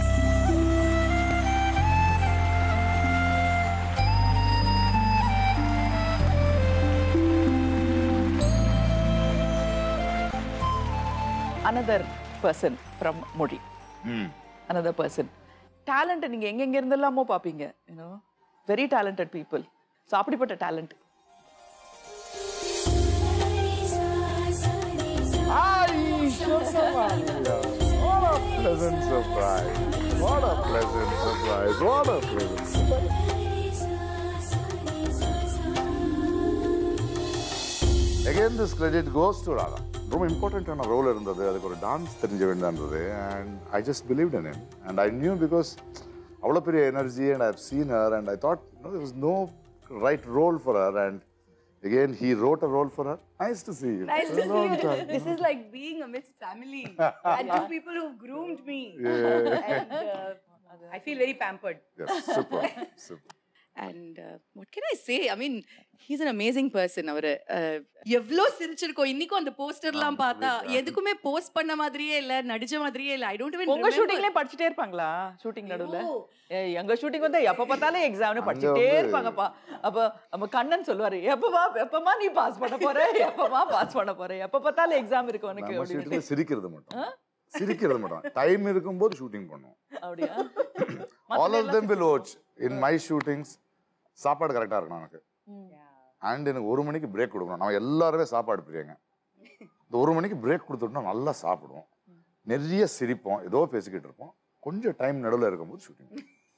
another person from Mozhi another person talent நீங்க எங்கெங்க இருந்தெல்லாமோ பார்ப்பீங்க you know very talented people so அப்படிப்பட்ட talent What a pleasant surprise. What a pleasant surprise. What a pleasant surprise. Again, this credit goes to Radha. ரொம்ப இம்பார்ட்டண்ட்டான ரோல் இருந்தது அதுக்கு ஒரு டான்ஸ் தெரிஞ்ச வேண்டியதாக இருந்தது and I just believe in him and I knew because அவ்வளோ பெரிய energy and I have seen her and I thought no there was no right role for her and again he wrote a role for her nice to see you Nice to see Long you. time. This is like being amidst family and two people who groomed me. Yeah. And uh, I feel very pampered. Yes, super, super. And uh, what can I say? I mean, he's an amazing person. அவர் எவ்வளோ சிரிச்சிருக்கோம் இன்னைக்கும் அந்த போஸ்டர்லாம் பார்த்தா எதுக்குமே போஸ்ட் பண்ண மாதிரியே இல்ல நடிச்ச மாதிரியே இல்ல ஐ டோன்ட் even உங்க remember. ஷூட்டிங்லயே படிச்சுட்டே இருப்பாங்களா ஷூட்டிங் நடுவுல ஏய், எங்க ஷூட்டிங் வந்து எப்ப பார்த்தாலும் எக்ஸாம்னு படிச்சுட்டே வந்து- இருப்பாங்கப்பா அப்ப நம்ம கண்ணன் சொல்லுவாரு எப்பமா எப்பமா நீ பாஸ் பண்ண போற எப்பமா பாஸ் பண்ண போற எப்ப பார்த்தாலும் எக்ஸாம் இருக்கு உனக்கு நம்ம அப்படின்னு ஷூட்டிங்ல சிரிக்கிறது மட்டும் சிரிக்கிறது மட்டும் டைம் இருக்கும்போது ஷூட்டிங் பண்ணுவோம் அப்படியா all of them will watch in my shootings சாப்பாடு கரெக்டாக இருக்கணும் எனக்கு அண்ட் எனக்கு ஒரு மணிக்கு பிரேக் கொடுக்கணும் நம்ம எல்லாருமே சாப்பாடு பிரியாங்க இந்த ஒரு மணிக்கு பிரேக் கொடுத்துட்டோம்னா நல்லா சாப்பிடுவோம் நிறைய சிரிப்போம் ஏதோ பேசிக்கிட்டு இருப்போம் கொஞ்சம் டைம் நடுவில் இருக்கும்போது ஷூட்டிங்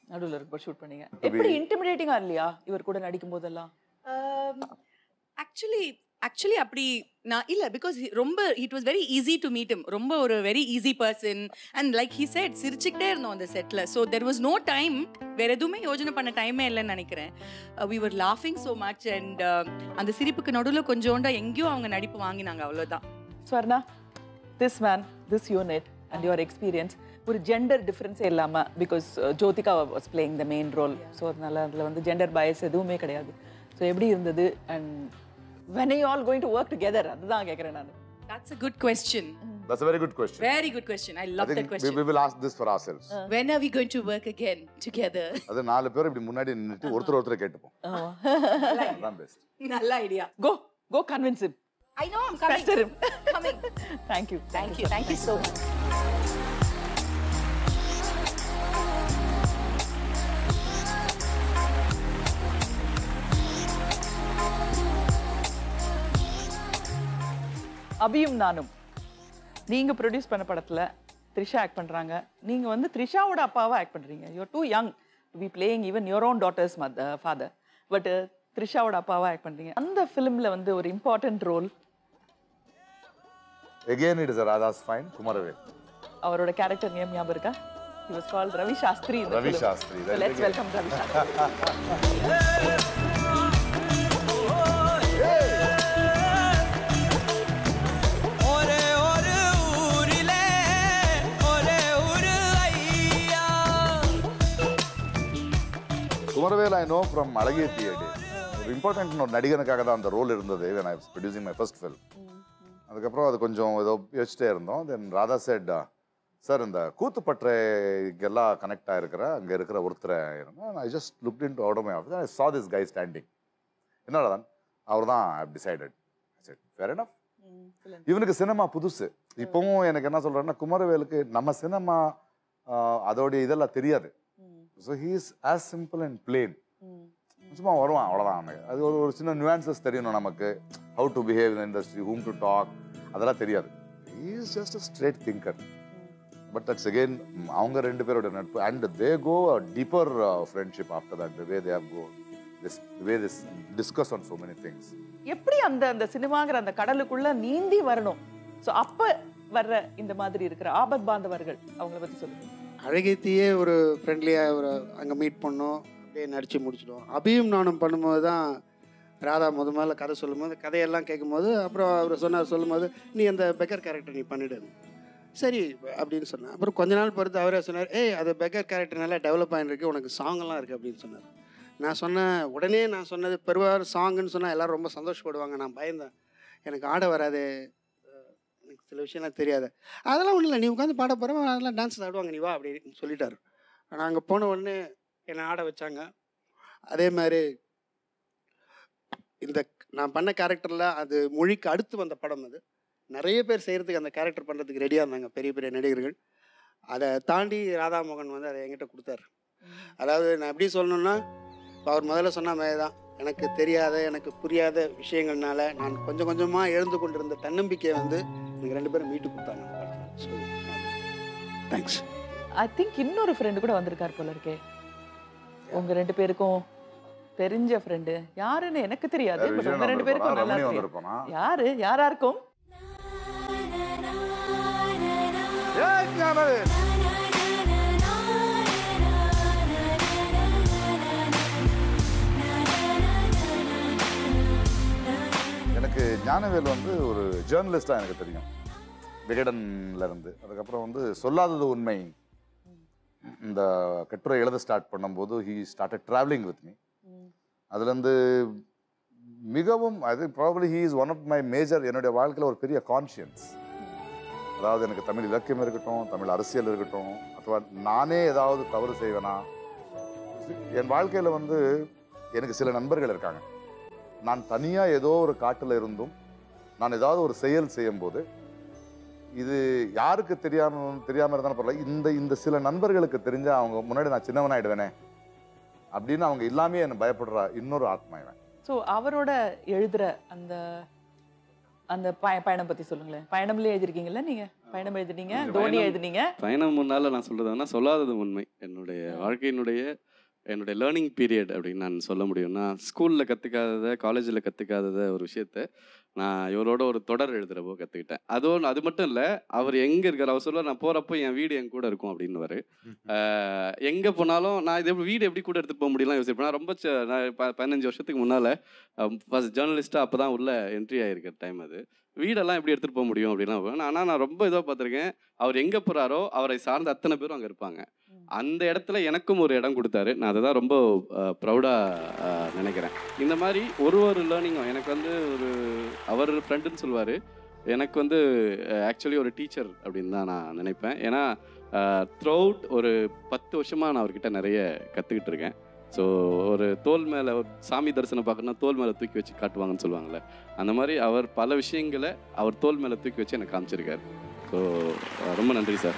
நடுவில் இருக்க ஷூட் பண்ணீங்க Could be- எப்படி இன்டிமிடேட்டிங்கா இல்லையா இவர் கூட நடிக்கும் போதெல்லாம் ஆக்சுவலி ஆக்சுவலி அப்படி நான் இல்ல பிகாஸ் ரொம்ப it was very easy to meet him ரொம்ப ஒரு very easy person and like he set சிரிச்சுக்கிட்டே இருந்தோம் அந்த செட்ல so there was no time வேற எதுவுமே யோஜனை பண்ண டைமே இல்லைன்னு நினைக்கிறேன் வி வர் லாஃபிங் ஸோ மச் அண்ட் அந்த சிரிப்புக்கு நடுவில் கொஞ்சோண்டா எங்கேயோ அவங்க நடிப்பு வாங்கினாங்க அவ்வளோதான் Swarna this man this unit and your experience ஒரு ஜெண்டர் டிஃப்ரென்ஸே இல்லாமல் because Jyothika was playing the main role so அதனால அதில் வந்து ஜெண்டர் பயஸ் எதுவுமே கிடையாது ஸோ எப்படி இருந்தது and when I all going to work together அதுதான் கேட்குறேன் நான் That's a good question. That's a very good question. Very good question. I love I think that question. We, we will ask this for ourselves. When are we going to work again together? அது நாலு பேர் இப்படி முன்னாடி நின்னுட்டு ஒருத்தர் ஒருத்தர் கேட்டுப்போம் அதான் பெஸ்ட் நல்ல idea go go convince him I know I'm coming. Pester him. coming. Thank you. Thank you. Thank you so much. அபியும் நானும் நீங்க ப்ரொடியூஸ் பண்ண படத்துல த்ரிஷா ஆக்ட் பண்றாங்க நீங்க வந்து த்ரிஷாவோட அப்பாவா ஆக்ட் பண்றீங்க you're too young we playing even your own daughters மத ஃபாதர் பட் த்ரிஷாவோட அப்பாவா ஆக்ட் பண்றீங்க அந்த ஃபிலிம்ல வந்து ஒரு important role Again, it is a Radha's fine, Kumaravel. அவரோட கேரக்டர் நேம் ஞாபகம் இருக்கா he was called Ravi Shastri in the Ravi film. Shastri, So very let's good. welcome Ravi Shastri ஒரே ஒரு ஊரிலே ஒரே ஒரு ஐயா குமரவேல் ஐ நோ ஃப்ரம் அழகிய தியேடி ஒரு இம்பார்ட்டன்ட் ஒரு நடிகனுக்காக தான் அந்த ரோல் இருந்தது when I was producing my first film அதுக்கப்புறம் அது கொஞ்சம் ஏதோ யோசிச்சிட்டே இருந்தோம் தென் ராதா செட் சார் இந்த கூத்துப்பற்றைக்கெல்லாம் கனெக்ட் ஆகிருக்கிற அங்கே இருக்கிற ஒருத்தரை இருந்தேன் I just look in to out my office I saw this guy standing என்னடா தான் அவர் தான் ஐ டிசைடட் சரி ஃபேர் எனஃப் இவனுக்கு சினிமா புதுசு இப்போவும் எனக்கு என்ன சொல்கிறேன்னா குமரவேலுக்கு நம்ம சினிமா அதோடைய இதெல்லாம் தெரியாது so he is as simple and plain சும்மா வருவான் அவ்வளோதான் அவனுக்கு அது ஒரு ஒரு சின்ன நியூஆன்சஸ் தெரியணும் நமக்கு how to behave in industry whom to talk அதெல்லாம் தெரியாது he is just a straight thinker but that's again அவங்க ரெண்டு பேரோட நட்பு and they go a deeper friendship after that way they have go this way this discuss on so many things எப்படி அந்த அந்த சினிமாங்கிற அந்த கடலுக்குள்ள நீந்தி வரணும் ஸோ அப்ப வர்ற இந்த மாதிரி இருக்கிற ஆபத் பாந்தவர்கள் அவங்கள பத்தி சொல்லுங்க அழகேத்தியே ஒரு ஃப்ரெண்ட்லியாக ஒரு அங்கே மீட் பண்ணோம் அப்படியே நடித்து முடிச்சிட்டோம் அபியும் நானும் பண்ணும்போது தான் ராதா முத முதல்ல கதை சொல்லும்போது கதையெல்லாம் கேட்கும்போது அப்புறம் அவர் சொன்னார் சொல்லும்போது நீ அந்த பெக்கர் கேரக்டர் நீ பண்ணிடு சரி அப்படின்னு சொன்னேன் அப்புறம் கொஞ்ச நாள் பொறுத்து அவரே சொன்னார் ஏய் அது பெக்கர் கேரக்டர் நல்லா டெவலப் ஆகிருக்கு உனக்கு சாங்கெல்லாம் இருக்குது அப்படின்னு சொன்னார் நான் சொன்னேன் உடனே நான் சொன்னது பெருவார் சாங்குன்னு சொன்னால் எல்லாரும் ரொம்ப சந்தோஷப்படுவாங்க நான் பயந்தேன் எனக்கு ஆட வராது அஹ் எனக்கு சில விஷயம்லாம் தெரியாது அதெல்லாம் ஒன்றும் இல்லை நீ உட்காந்து பாட போகிறோம் அதெல்லாம் டான்ஸ் ஆடுவாங்க நீ வா அப்படின்னு சொல்லிட்டாரு நான் அங்கே போன உடனே என்னை ஆட வச்சாங்க அதே மாதிரி இந்த நான் பண்ண கேரக்டரில் அது மொழிக்கு அடுத்து வந்த படம் அது நிறைய பேர் செய்கிறதுக்கு அந்த கேரக்டர் பண்ணுறதுக்கு ரெடியாக இருந்தாங்க பெரிய பெரிய நடிகர்கள் அதை தாண்டி ராதாமோகன் வந்து அதை என்கிட்ட கொடுத்தாரு அதாவது நான் எப்படி சொல்லணும்னா இப்ப அவர் முதல்ல சொன்ன மாதிரி தான் எனக்கு தெரியாத எனக்கு புரியாத விஷயங்கள்னால நான் கொஞ்சம் கொஞ்சமாக எழுந்து கொண்டிருந்த தன்னம்பிக்கையை வந்து எனக்கு ரெண்டு பேரும் மீட்டு கொடுத்தாங்க ஸோ தேங்க்ஸ் ஐ திங்க் இன்னொரு ஃப்ரெண்டு கூட வந்திருக்கார் போல இருக்கே உங்க ரெண்டு பேருக்கும் தெரிஞ்ச ஃப்ரெண்டு யாருன்னு எனக்கு தெரியாது யாரு, பட் விஜயன் உங்க ரெண்டு பேருக்கும் வந்திருப்பானா? நல்லா ரமணி தெரியும். வந்திருப்பானா? யாரு யாரா இருக்கும் எனக்கு ஞானவேல் வந்து ஒரு ஜேர்னலிஸ்டாக எனக்கு தெரியும் விகடன்ல இருந்து அதுக்கப்புறம் வந்து சொல்லாதது உண்மை இந்த கட்டுரை எழுத ஸ்டார்ட் பண்ணும்போது he started travelling with me அதுலேருந்து மிகவும் அது probably he is one of my major என்னுடைய வாழ்க்கையில் ஒரு பெரிய கான்ஷியன்ஸ் அதாவது எனக்கு தமிழ் இலக்கியம் இருக்கட்டும் தமிழ் அரசியல் இருக்கட்டும் அथवा நானே ஏதாவது தவறு செய்வேனா என் வாழ்க்கையில் வந்து எனக்கு சில நண்பர்கள் இருக்காங்க நான் தனியாக ஏதோ ஒரு காட்டில் இருந்தும் நான் ஏதாவது ஒரு செயல் செய்யும்போது இது யாருக்கு தெரியாம தெரியாமல் இருந்தாலும் பரவாயில்ல இந்த இந்த சில நண்பர்களுக்கு தெரிஞ்சா அவங்க முன்னாடி நான் சின்னவனாயிடுவேனே அப்படின்னு அவங்க இல்லாமே என்னை பயப்படுற இன்னொரு ஆத்மா இவன் ஸோ அவரோட எழுதுற அந்த அந்த பய பயணம் பத்தி சொல்லுங்களேன் பயணம்ல எழுதிருக்கீங்கல்ல நீங்க பயணம் எழுதினீங்க தோனி எழுதினீங்க பயணம் முன்னால் நான் சொல்கிறதுனா சொல்லாதது உண்மை என்னுடைய வாழ்க்கையினுடைய என்னுடைய லேர்னிங் பீரியட் அப்படின்னு நான் சொல்ல முடியும் நான் ஸ்கூலில் கற்றுக்காததை காலேஜில் கற்றுக்காதத ஒரு விஷயத்த நான் இவரோட ஒரு தொடர் எழுதுகிறப்போ கற்றுக்கிட்டேன் அதுவும் அது மட்டும் இல்லை அவர் எங்கே இருக்கார் அவர் சொல்ல நான் போகிறப்போ என் வீடு என் கூட இருக்கும் அப்படின்னுவாரு எங்கே போனாலும் நான் இது எப்படி வீடு எப்படி கூட எடுத்துகிட்டு போக முடியலாம் யோசிப்பேன் நான் ரொம்ப ச- நான் ப பதினஞ்சு வருஷத்துக்கு முன்னால் ஃபஸ்ட் ஜேர்னலிஸ்ட்டாக அப்போ தான் உள்ள என்ட்ரி ஆகிருக்க டைம் அது வீடெல்லாம் எப்படி எடுத்துகிட்டு போக முடியும் அப்படிலாம் ஆனால் நான் ரொம்ப இதாக பார்த்துருக்கேன் அவர் எங்கே போகிறாரோ அவரை சார்ந்த அத்தனை பேரும் அங்கே இருப்பாங்க அந்த இடத்துல எனக்கும் ஒரு இடம் கொடுத்தாரு நான் அதை தான் ரொம்ப ப்ரௌடாக நினைக்கிறேன் இந்த மாதிரி ஒரு ஒரு லேர்னிங்கும் எனக்கு வந்து ஒரு அவர் ஃப்ரெண்டுன்னு சொல்லுவார் எனக்கு வந்து ஆக்சுவலி ஒரு டீச்சர் அப்படின்னு தான் நான் நினைப்பேன் ஏன்னா த்ரூஅவுட் ஒரு பத்து வருஷமாக நான் அவர்கிட்ட நிறைய கற்றுக்கிட்டு இருக்கேன் ஸோ ஒரு தோல் மேலே ஒரு சாமி தரிசனம் பார்க்கணும்னா தோல் மேலே தூக்கி வச்சு காட்டுவாங்கன்னு சொல்லுவாங்கள்ல அந்த மாதிரி அவர் பல விஷயங்களை அவர் தோல் மேலே தூக்கி வச்சு எனக்கு காமிச்சிருக்காரு ஸோ ரொம்ப நன்றி sir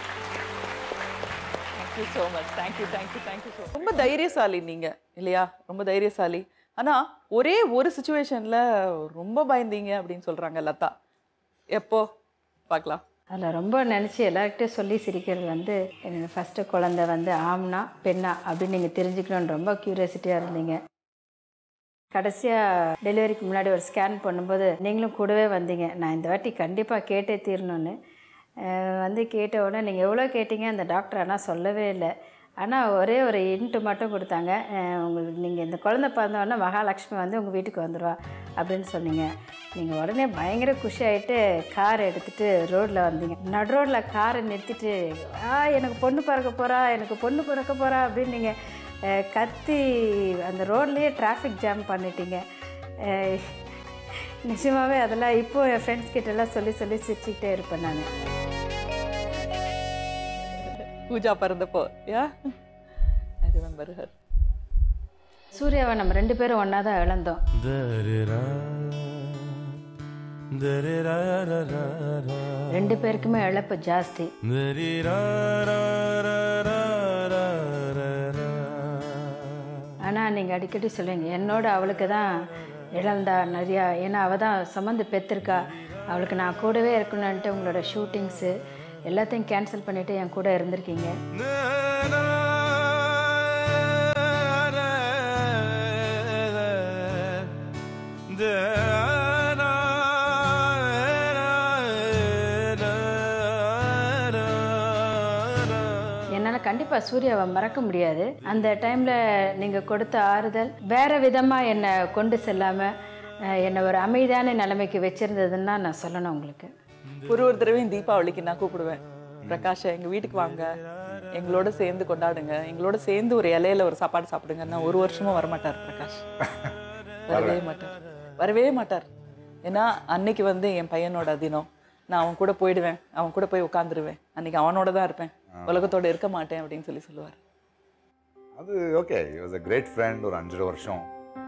thank you so much thank you thank you thank you so ரொம்ப தைரியசாலி நீங்க இல்லையா ரொம்ப தைரியசாலி ஆனா ஒரே ஒரு சுச்சுவேஷன்ல ரொம்ப பயந்தீங்க அப்படின்னு சொல்றாங்க லதா எப்போ பார்க்கலாம் அதில் ரொம்ப நினச்சி எல்லாருக்கிட்டையும் சொல்லி சிரிக்கிறது வந்து என்னோடய ஃபஸ்ட்டு குழந்தை வந்து ஆம்னா பெண்ணா அப்படின்னு நீங்கள் தெரிஞ்சுக்கணுன்னு ரொம்ப க்யூரியாசிட்டியாக இருந்தீங்க கடைசியாக டெலிவரிக்கு முன்னாடி ஒரு ஸ்கேன் பண்ணும்போது நீங்களும் கூடவே வந்தீங்க நான் இந்த வாட்டி கண்டிப்பாக கேட்டே தீரணும்னு அஹ் வந்து கேட்ட உடனே நீங்கள் எவ்வளோ கேட்டீங்க அந்த டாக்டர் ஆனால் சொல்லவே இல்லை ஆனால் ஒரே ஒரு இன்ட்டு மட்டும் கொடுத்தாங்க அஹ் உங்களுக்கு நீங்கள் இந்த குழந்தை பிறந்த உடனே மகாலட்சுமி வந்து உங்கள் வீட்டுக்கு வந்துடுவா அப்படின்னு சொன்னீங்க நீங்கள் உடனே பயங்கர குஷி ஆகிட்டு கார் எடுத்துகிட்டு ரோட்டில் வந்தீங்க நடு ரோட்டில் காரை நிறுத்திட்டு ஆ எனக்கு பொண்ணு பிறக்க போகிறா எனக்கு பொண்ணு பிறக்க போகிறா அப்படின்னு நீங்கள் அஹ், கத்தி அந்த ரோட்லேயே டிராஃபிக் ஜாம் பண்ணிட்டீங்க அஹ், நிஜமாவே அதெல்லாம் இப்போ என் ஃப்ரெண்ட்ஸ் கிட்டலாம் சொல்லி சொல்லி சிரிச்சுக்கிட்டே இருப்பேன் நான் பூஜா பிறந்தப்போ யா ஐ ரிமெம்பர் ஹர் சூர்யாவை நம்ம ரெண்டு பேரும் ஒன்றா தான் இழந்தோம் ரெண்டு பேருக்குமே இழப்பு ஜாஸ்தி ஆனால் நீங்கள் அடிக்கடி சொல்லுவீங்க என்னோட அவளுக்கு தான் இழந்தா நிறையா ஏன்னா அவள் தான் சுமந்து பெற்றிருக்கா அவளுக்கு நான் கூடவே இருக்கணுன்ட்டு உங்களோட ஷூட்டிங்ஸு எல்லாத்தையும் கேன்சல் பண்ணிவிட்டு என் கூட இருந்திருக்கீங்க என்னால் கண்டிப்பாக சூர்யாவை மறக்க முடியாது அந்த டைமில் நீங்கள் கொடுத்த ஆறுதல் வேறு விதமாக என்னை கொண்டு செல்லாமல் என்னை ஒரு அமைதியான நிலைமைக்கு வச்சுருந்ததுன்னு தான் நான் சொல்லணும் உங்களுக்கு ஒரு ஒரு தடவையும் தீபாவளிக்கு நான் கூப்பிடுவேன் பிரகாஷை எங்க வீட்டுக்கு வாங்க எங்களோட சேர்ந்து கொண்டாடுங்க எங்களோட சேர்ந்து ஒரு இலையில ஒரு சாப்பாடு சாப்பிடுங்கன்னா ஒரு வருஷமும் வரமாட்டார் பிரகாஷ் வரவே மாட்டார் வரவே மாட்டார் ஏன்னா அன்னைக்கு வந்து என் பையனோட தினம் நான் அவன் கூட போயிடுவேன் அவன் கூட போய் உட்காந்துருவேன் அன்னைக்கு அவனோட தான் இருப்பேன் உலகத்தோட இருக்க மாட்டேன் அப்படின்னு சொல்லி சொல்லுவார் அது okay was a great friend ஒரு அஞ்சரை வருஷம்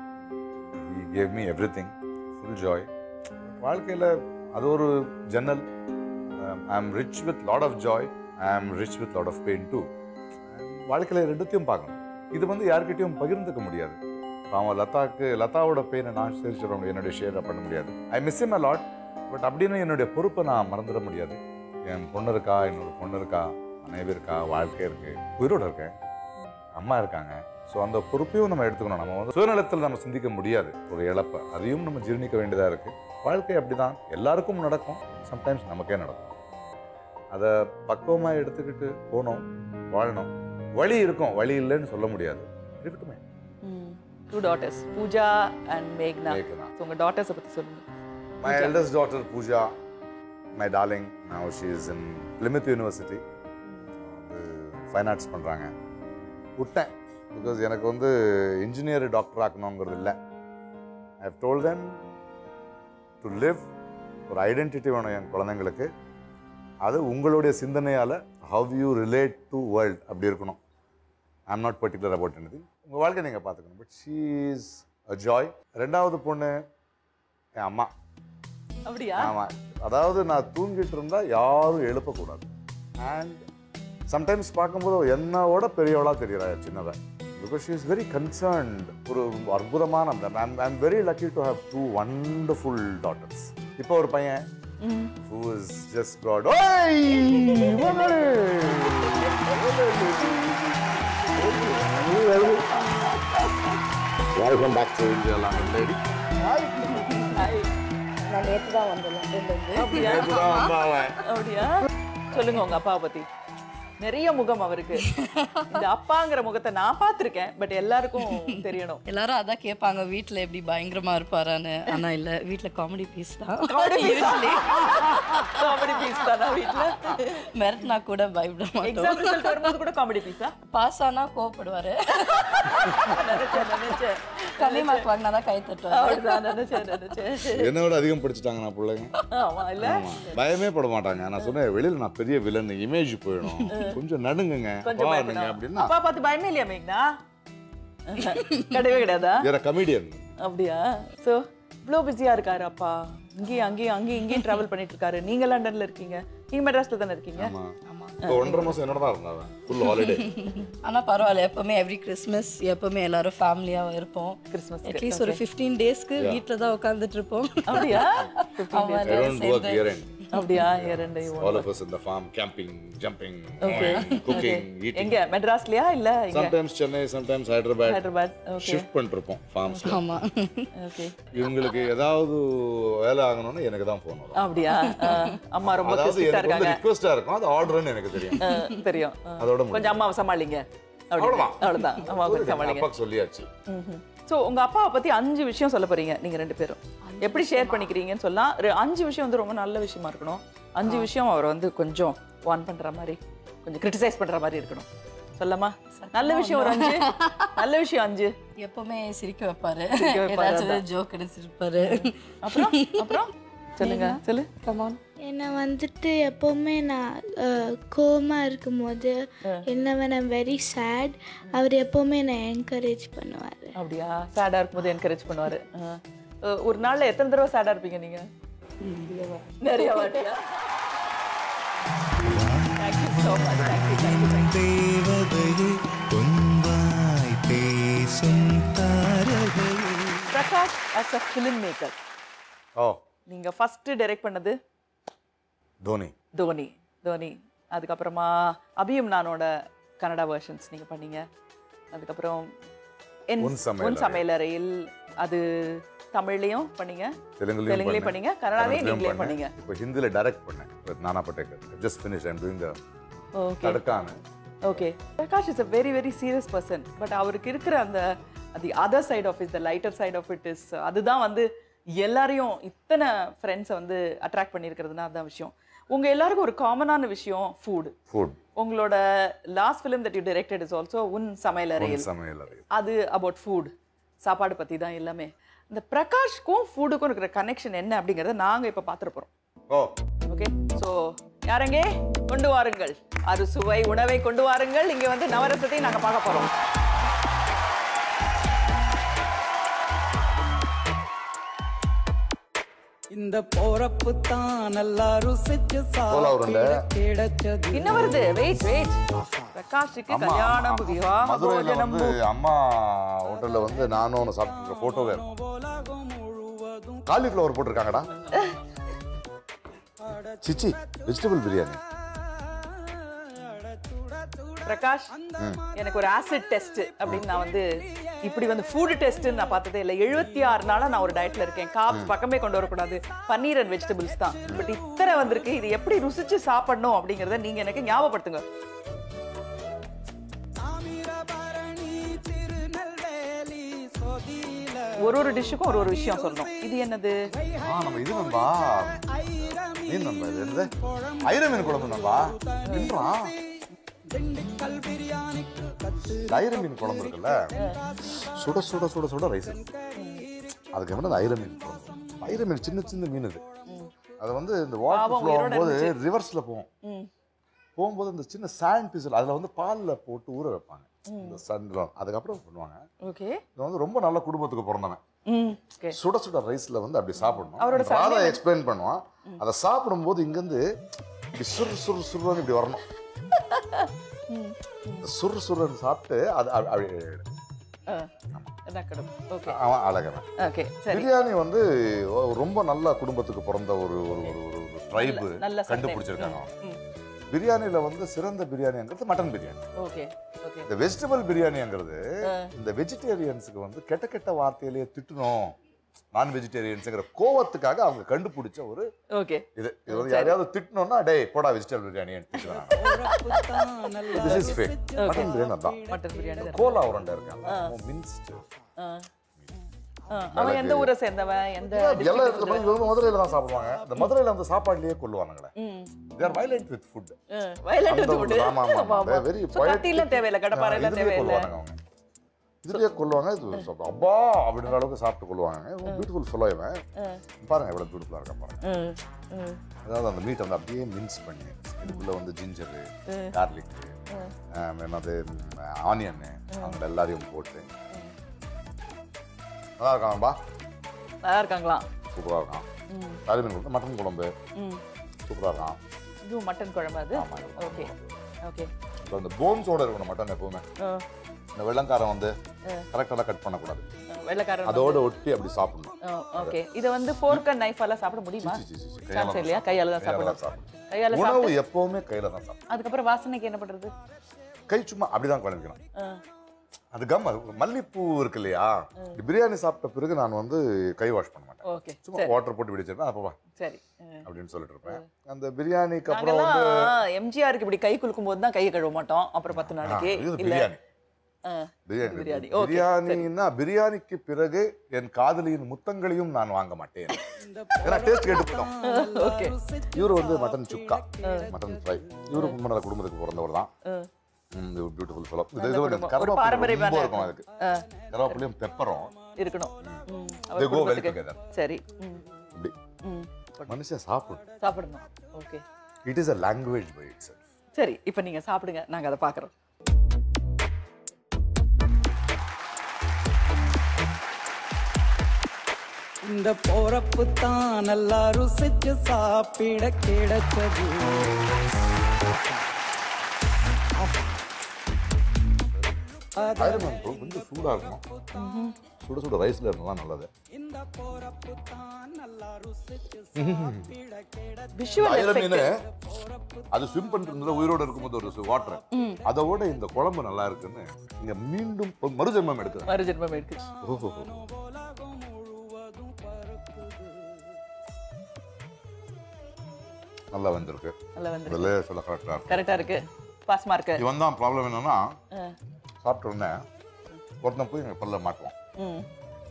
he gave me everything full joy வாழ்க்கையில் அது ஒரு ஜன்னல் I am rich with lot of joy I am rich with lot of pain too வாழ்க்கையில் ரெண்டுத்தையும் பார்க்கணும் இது வந்து யார்கிட்டயும் பகிர்ந்துக்க முடியாது பாவம் லதாக்கு லதாவோட பெயினை நான் ஷேர் சொல்ல முடியும் என்னுடைய ஷேர் பண்ண முடியாது I miss him a lot but அப்படின்னு என்னுடைய பொறுப்பை நான் மறந்துட முடியாது என் பொண்ணு இருக்கா என்னோட பொண்ணு இருக்கா மனைவி இருக்கா வாழ்க்கை இருக்கு உயிரோட இருக்கேன் அம்மா இருக்காங்க ஸோ அந்த பொறுப்பையும் நம்ம எடுத்துக்கணும் நம்ம வந்து சுயநலத்தில் நம்ம சிந்திக்க முடியாது ஒரு இழப்பை அதையும் நம்ம ஜீர்ணிக்க வேண்டியதாக இருக்குது வாழ்க்கை அப்படிதான் எல்லாருக்கும் நடக்கும் சம்டைம்ஸ் நமக்கே நடக்கும் அதை பக்குவமாக எடுத்துக்கிட்டு போகணும் வாழணும் வழி இருக்கும் வழி இல்லைன்னு சொல்ல முடியாது இருக்கட்டுமே டூ டாட்டர்ஸ் பூஜா அண்ட் மேக்னா So, உங்க டாட்டர்ஸை பத்தி சொல்லுங்க My eldest daughter, Pooja, my darling, now she is in Plymouth University. வந்து ஃபைன் ஆர்ட்ஸ் பண்ணுறாங்க விட்டேன் பிகாஸ் எனக்கு வந்து இன்ஜினியர் டாக்டர் ஆக்கணுங்கிறது இல்லை I have told them to live ஒரு ஐடென்டிட்டி வேணும் என் குழந்தைங்களுக்கு அது உங்களுடைய சிந்தனையால் how you relate to world அப்படி இருக்கணும் I am not particular about anything உங்கள் வாழ்க்கை நீங்கள் பார்த்துக்கணும் but she is a joy ரெண்டாவது பொண்ணு என் அம்மா அப்படியா ஆமாம் அதாவது நான் தூங்கிட்டு இருந்தால் யாரும் எழுப்பக்கூடாது அண்ட் சம்டைம்ஸ் பார்க்கும்போது அவ என்னோட பெரியவளாக தெரியுறா சின்னதை because she is very concerned ஒரு அற்புதமான I'm very lucky to have two wonderful daughters இப்போ ஒரு பையன் ம். who is just brought ஓய் மகளே வெல்கம் பேக் டு இந்தியா லாங்கன் லேடி நான் நேற்று தான் வந்தேன் லண்டன்லேருந்து அப்படியா நேத்து தான் வந்தான் அவன். அப்படியா சொல்லுங்க உங்க அப்பாவை பத்தி நிறைய முகம் அவருக்கு இந்த அப்பாங்கிற முகத்தை நான் பார்த்திருக்கேன் பட் எல்லாருக்கும் தெரியணும் எல்லாரும் அதான் கேட்பாங்க வீட்டில் எப்படி பயங்கரமா இருப்பாரான்னு ஆனா இல்ல வீட்டில் காமெடி பீஸ் தான் Comedy piece ஆ? காமெடி பீஸ் தானா வீட்ல மிரட்டினா கூட பயப்பட எக்ஸாம் மாட்டோம் ரிசல்ட் வரும்போது கூட காமெடி பீஸா பாஸ் ஆனா கோவப்படுவாரு நினைச்சேன் நினைச்சேன் கம்மி மார்க் வாங்கினா தான் கை தட்டுவாரு அப்படிதான் நினைச்சேன் நினைச்சேன் என்னை விட அதிகம் படிச்சுட்டாங்க நான் பிள்ளைங்க ஆமா இல்ல ஆமா. பயமே பட மாட்டாங்க நான் சொன்னேன் வெளியில நான் பெரிய வில்லன் இமேஜ் போயிடும் கொஞ்சம் நடுங்குங்க கொஞ்சம் பாருங்க பயப்படும் அப்படின்னா அப்பா பார்த்து பயமே இல்லையா மேக்னா கிடையவே கிடையாதா வேற கமெடியன் அப்படியா சோ இவ்வளோ பிஸியா இருக்காரு அப்பா இங்கேயும் அங்கேயும் அங்கேயும் இங்கேயும் டிராவல் பண்ணிட்டு இருக்காரு நீங்க லண்டன்ல இருக்கீங்க நீங்க மெட்ராஸ்ல தானே இருக்கீங்க இப்போ ஒன்றரை மாசம் என்னோட தான் இருந்தாங்க ஃபுல் ஹாலிடே ஆனா பரவாயில்ல எப்பவுமே எவ்ரி கிறிஸ்மஸ் எப்பவுமே எல்லாரும் ஃபேமிலியா இருப்போம் கிறிஸ்மஸ் அட்லீஸ்ட் ஒரு ஃபிஃப்டீன் டேஸ்க்கு Yeah. வீட்டில் தான் உட்காந்துட்டு இருப்போம் அப்படியா ஆமா, I எல்லாரும் don't work சேர்ந்து. year end. அப்படியா இரண்டு All of us in the farm, camping, jumping, Okay. cooking, eating. எங்க மெட்ராஸ்லயா இல்ல இங்க Sometimes Chennai, sometimes Hyderabad. Hyderabad okay shift பண்ணிருப்போம் ஃபார்ம்ஸ்ல ஆமா ஓகே இவங்களுக்கு ஏதாவது வேலை ஆகணும்னு எனக்கு தான் ஃபோன் வரும் அப்படியா ஆ, அம்மா ரொம்ப அதாவது ஸ்ட்ரிக்ட்டா எனக்கு வந்து இருக்காங்க ரிக்வெஸ்டா இருக்கும் அது ஆர்டர்னு எனக்கு தெரியும் ஆ, தெரியும் ஆ. அதோட முடியும். கொஞ்சம் அம்மாவை சமாளிங்க அப்படி. அவ்வளவுதான். அவ்வளவுதான் அம்மா கொஞ்சம் சொல்லிட்டேன், சமாளிங்க அப்பாக்கு சொல்லியாச்சு ஸோ உங்க அப்பாவை பத்தி அஞ்சு விஷயம் சொல்ல போறீங்க நீங்க ரெண்டு பேரும் எப்படி ஷேர் பண்ணிக்கிறீங்கன்னு சொல்லலாம் ஒரு அஞ்சு விஷயம் வந்து ரொம்ப நல்ல விஷயமா இருக்கணும் அஞ்சு விஷயம் அவரை வந்து கொஞ்சம் வான் பண்ற மாதிரி கொஞ்சம் கிரிட்டிசைஸ் பண்ற மாதிரி இருக்கணும் சொல்லமா நல்ல விஷயம் ஒரு அஞ்சு நல்ல விஷயம் அஞ்சு எப்பவுமே சிரிக்க வைப்பாரு சிரிக்க வைப்பாரு, ஏதாச்சும் அதான். ஜோக் எடுத்துருப்பாரு அப்புறம் அப்புறம் சொல்லுங்க சொல்லு கமான் என்னை வந்துட்டு எப்போவுமே நான் கோமாக இருக்கும்போது என்ன வேணா வெரி சேட் அவர் எப்போவுமே என்னை என்கரேஜ் பண்ணுவார் அப்படியா சேடா இருக்கும்போது என்கரேஜ் பண்ணுவாரு ஆ. அஹ், ஒரு நாள்ல எத்தனை தடவை சேடா இருப்பீங்க நீங்க நிறைய வாட்டியா thank you so much thank you thank you தேவதையே பொன்வாய் பேசும் தாரகையே Prakash as a film maker ஓ நீங்க ஃபர்ஸ்ட் டைரக்ட் பண்ணது தோனி தோனி தோனி அதுக்கப்புறமா அபியும் நானோட கன்னடா வெர்ஷன்ஸ் நீங்க பண்ணீங்க அதுக்கப்புறம் என் உன் சமையலறை. உன் சமையலறையில் அது தமிழ்லயும் பண்ணீங்க தெலுங்குலயும் தெலுங்குலயும் பண்ணீங்க கன்னடாலையும் கன்னடத்துலயும் நீங்களே பண்ணேன். பண்ணீங்க இப்போ ஹிந்தில டைரக்ட் பண்ணேன் with Nana Patekar just finish I'm doing the okay தடுக்கான okay Prakash is a very very serious person but அவருக்கு இருக்கிற அந்த the other side of is the lighter side of it is அதுதான் வந்து எல்லாரையும் இத்தனை ஃப்ரெண்ட்ஸை வந்து அட்ராக்ட் பண்ணியிருக்கிறதுனா அதுதான் விஷயம் உங்க எல்லாருக்கும் ஒரு காமனான விஷயம் ஃபுட் ஃபுட் உங்களோட last film that you directed is also உன் சமையலறையில் சமையலறை அது அபவுட் ஃபுட் சாப்பாடு பத்தி தான் எல்லாமே இந்த பிரகாஷ்க்கும் ஃபுட்டுக்கும் இருக்கிற கனெக்ஷன் என்ன அப்படிங்கறத நாங்க இப்ப பாத்துட்டு போறோம் ஓ ஓகே ஸோ யாரங்கே கொண்டு வாருங்கள் அறுசுவை உணவை கொண்டு வாருங்கள் இங்க வந்து நவரசத்தை நாங்க பார்க்க போறோம் இந்த போறப்பு தான் நல்லா ருசிச்சு கோலா உருண்டை. சாப்பிட கிடைச்சது என்ன வருது வெயிட் வெயிட் பிரகாஷுக்கு கல்யாணம் விவாக மதுரையில் போஜனம் வந்து அம்மா ஹோட்டல்ல வந்து நானும் ஒன்று சாப்பிட்டு ஃபோட்டோவே இருக்கும் காலிஃப்ளவர் போட்டிருக்காங்கடா சிச்சி வெஜிடபிள் பிரியாணி பிரகாஷ் எனக்கு ஒரு ஆசிட் டெஸ்ட் அப்படின்னு நான் வந்து இப்படி வந்து ஃபுட் டெஸ்ட் நான் பார்த்ததே இல்லை எழுபத்தி ஆறு நாளா நான் ஒரு டயட்ல இருக்கேன் காப்ஸ் பக்கமே கொண்டு வரக்கூடாது பன்னீர் அண்ட் வெஜிடபிள்ஸ் தான் பட் இத்தனை வந்திருக்கு இது எப்படி ருசிச்சு சாப்பிடணும் அப்படிங்கறத நீங்க எனக்கு ஞாபகப்படுத்துங்க ஒரு ஒரு டிஷ்ஷுக்கும் ஒரு ஒரு விஷயம் சொல்லணும் இது என்னது ஆ நம்ம இது நண்பா மீன் நண்பா இது என்னது ஐர மீன் குழம்பு நண்பா நின்றா ஐர மீன் குழம்பு இருக்குல்ல சுட சுட சுட சுட ரைஸ் அதுக்கு என்ன அந்த ஐர மீன் குழம்பு ஐர மீன் சின்ன சின்ன மீன் இது அது வந்து இந்த வாட்டர் பாவம், ஃப்ளோ உயிரோட ஆகும்போது இருந்துச்சு. ரிவர்ஸ்ல போகும் ம். போகும்போது அந்த சின்ன சாண்ட் பீஸ் அதுல வந்து பால்ல போட்டு ஊற வைப்பாங்க ம். இந்த சன்லாம் அதுக்கப்புறம் பண்ணுவாங்க ஓகே இது வந்து ரொம்ப நல்ல குடும்பத்துக்கு பிறந்தவன் ம் ஓகே சுட சுட ரைஸ்ல வந்து அப்படி சாப்பிடணும் அவரோட ராதா சமையல் எக்ஸ்பிளைன் பண்ணுவான் அதை சாப்பிடும்போது இங்கேருந்து இப்படி சுர் சுர் சுருன்னு இப்படி வரணும் சுர் சுருன்னு சாப்பிட்டு அது அப்படி- அப்படி நக்கடம் ஓகே அவன் அழகவன் ஓகே சரி பிரியாணி வந்து ஒ- ரொம்ப நல்ல குடும்பத்துக்கு பிறந்த ஒரு ஒரு ஒரு ஒரு ட்ரைபு நல்ல- நல்ல surname. கண்டுபிடிச்சிருக்காங்க ம், அவன். ம். பிரியாணியில வந்து சிறந்த பிரியாணிங்கிறது மட்டன் பிரியாணி ஓகே ஓகே இந்த வெஜிடபிள் பிரியாணிங்கிறது ஆ. இந்த வெஜிடேரியன்ஸுக்கு வந்து கெட்ட கெட்ட வார்த்தையிலேயே திட்டணும் நான் வெஜிடேரியன்ஸுங்கிற கோவத்துக்காக அவங்க கண்டுபிடிச்ச ஒரு ஓகே இது இது வந்து சரி. யாரையாவது திட்டணும்னா டேய் போடா vegetable biryani this is fake Okay. Mutton biryani அதான் மட்டன் பிரியாணி தான். கோலா உருண்டை இருக்காங்க ஆ. மின்ஸ்டு ஆ. ஆ, அவன் எந்த ஊரை சேர்ந்தவன் எந்த எல்லா district இடத்துல போய் இவங்க மதுரையில தான் சாப்பிடுவாங்க இந்த மதுரையில வந்து சாப்பாடுலயே கொல்லுவானுங்களே ம். They are violent with food ஆ, violent with food. ஆமா ஆமா ஆமா, ஆமா. வெரி So, கத்தியெல்லாம் தேவையில்லை, கடப்பாரையெல்லாம் தேவையில்லை. அவங்க இதுலயே கொல்லுவாங்க இது சாப்பிடும் அப்பா அப்படின்ற அளவுக்கு சாப்பிட்டு கொள்வாங்க பியூட்டிஃபுல் சொல்லுவேன் ஆ. பாருங்க எவ்வளவு பியூட்டிஃபுல்லா இருக்கா பாருங்க ம், ம். அதாவது அந்த மீட் வந்து அப்படியே மின்ஸ் பண்ணி இதுக்குள்ள வந்து ஜிஞ்சரு ம். கார்லிக் ம். என்னது ஆனியன் அவங்க எல்லாரையும் போட்டு நல்லா இருக்காங்கப்பா நல்லா இருக்காங்களாம் சூப்பரா இருக்கான் ம். காலிமீன் கொடுத்து மட்டன் குழம்பு ம். சூப்பரா இருக்கான் இதுவும் மட்டன் குழம்பு அது ஓகே ஓகே இப்போ இந்த போன்ஸோட இருக்கணும் மட்டன் எப்பவுமே ஆ. இந்த வெள்ளங்காரம் வந்து ஆ. கரெக்டாக கட் பண்ணக்கூடாது வெள்ளைக்காரன் அதோட ஒட்டி அப்படி சாப்பிடணும் ஓகே இதை வந்து ஃபோர்க் அண்ட் நைஃபால சாப்பிட முடியுமா சான்ஸ் இல்லையா கையால தான் கையால தான் சாப்பிடணும் கையால உணவு சாப்பிட்டு எப்பவுமே கையில தான் சாப்பிடணும் அதுக்கப்புறம் வாசனைக்கு என்ன பண்றது கை சும்மா அப்படிதான் குழம்பிக்கணும் ஆ. அது கம் அது மல்லிப்பூ இருக்கு இல்லையா இந்த பிரியாணி சாப்பிட்ட பிறகு நான் வந்து கை வாஷ் பண்ண மாட்டேன் ஓகே சும்மா சரி வாட்டர் போட்டு விடிச்சிருப்பேன் அப்போ வா சரி அப்படின்னு சொல்லிட்டு இருப்பேன் அந்த பிரியாணிக்கு அப்புறம் நாங்கெல்லாம் வந்து எம்ஜிஆருக்கு இப்படி கை குலுக்கும் போது தான் கையை கழுவ மாட்டோம் அப்புறம் பத்து நாளைக்கு இது இல்ல பிரியாணி ஆ, பிரியாணி பிரியாணி ஓகே பிரியாணின்னா பிரியாணிக்கு பிறகு என் காதலியின் முத்தங்களையும் நான் வாங்க மாட்டேன் ஏன்னா டேஸ்ட் கேட்டுக்கிட்டோம் ஓகே இவர் வந்து மட்டன் சுக்கா மட்டன் ஃப்ரை இவரு கும்பல குடும்பத்துக்கு பிறந்தவர் தான் ஆ. பியூட்டிஃபுல் ஃபெலோ இது நல்ல இது வந்து குடும்பம். ஒரு கருவேப்பிலை பாரம்பரியமான ரொம்ப இருக்கும் அதுக்கு ஆ. கருவேப்பிலையும் பெப்பரும் இருக்கணும் ம், They அவர் go well குடும்பத்துக்கு together. சரி ம், இப்படி ம். மனுஷன் சாப்பிடும் சாப்பிடணும் okay it is a language by it's சரி இப்போ நீங்க சாப்பிடுங்க நாங்க அதை பார்க்குறோம் இந்த போறப்பு தான் நல்லா ருசிச்சு சாப்பிட கிடைச்சது ஆயிரம் கொஞ்சம் சூடா இருக்கணும் சுட சுட ரைஸ்ல இருந்தாலும் நல்லது விஷுவல் அயில மீன் எஃபெக்ட் அது ஸ்விம் பண்ணிட்டு இருந்ததுல உயிரோட இருக்கும்போது ஒரு வாட்டர் ம். அதோட இந்த குழம்பு நல்லா இருக்குன்னு இங்க மீண்டும் ஒரு மறுஜென்மம் எடுக்குது மறுஜென்மம் இருக்கு ஓஹோ நல்லா வந்திருக்கு நல்லா வந்திருக்கு. இதுல சொல்ல கரெக்டா இருக்கு கரெக்டா இருக்கு பாஸ் மார்க் இவன் தான் ப்ராப்ளம் என்னன்னா சாப்பிட்ட உடனே ஒருத்தன் போய் பல்ல மாட்டுவான் ம்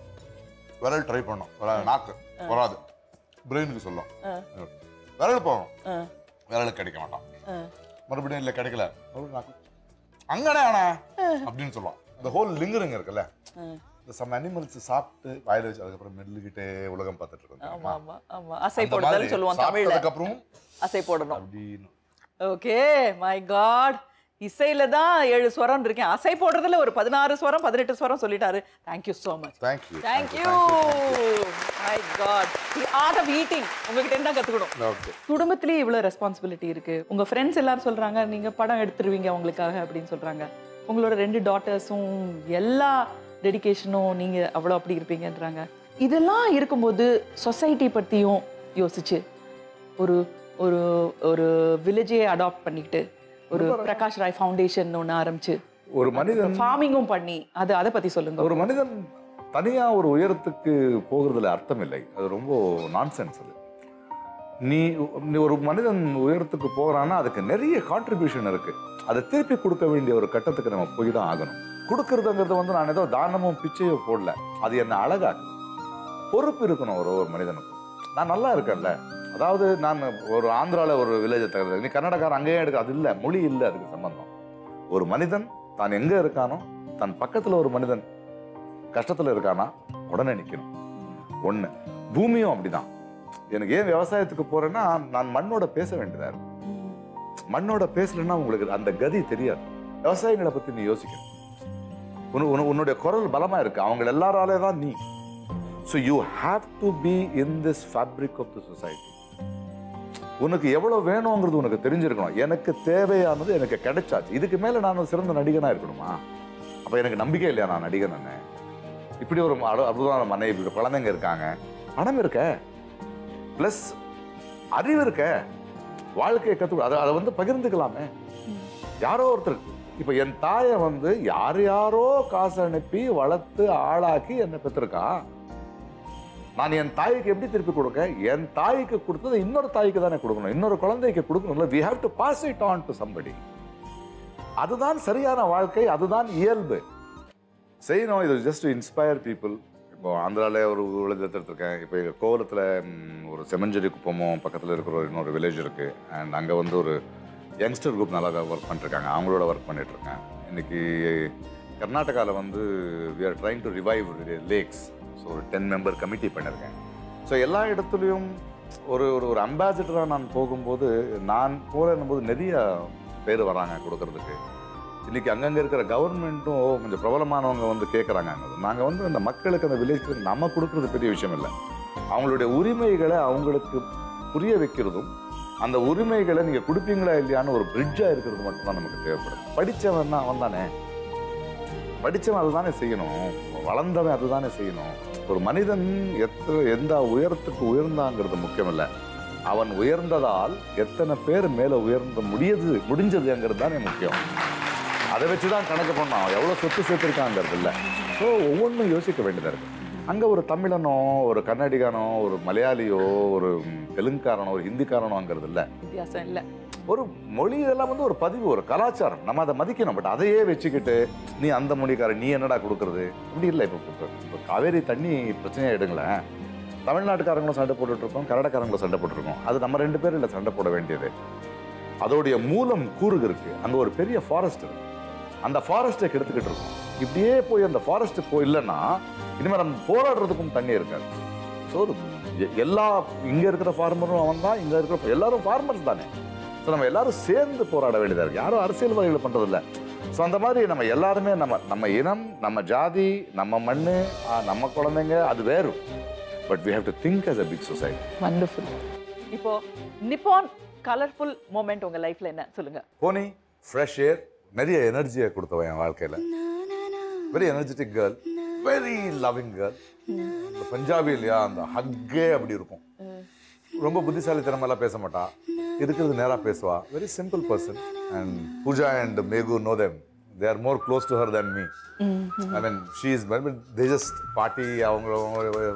விரல் ட்ரை பண்ணோம் விரல் நாக்கு வராது பிரெயினுக்கு சொல்லும் ஆ. விரல் போகும் ஆ. விரலுக்கு கிடைக்க மாட்டான் ஆ. மறுபடியும் இல்லை கிடைக்கல மறுபடியும் நாக்கு அங்கடே ஆனா அப்படின்னு சொல்லுவான் இந்த ஹோல் லிங்கருங்க இருக்குல்ல ஆ. இந்த சம் அனிமல்ஸ் சாப்பிட்டு வாயில வச்சு அதுக்கப்புறம் மெல்லுகிட்டே உலகம் பார்த்துட்டு இருக்கோம் ஆமா ஆமா ஆமா அசை அந்த போடுதல் மாதிரி சொல்லுவோம் தமிழ்ல சாப்பிட்டதுக்கு அப்புறம் அசை போடணும் அப்படின்னு ஓகே மை காட் இசையில தான் ஏழு ஸ்வரம் இருக்கேன் அசை போடுறதுல ஒரு பதினாறு ஸ்வரம் பதினெட்டு ஸ்வரம் சொல்லிட்டாரு thank you so much thank you thank you my god the art of eating உங்ககிட்ட என்ன கத்துக்கணும் ஓகே குடும்பத்திலேயே இவ்வளோ ரெஸ்பான்சிபிலிட்டி இருக்கு உங்க ஃப்ரெண்ட்ஸ் எல்லாரும் சொல்றாங்க நீங்க படம் எடுத்துருவீங்க உங்களுக்காக அப்படின்னு சொல்றாங்க உங்களோட ரெண்டு டாட்டர்ஸும் எல்லா டெடிகேஷனும் நீங்க அவ்வளோ அப்படி இருப்பீங்கன்றாங்க இதெல்லாம் இருக்கும்போது சொசைட்டி பத்தியும் யோசிச்சு ஒரு ஒரு ஒரு வில்லேஜே அடாப்ட் பண்ணிக்கிட்டு ஒரு பிரகாஷ் ராய் ஃபவுண்டேஷன் ஒன்று ஆரம்பிச்சு ஒரு மனிதன் ஃபார்மிங்கும் பண்ணி அது அதை பத்தி சொல்லுங்க ஒரு மனிதன் தனியா ஒரு உயரத்துக்கு போகிறதுல அர்த்தம் இல்லை அது ரொம்ப நான்சென்ஸ் அது நீ நீ ஒரு மனிதன் உயரத்துக்கு போறான்னா அதுக்கு நிறைய கான்ட்ரிபியூஷன் இருக்கு அதை திருப்பி கொடுக்க வேண்டிய ஒரு கட்டத்துக்கு நம்ம போய் தான் ஆகணும் கொடுக்கறதுங்கிறது வந்து நான் ஏதோ தானமும் பிச்சையோ போடல அது என்ன அழகாக்குது பொறுப்பு இருக்கணும் ஒரு ஒரு மனிதனுக்கு நான் நல்லா இருக்கேன்ல அதாவது நான் ஒரு ஆந்திரால ஒரு வில்லேஜை தகுந்த நீ கர்நாடகாரன் அங்கேயே எடுக்க அது இல்லை மொழி இல்லை அதுக்கு சம்பந்தம் ஒரு மனிதன் தான் எங்க இருக்கானோ தன் பக்கத்துல ஒரு மனிதன் கஷ்டத்துல இருக்கானா உடனே நிக்கணும் ஒண்ணு பூமியும் அப்படிதான் எனக்கு ஏன் விவசாயத்துக்கு போறேன்னா நான் மண்ணோட பேச வேண்டியதா இருக்கு மண்ணோட பேசலைன்னா உங்களுக்கு அந்த கதி தெரியாது விவசாயிகளை பத்தி நீ யோசிக்கணும் உன்னு- உன்னு- உன்னுடைய குரல் பலமா இருக்கு அவங்க எல்லாராலே தான் நீ so you have to be in this fabric of the society உனக்கு எவ்வளவு வேணுங்கிறது உனக்கு தெரிஞ்சிருக்கணும் எனக்கு தேவையானது எனக்கு கிடைச்சாச்சு இதுக்கு மேல நான் ஒரு சிறந்த நடிகனா இருக்கணுமா அப்போ எனக்கு நம்பிக்கை இல்லையா நான் நடிகர் நான் இப்படி ஒரு அடு- அற்புதமான மனைவி இப்படி குழந்தைங்க இருக்காங்க பணம் இருக்க ப்ளஸ் அறிவு இருக்க வாழ்க்கையை கற்று அதை அதை வந்து பகிர்ந்துக்கலாமே யாரோ ஒருத்தர் இப்போ என் தாயை வந்து யார் யாரோ காசு அனுப்பி வளர்த்து ஆளாக்கி என்னை பெற்றிருக்கா நான் என் தாய்க்கு எப்படி திருப்பி கொடுக்க என் தாய்க்கு கொடுத்தது இன்னொரு தாய்க்கு தானே கொடுக்கணும் இன்னொரு குழந்தைக்கு கொடுக்கணும்ல we have to pass it on to somebody அதுதான் சரியான வாழ்க்கை அதுதான் இயல்பு செய்யணும் இது ஜஸ்ட் டு இன்ஸ்பயர் பீப்புள் இப்போ ஆந்திரால ஒரு விழுந்து எடுத்துருக்கேன் இப்போ எங்கள் கோவலத்தில் ஒரு செமஞ்சேரி குப்பமும் பக்கத்தில் இருக்கிற ஒரு இன்னொரு வில்லேஜ் இருக்குது அண்ட் அங்கே வந்து ஒரு யங்ஸ்டர் குரூப் நல்லா ஒர்க் பண்ணிருக்காங்க அவங்களோட ஒர்க் பண்ணிகிட்ருக்கேன் இன்னைக்கு கர்நாடகாவில் வந்து we are trying to revive lakes so ஒரு டென் மெம்பர் கமிட்டி பண்ணியிருக்கேன் ஸோ எல்லா இடத்துலையும் ஒரு ஒரு ஒரு அம்பாசிடராக நான் போகும்போது நான் போகிறேன் போது நிறைய பேர் வராங்க கொடுக்கறதுக்கு இன்னைக்கு அங்கங்கே இருக்கிற கவர்மெண்ட்டும் கொஞ்சம் பிரபலமானவங்க வந்து கேட்குறாங்க நாங்கள் வந்து அந்த மக்களுக்கு அந்த வில்லேஜ்க்கு நம்ம கொடுக்கறது பெரிய விஷயம் இல்லை அவங்களுடைய உரிமைகளை அவங்களுக்கு புரிய வைக்கிறதும் அந்த உரிமைகளை நீங்கள் கொடுப்பீங்களா இல்லையான்னு ஒரு பிரிட்ஜாக இருக்கிறது மட்டும்தான் நமக்கு தேவைப்படும் படித்தவன் தான் அவன் தானே படித்தவன் அதுதானே செய்யணும் வளர்ந்தவன் அதுதானே செய்யணும் ஒரு மனிதன் எத்த எந்த உயரத்துக்கு உயர்ந்தாங்கிறது முக்கியம் இல்லை அவன் உயர்ந்ததால் எத்தனை பேர் மேலே உயர்ந்த முடியது முடிஞ்சதுங்கிறது தானே முக்கியம் அதை வச்சு தான் கணக்கு பண்ணோம் அவன் எவ்வளோ சொத்து சேர்த்துருக்காங்கிறது இல்லை ஸோ ஒவ்வொன்றும் யோசிக்க வேண்டியதாக இருக்கு அங்கே ஒரு தமிழனோ ஒரு கன்னடிகானோ ஒரு மலையாளியோ ஒரு தெலுங்குக்காரனோ ஒரு ஹிந்திக்காரனோங்கிறது இல்லை வித்தியாசம் இல்லை ஒரு மொழி இதெல்லாம் வந்து ஒரு பதிவு ஒரு கலாச்சாரம் நம்ம அதை மதிக்கணும் பட் அதையே வச்சுக்கிட்டு நீ அந்த மொழிக்காரன் நீ என்னடா கொடுக்கறது இப்படி இல்லை இப்போ இப்போ இப்போ காவேரி தண்ணி பிரச்சனையை எடுங்களேன் தமிழ்நாட்டுக்காரங்களும் சண்டை போட்டுட்டு இருக்கோம் கன்னடக்காரங்களும் சண்டை போட்டுருக்கோம் அது நம்ம ரெண்டு பேரும் இல்லை சண்டை போட வேண்டியது அதோடைய மூலம் கூறுக இருக்கு அங்க ஒரு பெரிய ஃபாரஸ்ட் இருக்கு அந்த ஃபாரஸ்ட்டை கெடுத்துக்கிட்டு இருக்கோம் இப்படியே போய் அந்த ஃபாரஸ்ட் போய் இல்லைன்னா இனிமேல் நம்ம போராடுறதுக்கும் தண்ணி இருக்காது ஸோ எல்லா இங்க இருக்கிற ஃபார்மரும் அவன் தான் இங்க இருக்கிற எல்லாரும் ஃபார்மர்ஸ் தானே ஸோ நம்ம எல்லாரும் சேர்ந்து போராட வேண்டியதா இருக்கு யாரும் அரசியல்வாதிகள் பண்றதில்ல ஸோ அந்த மாதிரி நம்ம எல்லாருமே நம்ம நம்ம இனம் நம்ம ஜாதி நம்ம மண்ணு ஆ, நம்ம குழந்தைங்க அது வேறு but we have to think as a big society wonderful இப்போ நிப்பான் கலர்ஃபுல் மூமெண்ட் உங்க லைஃப்ல என்ன சொல்லுங்க போனி ஃப்ரெஷ் ஏர் நிறைய எனர்ஜியை கொடுத்தவன் என் வாழ்க்கையில் very energetic girl very loving girl இந்த பஞ்சாபி இல்லையா அந்த ஹக்கே அப்படி இருக்கும் ரொம்ப புத்திசாலித்தனமெல்லாம் பேச மாட்டா இருக்கிறது நேராக பேசுவா very simple person and Pooja and மேகு know them they are more close to her than me I mean she is they just party அவங்க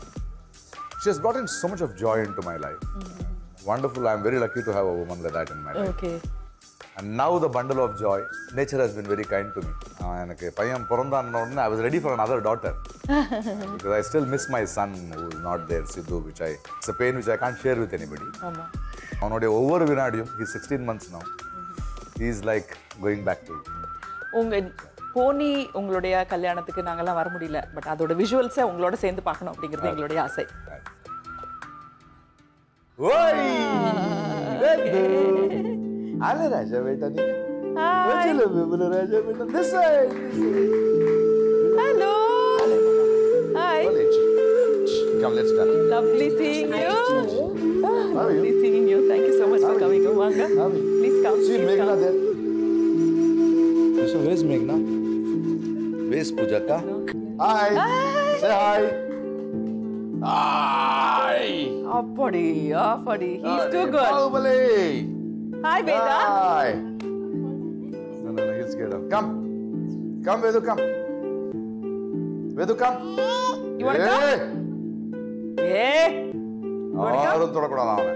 she has brought in so much of joy into my life. Wonderful. I'm very lucky to have a woman like that in my life. Okay And now the bundle of joy, nature has been very kind to me. Uh, எனக்கு பையன் பிறந்தான உடனே I was ready for another daughter because I still miss my son who is not there, Sidhu, which I it's a pain which I can't share with anybody. ஆமா அவனுடைய ஒவ்வொரு வினாடியும் he's 16 months now. He is like going back to உங்க போனி உங்களுடைய கல்யாணத்துக்கு நாங்கெல்லாம் வர முடியல பட் அதோட விஷுவல்ஸை உங்களோட சேர்ந்து பார்க்கணும் அப்படிங்கிறது எங்களுடைய ஆசை ఓయ్ అలా రాజా బేటా నీ వచ్చేలే బిబుల రాజా బేటా this side hello hi come let's start Lovely seeing you. How are you? Lovely seeing you. Thank you so much for coming. Vanga. Please come. See Please Meghna come. there. So where's Meghna? Where's Pujaka? Hi. Say hi. Hi. அப்படி அப்படி he's too good. Bahubali. Hi, Veda. Hi. No, no, no, he'll scare her. Come. Come, Vedu, come. Vedu, come. You wanna Hey. come? ஏ யாரும் தொடக்கூடாது அவனை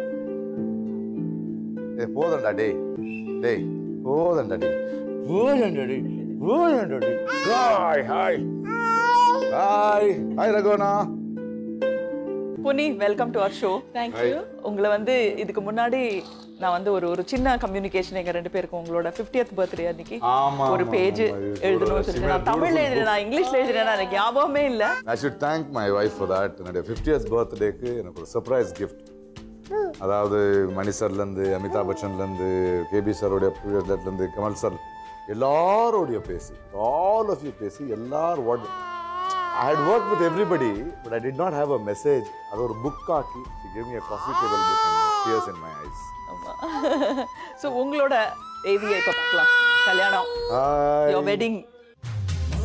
ஏ போதண்டா டேய் டேய் போதண்டா டேய் போதண்டா டேய் போதண்டா டேய் ஹாய் ஹாய் ஹாய் ஹாய் ரகுவனா புனி welcome to our show Thank Hi. you. உங்களை வந்து இதுக்கு முன்னாடி நான் வந்து ஒரு ஒரு சின்ன கம்யூனிகேஷன் எங்க ரெண்டு பேருக்கும் உங்களோட 50th பர்த்டே அன்னைக்கு ஆமா, ஒரு ஆமா, பேஜ் ஆமா. இது எழுதணும்னு ஒரு சொல்லிட்டு நான் beautiful தமிழ்ல book. எழுதுறேன் நான் இங்கிலீஷ்ல எழுதுறேன் எனக்கு ஞாபகமே இல்ல I should thank my wife for that என்னுடைய ஃபிஃப்டியத் பர்த்டேக்கு எனக்கு ஒரு சர்ப்ரைஸ் கிஃப்ட் அதாவது மணி சார்லேருந்து அமிதாப் பச்சன்லேருந்து கேபி சாரோடைய இருந்து கமல் சார் எல்லாரோடைய பேசி ஆல் ஆஃப் யூ பேசி எல்லார் what I hate work with everybody but I did not have a message அது ஒரு புக் ஆக்கி give me a coffee table book and tears in my eyes so உங்களோட ஏவியை இப்ப பார்க்கலாம் கல்யாணம் Hi. Your wedding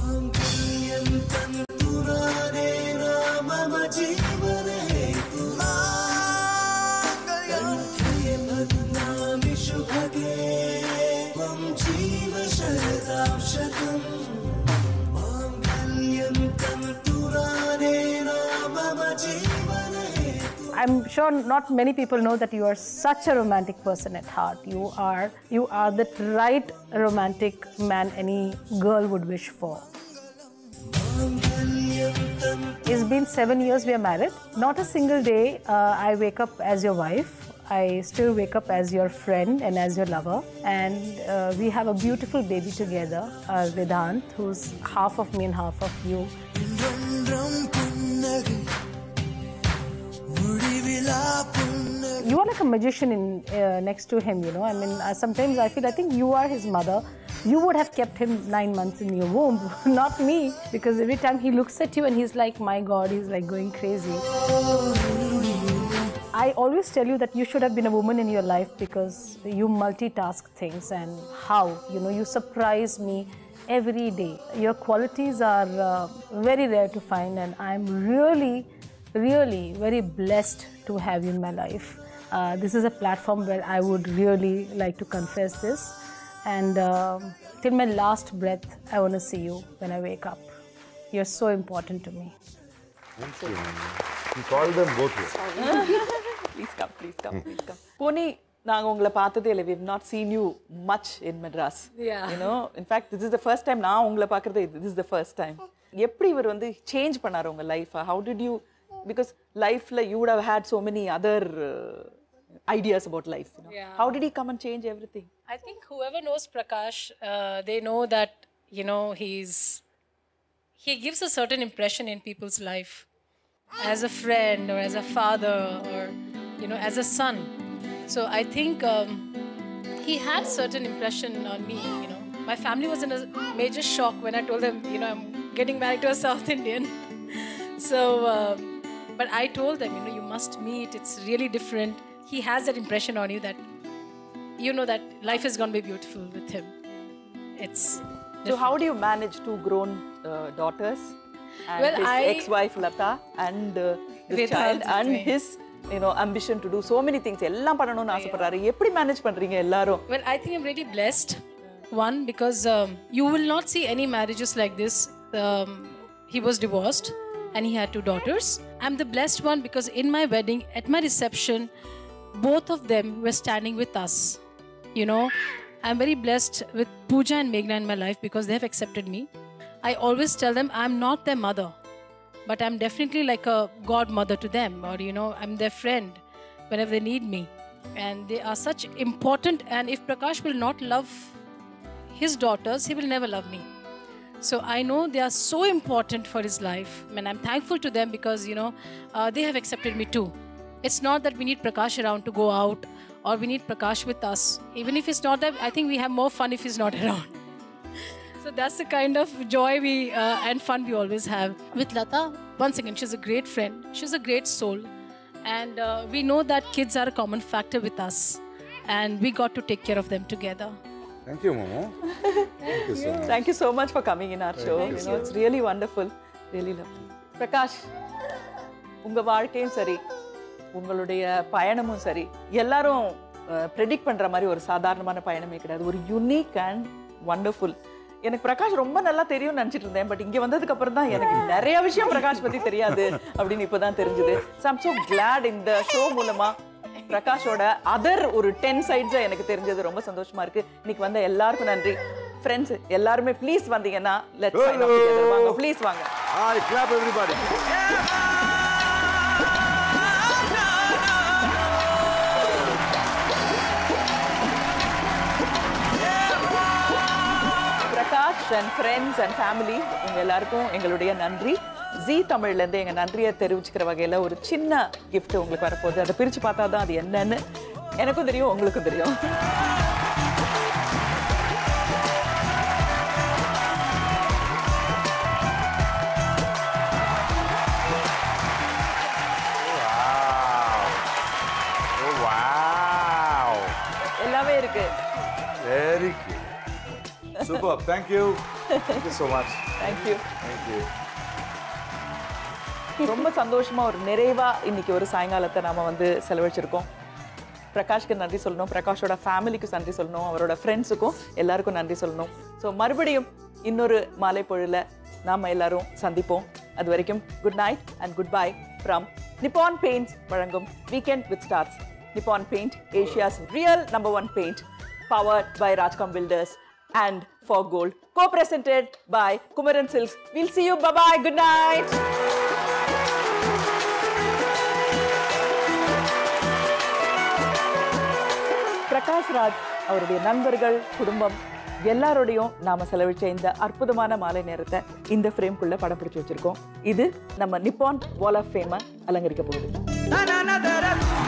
I'm sure not many people know that you are such a romantic person at heart. You are you are the right romantic man any girl would wish for. It's been seven years we are married. Not a single day uh, I wake up as your wife. I still wake up as your friend and as your lover. And uh, we have a beautiful baby together, uh, Vedant, who's half of me and half of you. You are like a magician in uh, next to him, you know. I mean, uh, sometimes I feel I think you are his mother. You would have kept him nine months in your womb, not me, because every time he looks at you and he's like, my God, he's like going crazy. I always tell you that you should have been a woman in your life because you multitask things and how, you know, you surprise me every day. Your qualities are uh, very rare to find, and I'm really, really very blessed to have you in my life. Uh, this is a platform where I would really like to confess this. And um till my last breath, I want to see you when I wake up. You're so important to me. Thank you. You called them both here. Please come please come please come போனி நாங்க உங்களை பார்த்ததே இல்லை we've not seen you much in madras Yeah. you know in fact this is the first time நான் உங்களை பார்க்கறது this is the first time எப்படி இவர் வந்து சேஞ்ச் பண்ணாரு உங்க life how did you because லைஃப்ல you would have had so many other uh, ideas about life you know? Yeah. how did he come and change everything I think whoever knows Prakash, uh, they know that you know he's he gives a certain impression in people's life as a friend or as a father or you know as a son. So I think um, he had certain impression on me. You know, my family was in a major shock when I told them, you know, I'm getting married to a South Indian. so, uh, but I told them, you know, you must meet. It's really different. He has that impression on you that you know that life is going to be beautiful with him. It's so how do you manage two grown uh, daughters and Well, his I- ex-wife Lata and uh, this Vedant child with and me. his you know ambition to do so many things எல்லாம் பண்ணணும்னு ஆசைப்படுறாரு எப்படி மேனேஜ் பண்றீங்க எல்லாரும் Well, I think I'm really blessed. One, because um, you will not see any marriages like this. Um, he was divorced and he had two daughters. I'm the blessed one because in my wedding, at my reception, both of them were standing with us. You know, I'm very blessed with Pooja and Meghna in my life because they have accepted me. I always tell them I'm not their mother, but I'm definitely like a godmother to them, or you know, I'm their friend whenever they need me. And they are such important. And if Prakash will not love his daughters, he will never love me. So I know they are so important for his life, and I'm thankful to them because you know uh, they have accepted me too. It's not that we need Prakash around to go out, or we need Prakash with us. Even if it's not that, I think we have more fun if he's not around. So that's the kind of joy we uh, and fun we always have with Lata. Once again, she's a great friend. She's a great soul, and uh, we know that kids are a common factor with us, and we got to take care of them together. Thank you, Momo. Thank you so much. Thank you so much for coming in our show. Thank You you. know, it's really wonderful. Really lovely. Prakash உங்க வாழ்க்கையும் சரி உங்களுடைய பயணமும் சரி எல்லாரும் ப்ரெடிக்ட் பண்ற மாதிரி ஒரு சாதாரணமான பயணமே கிடையாது ஒரு யூனிக் அண்ட் வண்டர்ஃபுல் எனக்கு பிரகாஷ் ரொம்ப நல்லா தெரியும்னு நினைச்சிட்டு இருந்தேன் பட் இங்க வந்ததுக்கு அப்புறம் தான் எனக்கு நிறைய விஷயம் பிரகாஷ் பத்தி தெரியாது அப்படின்னு இப்பதான் தெரிஞ்சது ஸோ ஐம் ஸோ கிளாட் இந்த ஷோ மூலமா பிரகாஷோட அதர் ஒரு டென் சைட்ஸை எனக்கு தெரிஞ்சது ரொம்ப சந்தோஷமா இருக்கு இன்னைக்கு வந்த எல்லாருக்கும் நன்றி ஃப்ரெண்ட்ஸ் எல்லாருமே ப்ளீஸ் வந்தீங்கன்னா லெட்ஸ் வாங்க ப்ளீஸ் வாங்க Hi, clap everybody. Prakash and friends and family உங்க எல்லாருக்கும் எங்களுடைய நன்றி ஜி தமிழ்லேருந்து எங்கள் நன்றியை தெரிவிச்சுக்கிற வகையில் ஒரு சின்ன gift உங்களுக்கு வரப்போகுது அதை பிரித்து பார்த்தா தான் அது என்னன்னு எனக்கும் தெரியும் உங்களுக்கும் தெரியும் Oh, wow. எல்லாமே இருக்கு Very good. Super. Thank you. Thank you so much. Thank you Thank you. ரொம்ப சந்தோஷமா ஒரு நிறைவா இன்னைக்கு ஒரு சாயங்காலத்தை நாம வந்து செலவழிச்சிருக்கோம் பிரகாஷ்க்கு நன்றி சொல்லணும் பிரகாஷோட ஃபேமிலிக்கு நன்றி சொல்லணும் அவரோட ஃப்ரெண்ட்ஸுக்கும் எல்லாருக்கும் நன்றி சொல்லணும் ஸோ மறுபடியும் இன்னொரு மாலை பொழுதுல நாம எல்லாரும் சந்திப்போம் அது வரைக்கும் good night and goodbye from Nippon paints வழங்கும் weekend with stars Nippon paint Asia's real number one paint powered by Rajcom Builders and for Gold, co-presented by Kumaran Silks. We'll see you. Bye bye. Good night. Prakash Raj அவருடைய நண்பர்கள் குடும்பம் எல்லாரோடையும் நாம செலவழிச்ச இந்த அற்புதமான மாலை நேரத்தை இந்த ஃப்ரேம்குள்ள படம் பிடிச்சு வச்சிருக்கோம் இது நம்ம நிப்பான் வால் ஆஃப் ஃபேமை அலங்கரிக்க போகுது Na na na da da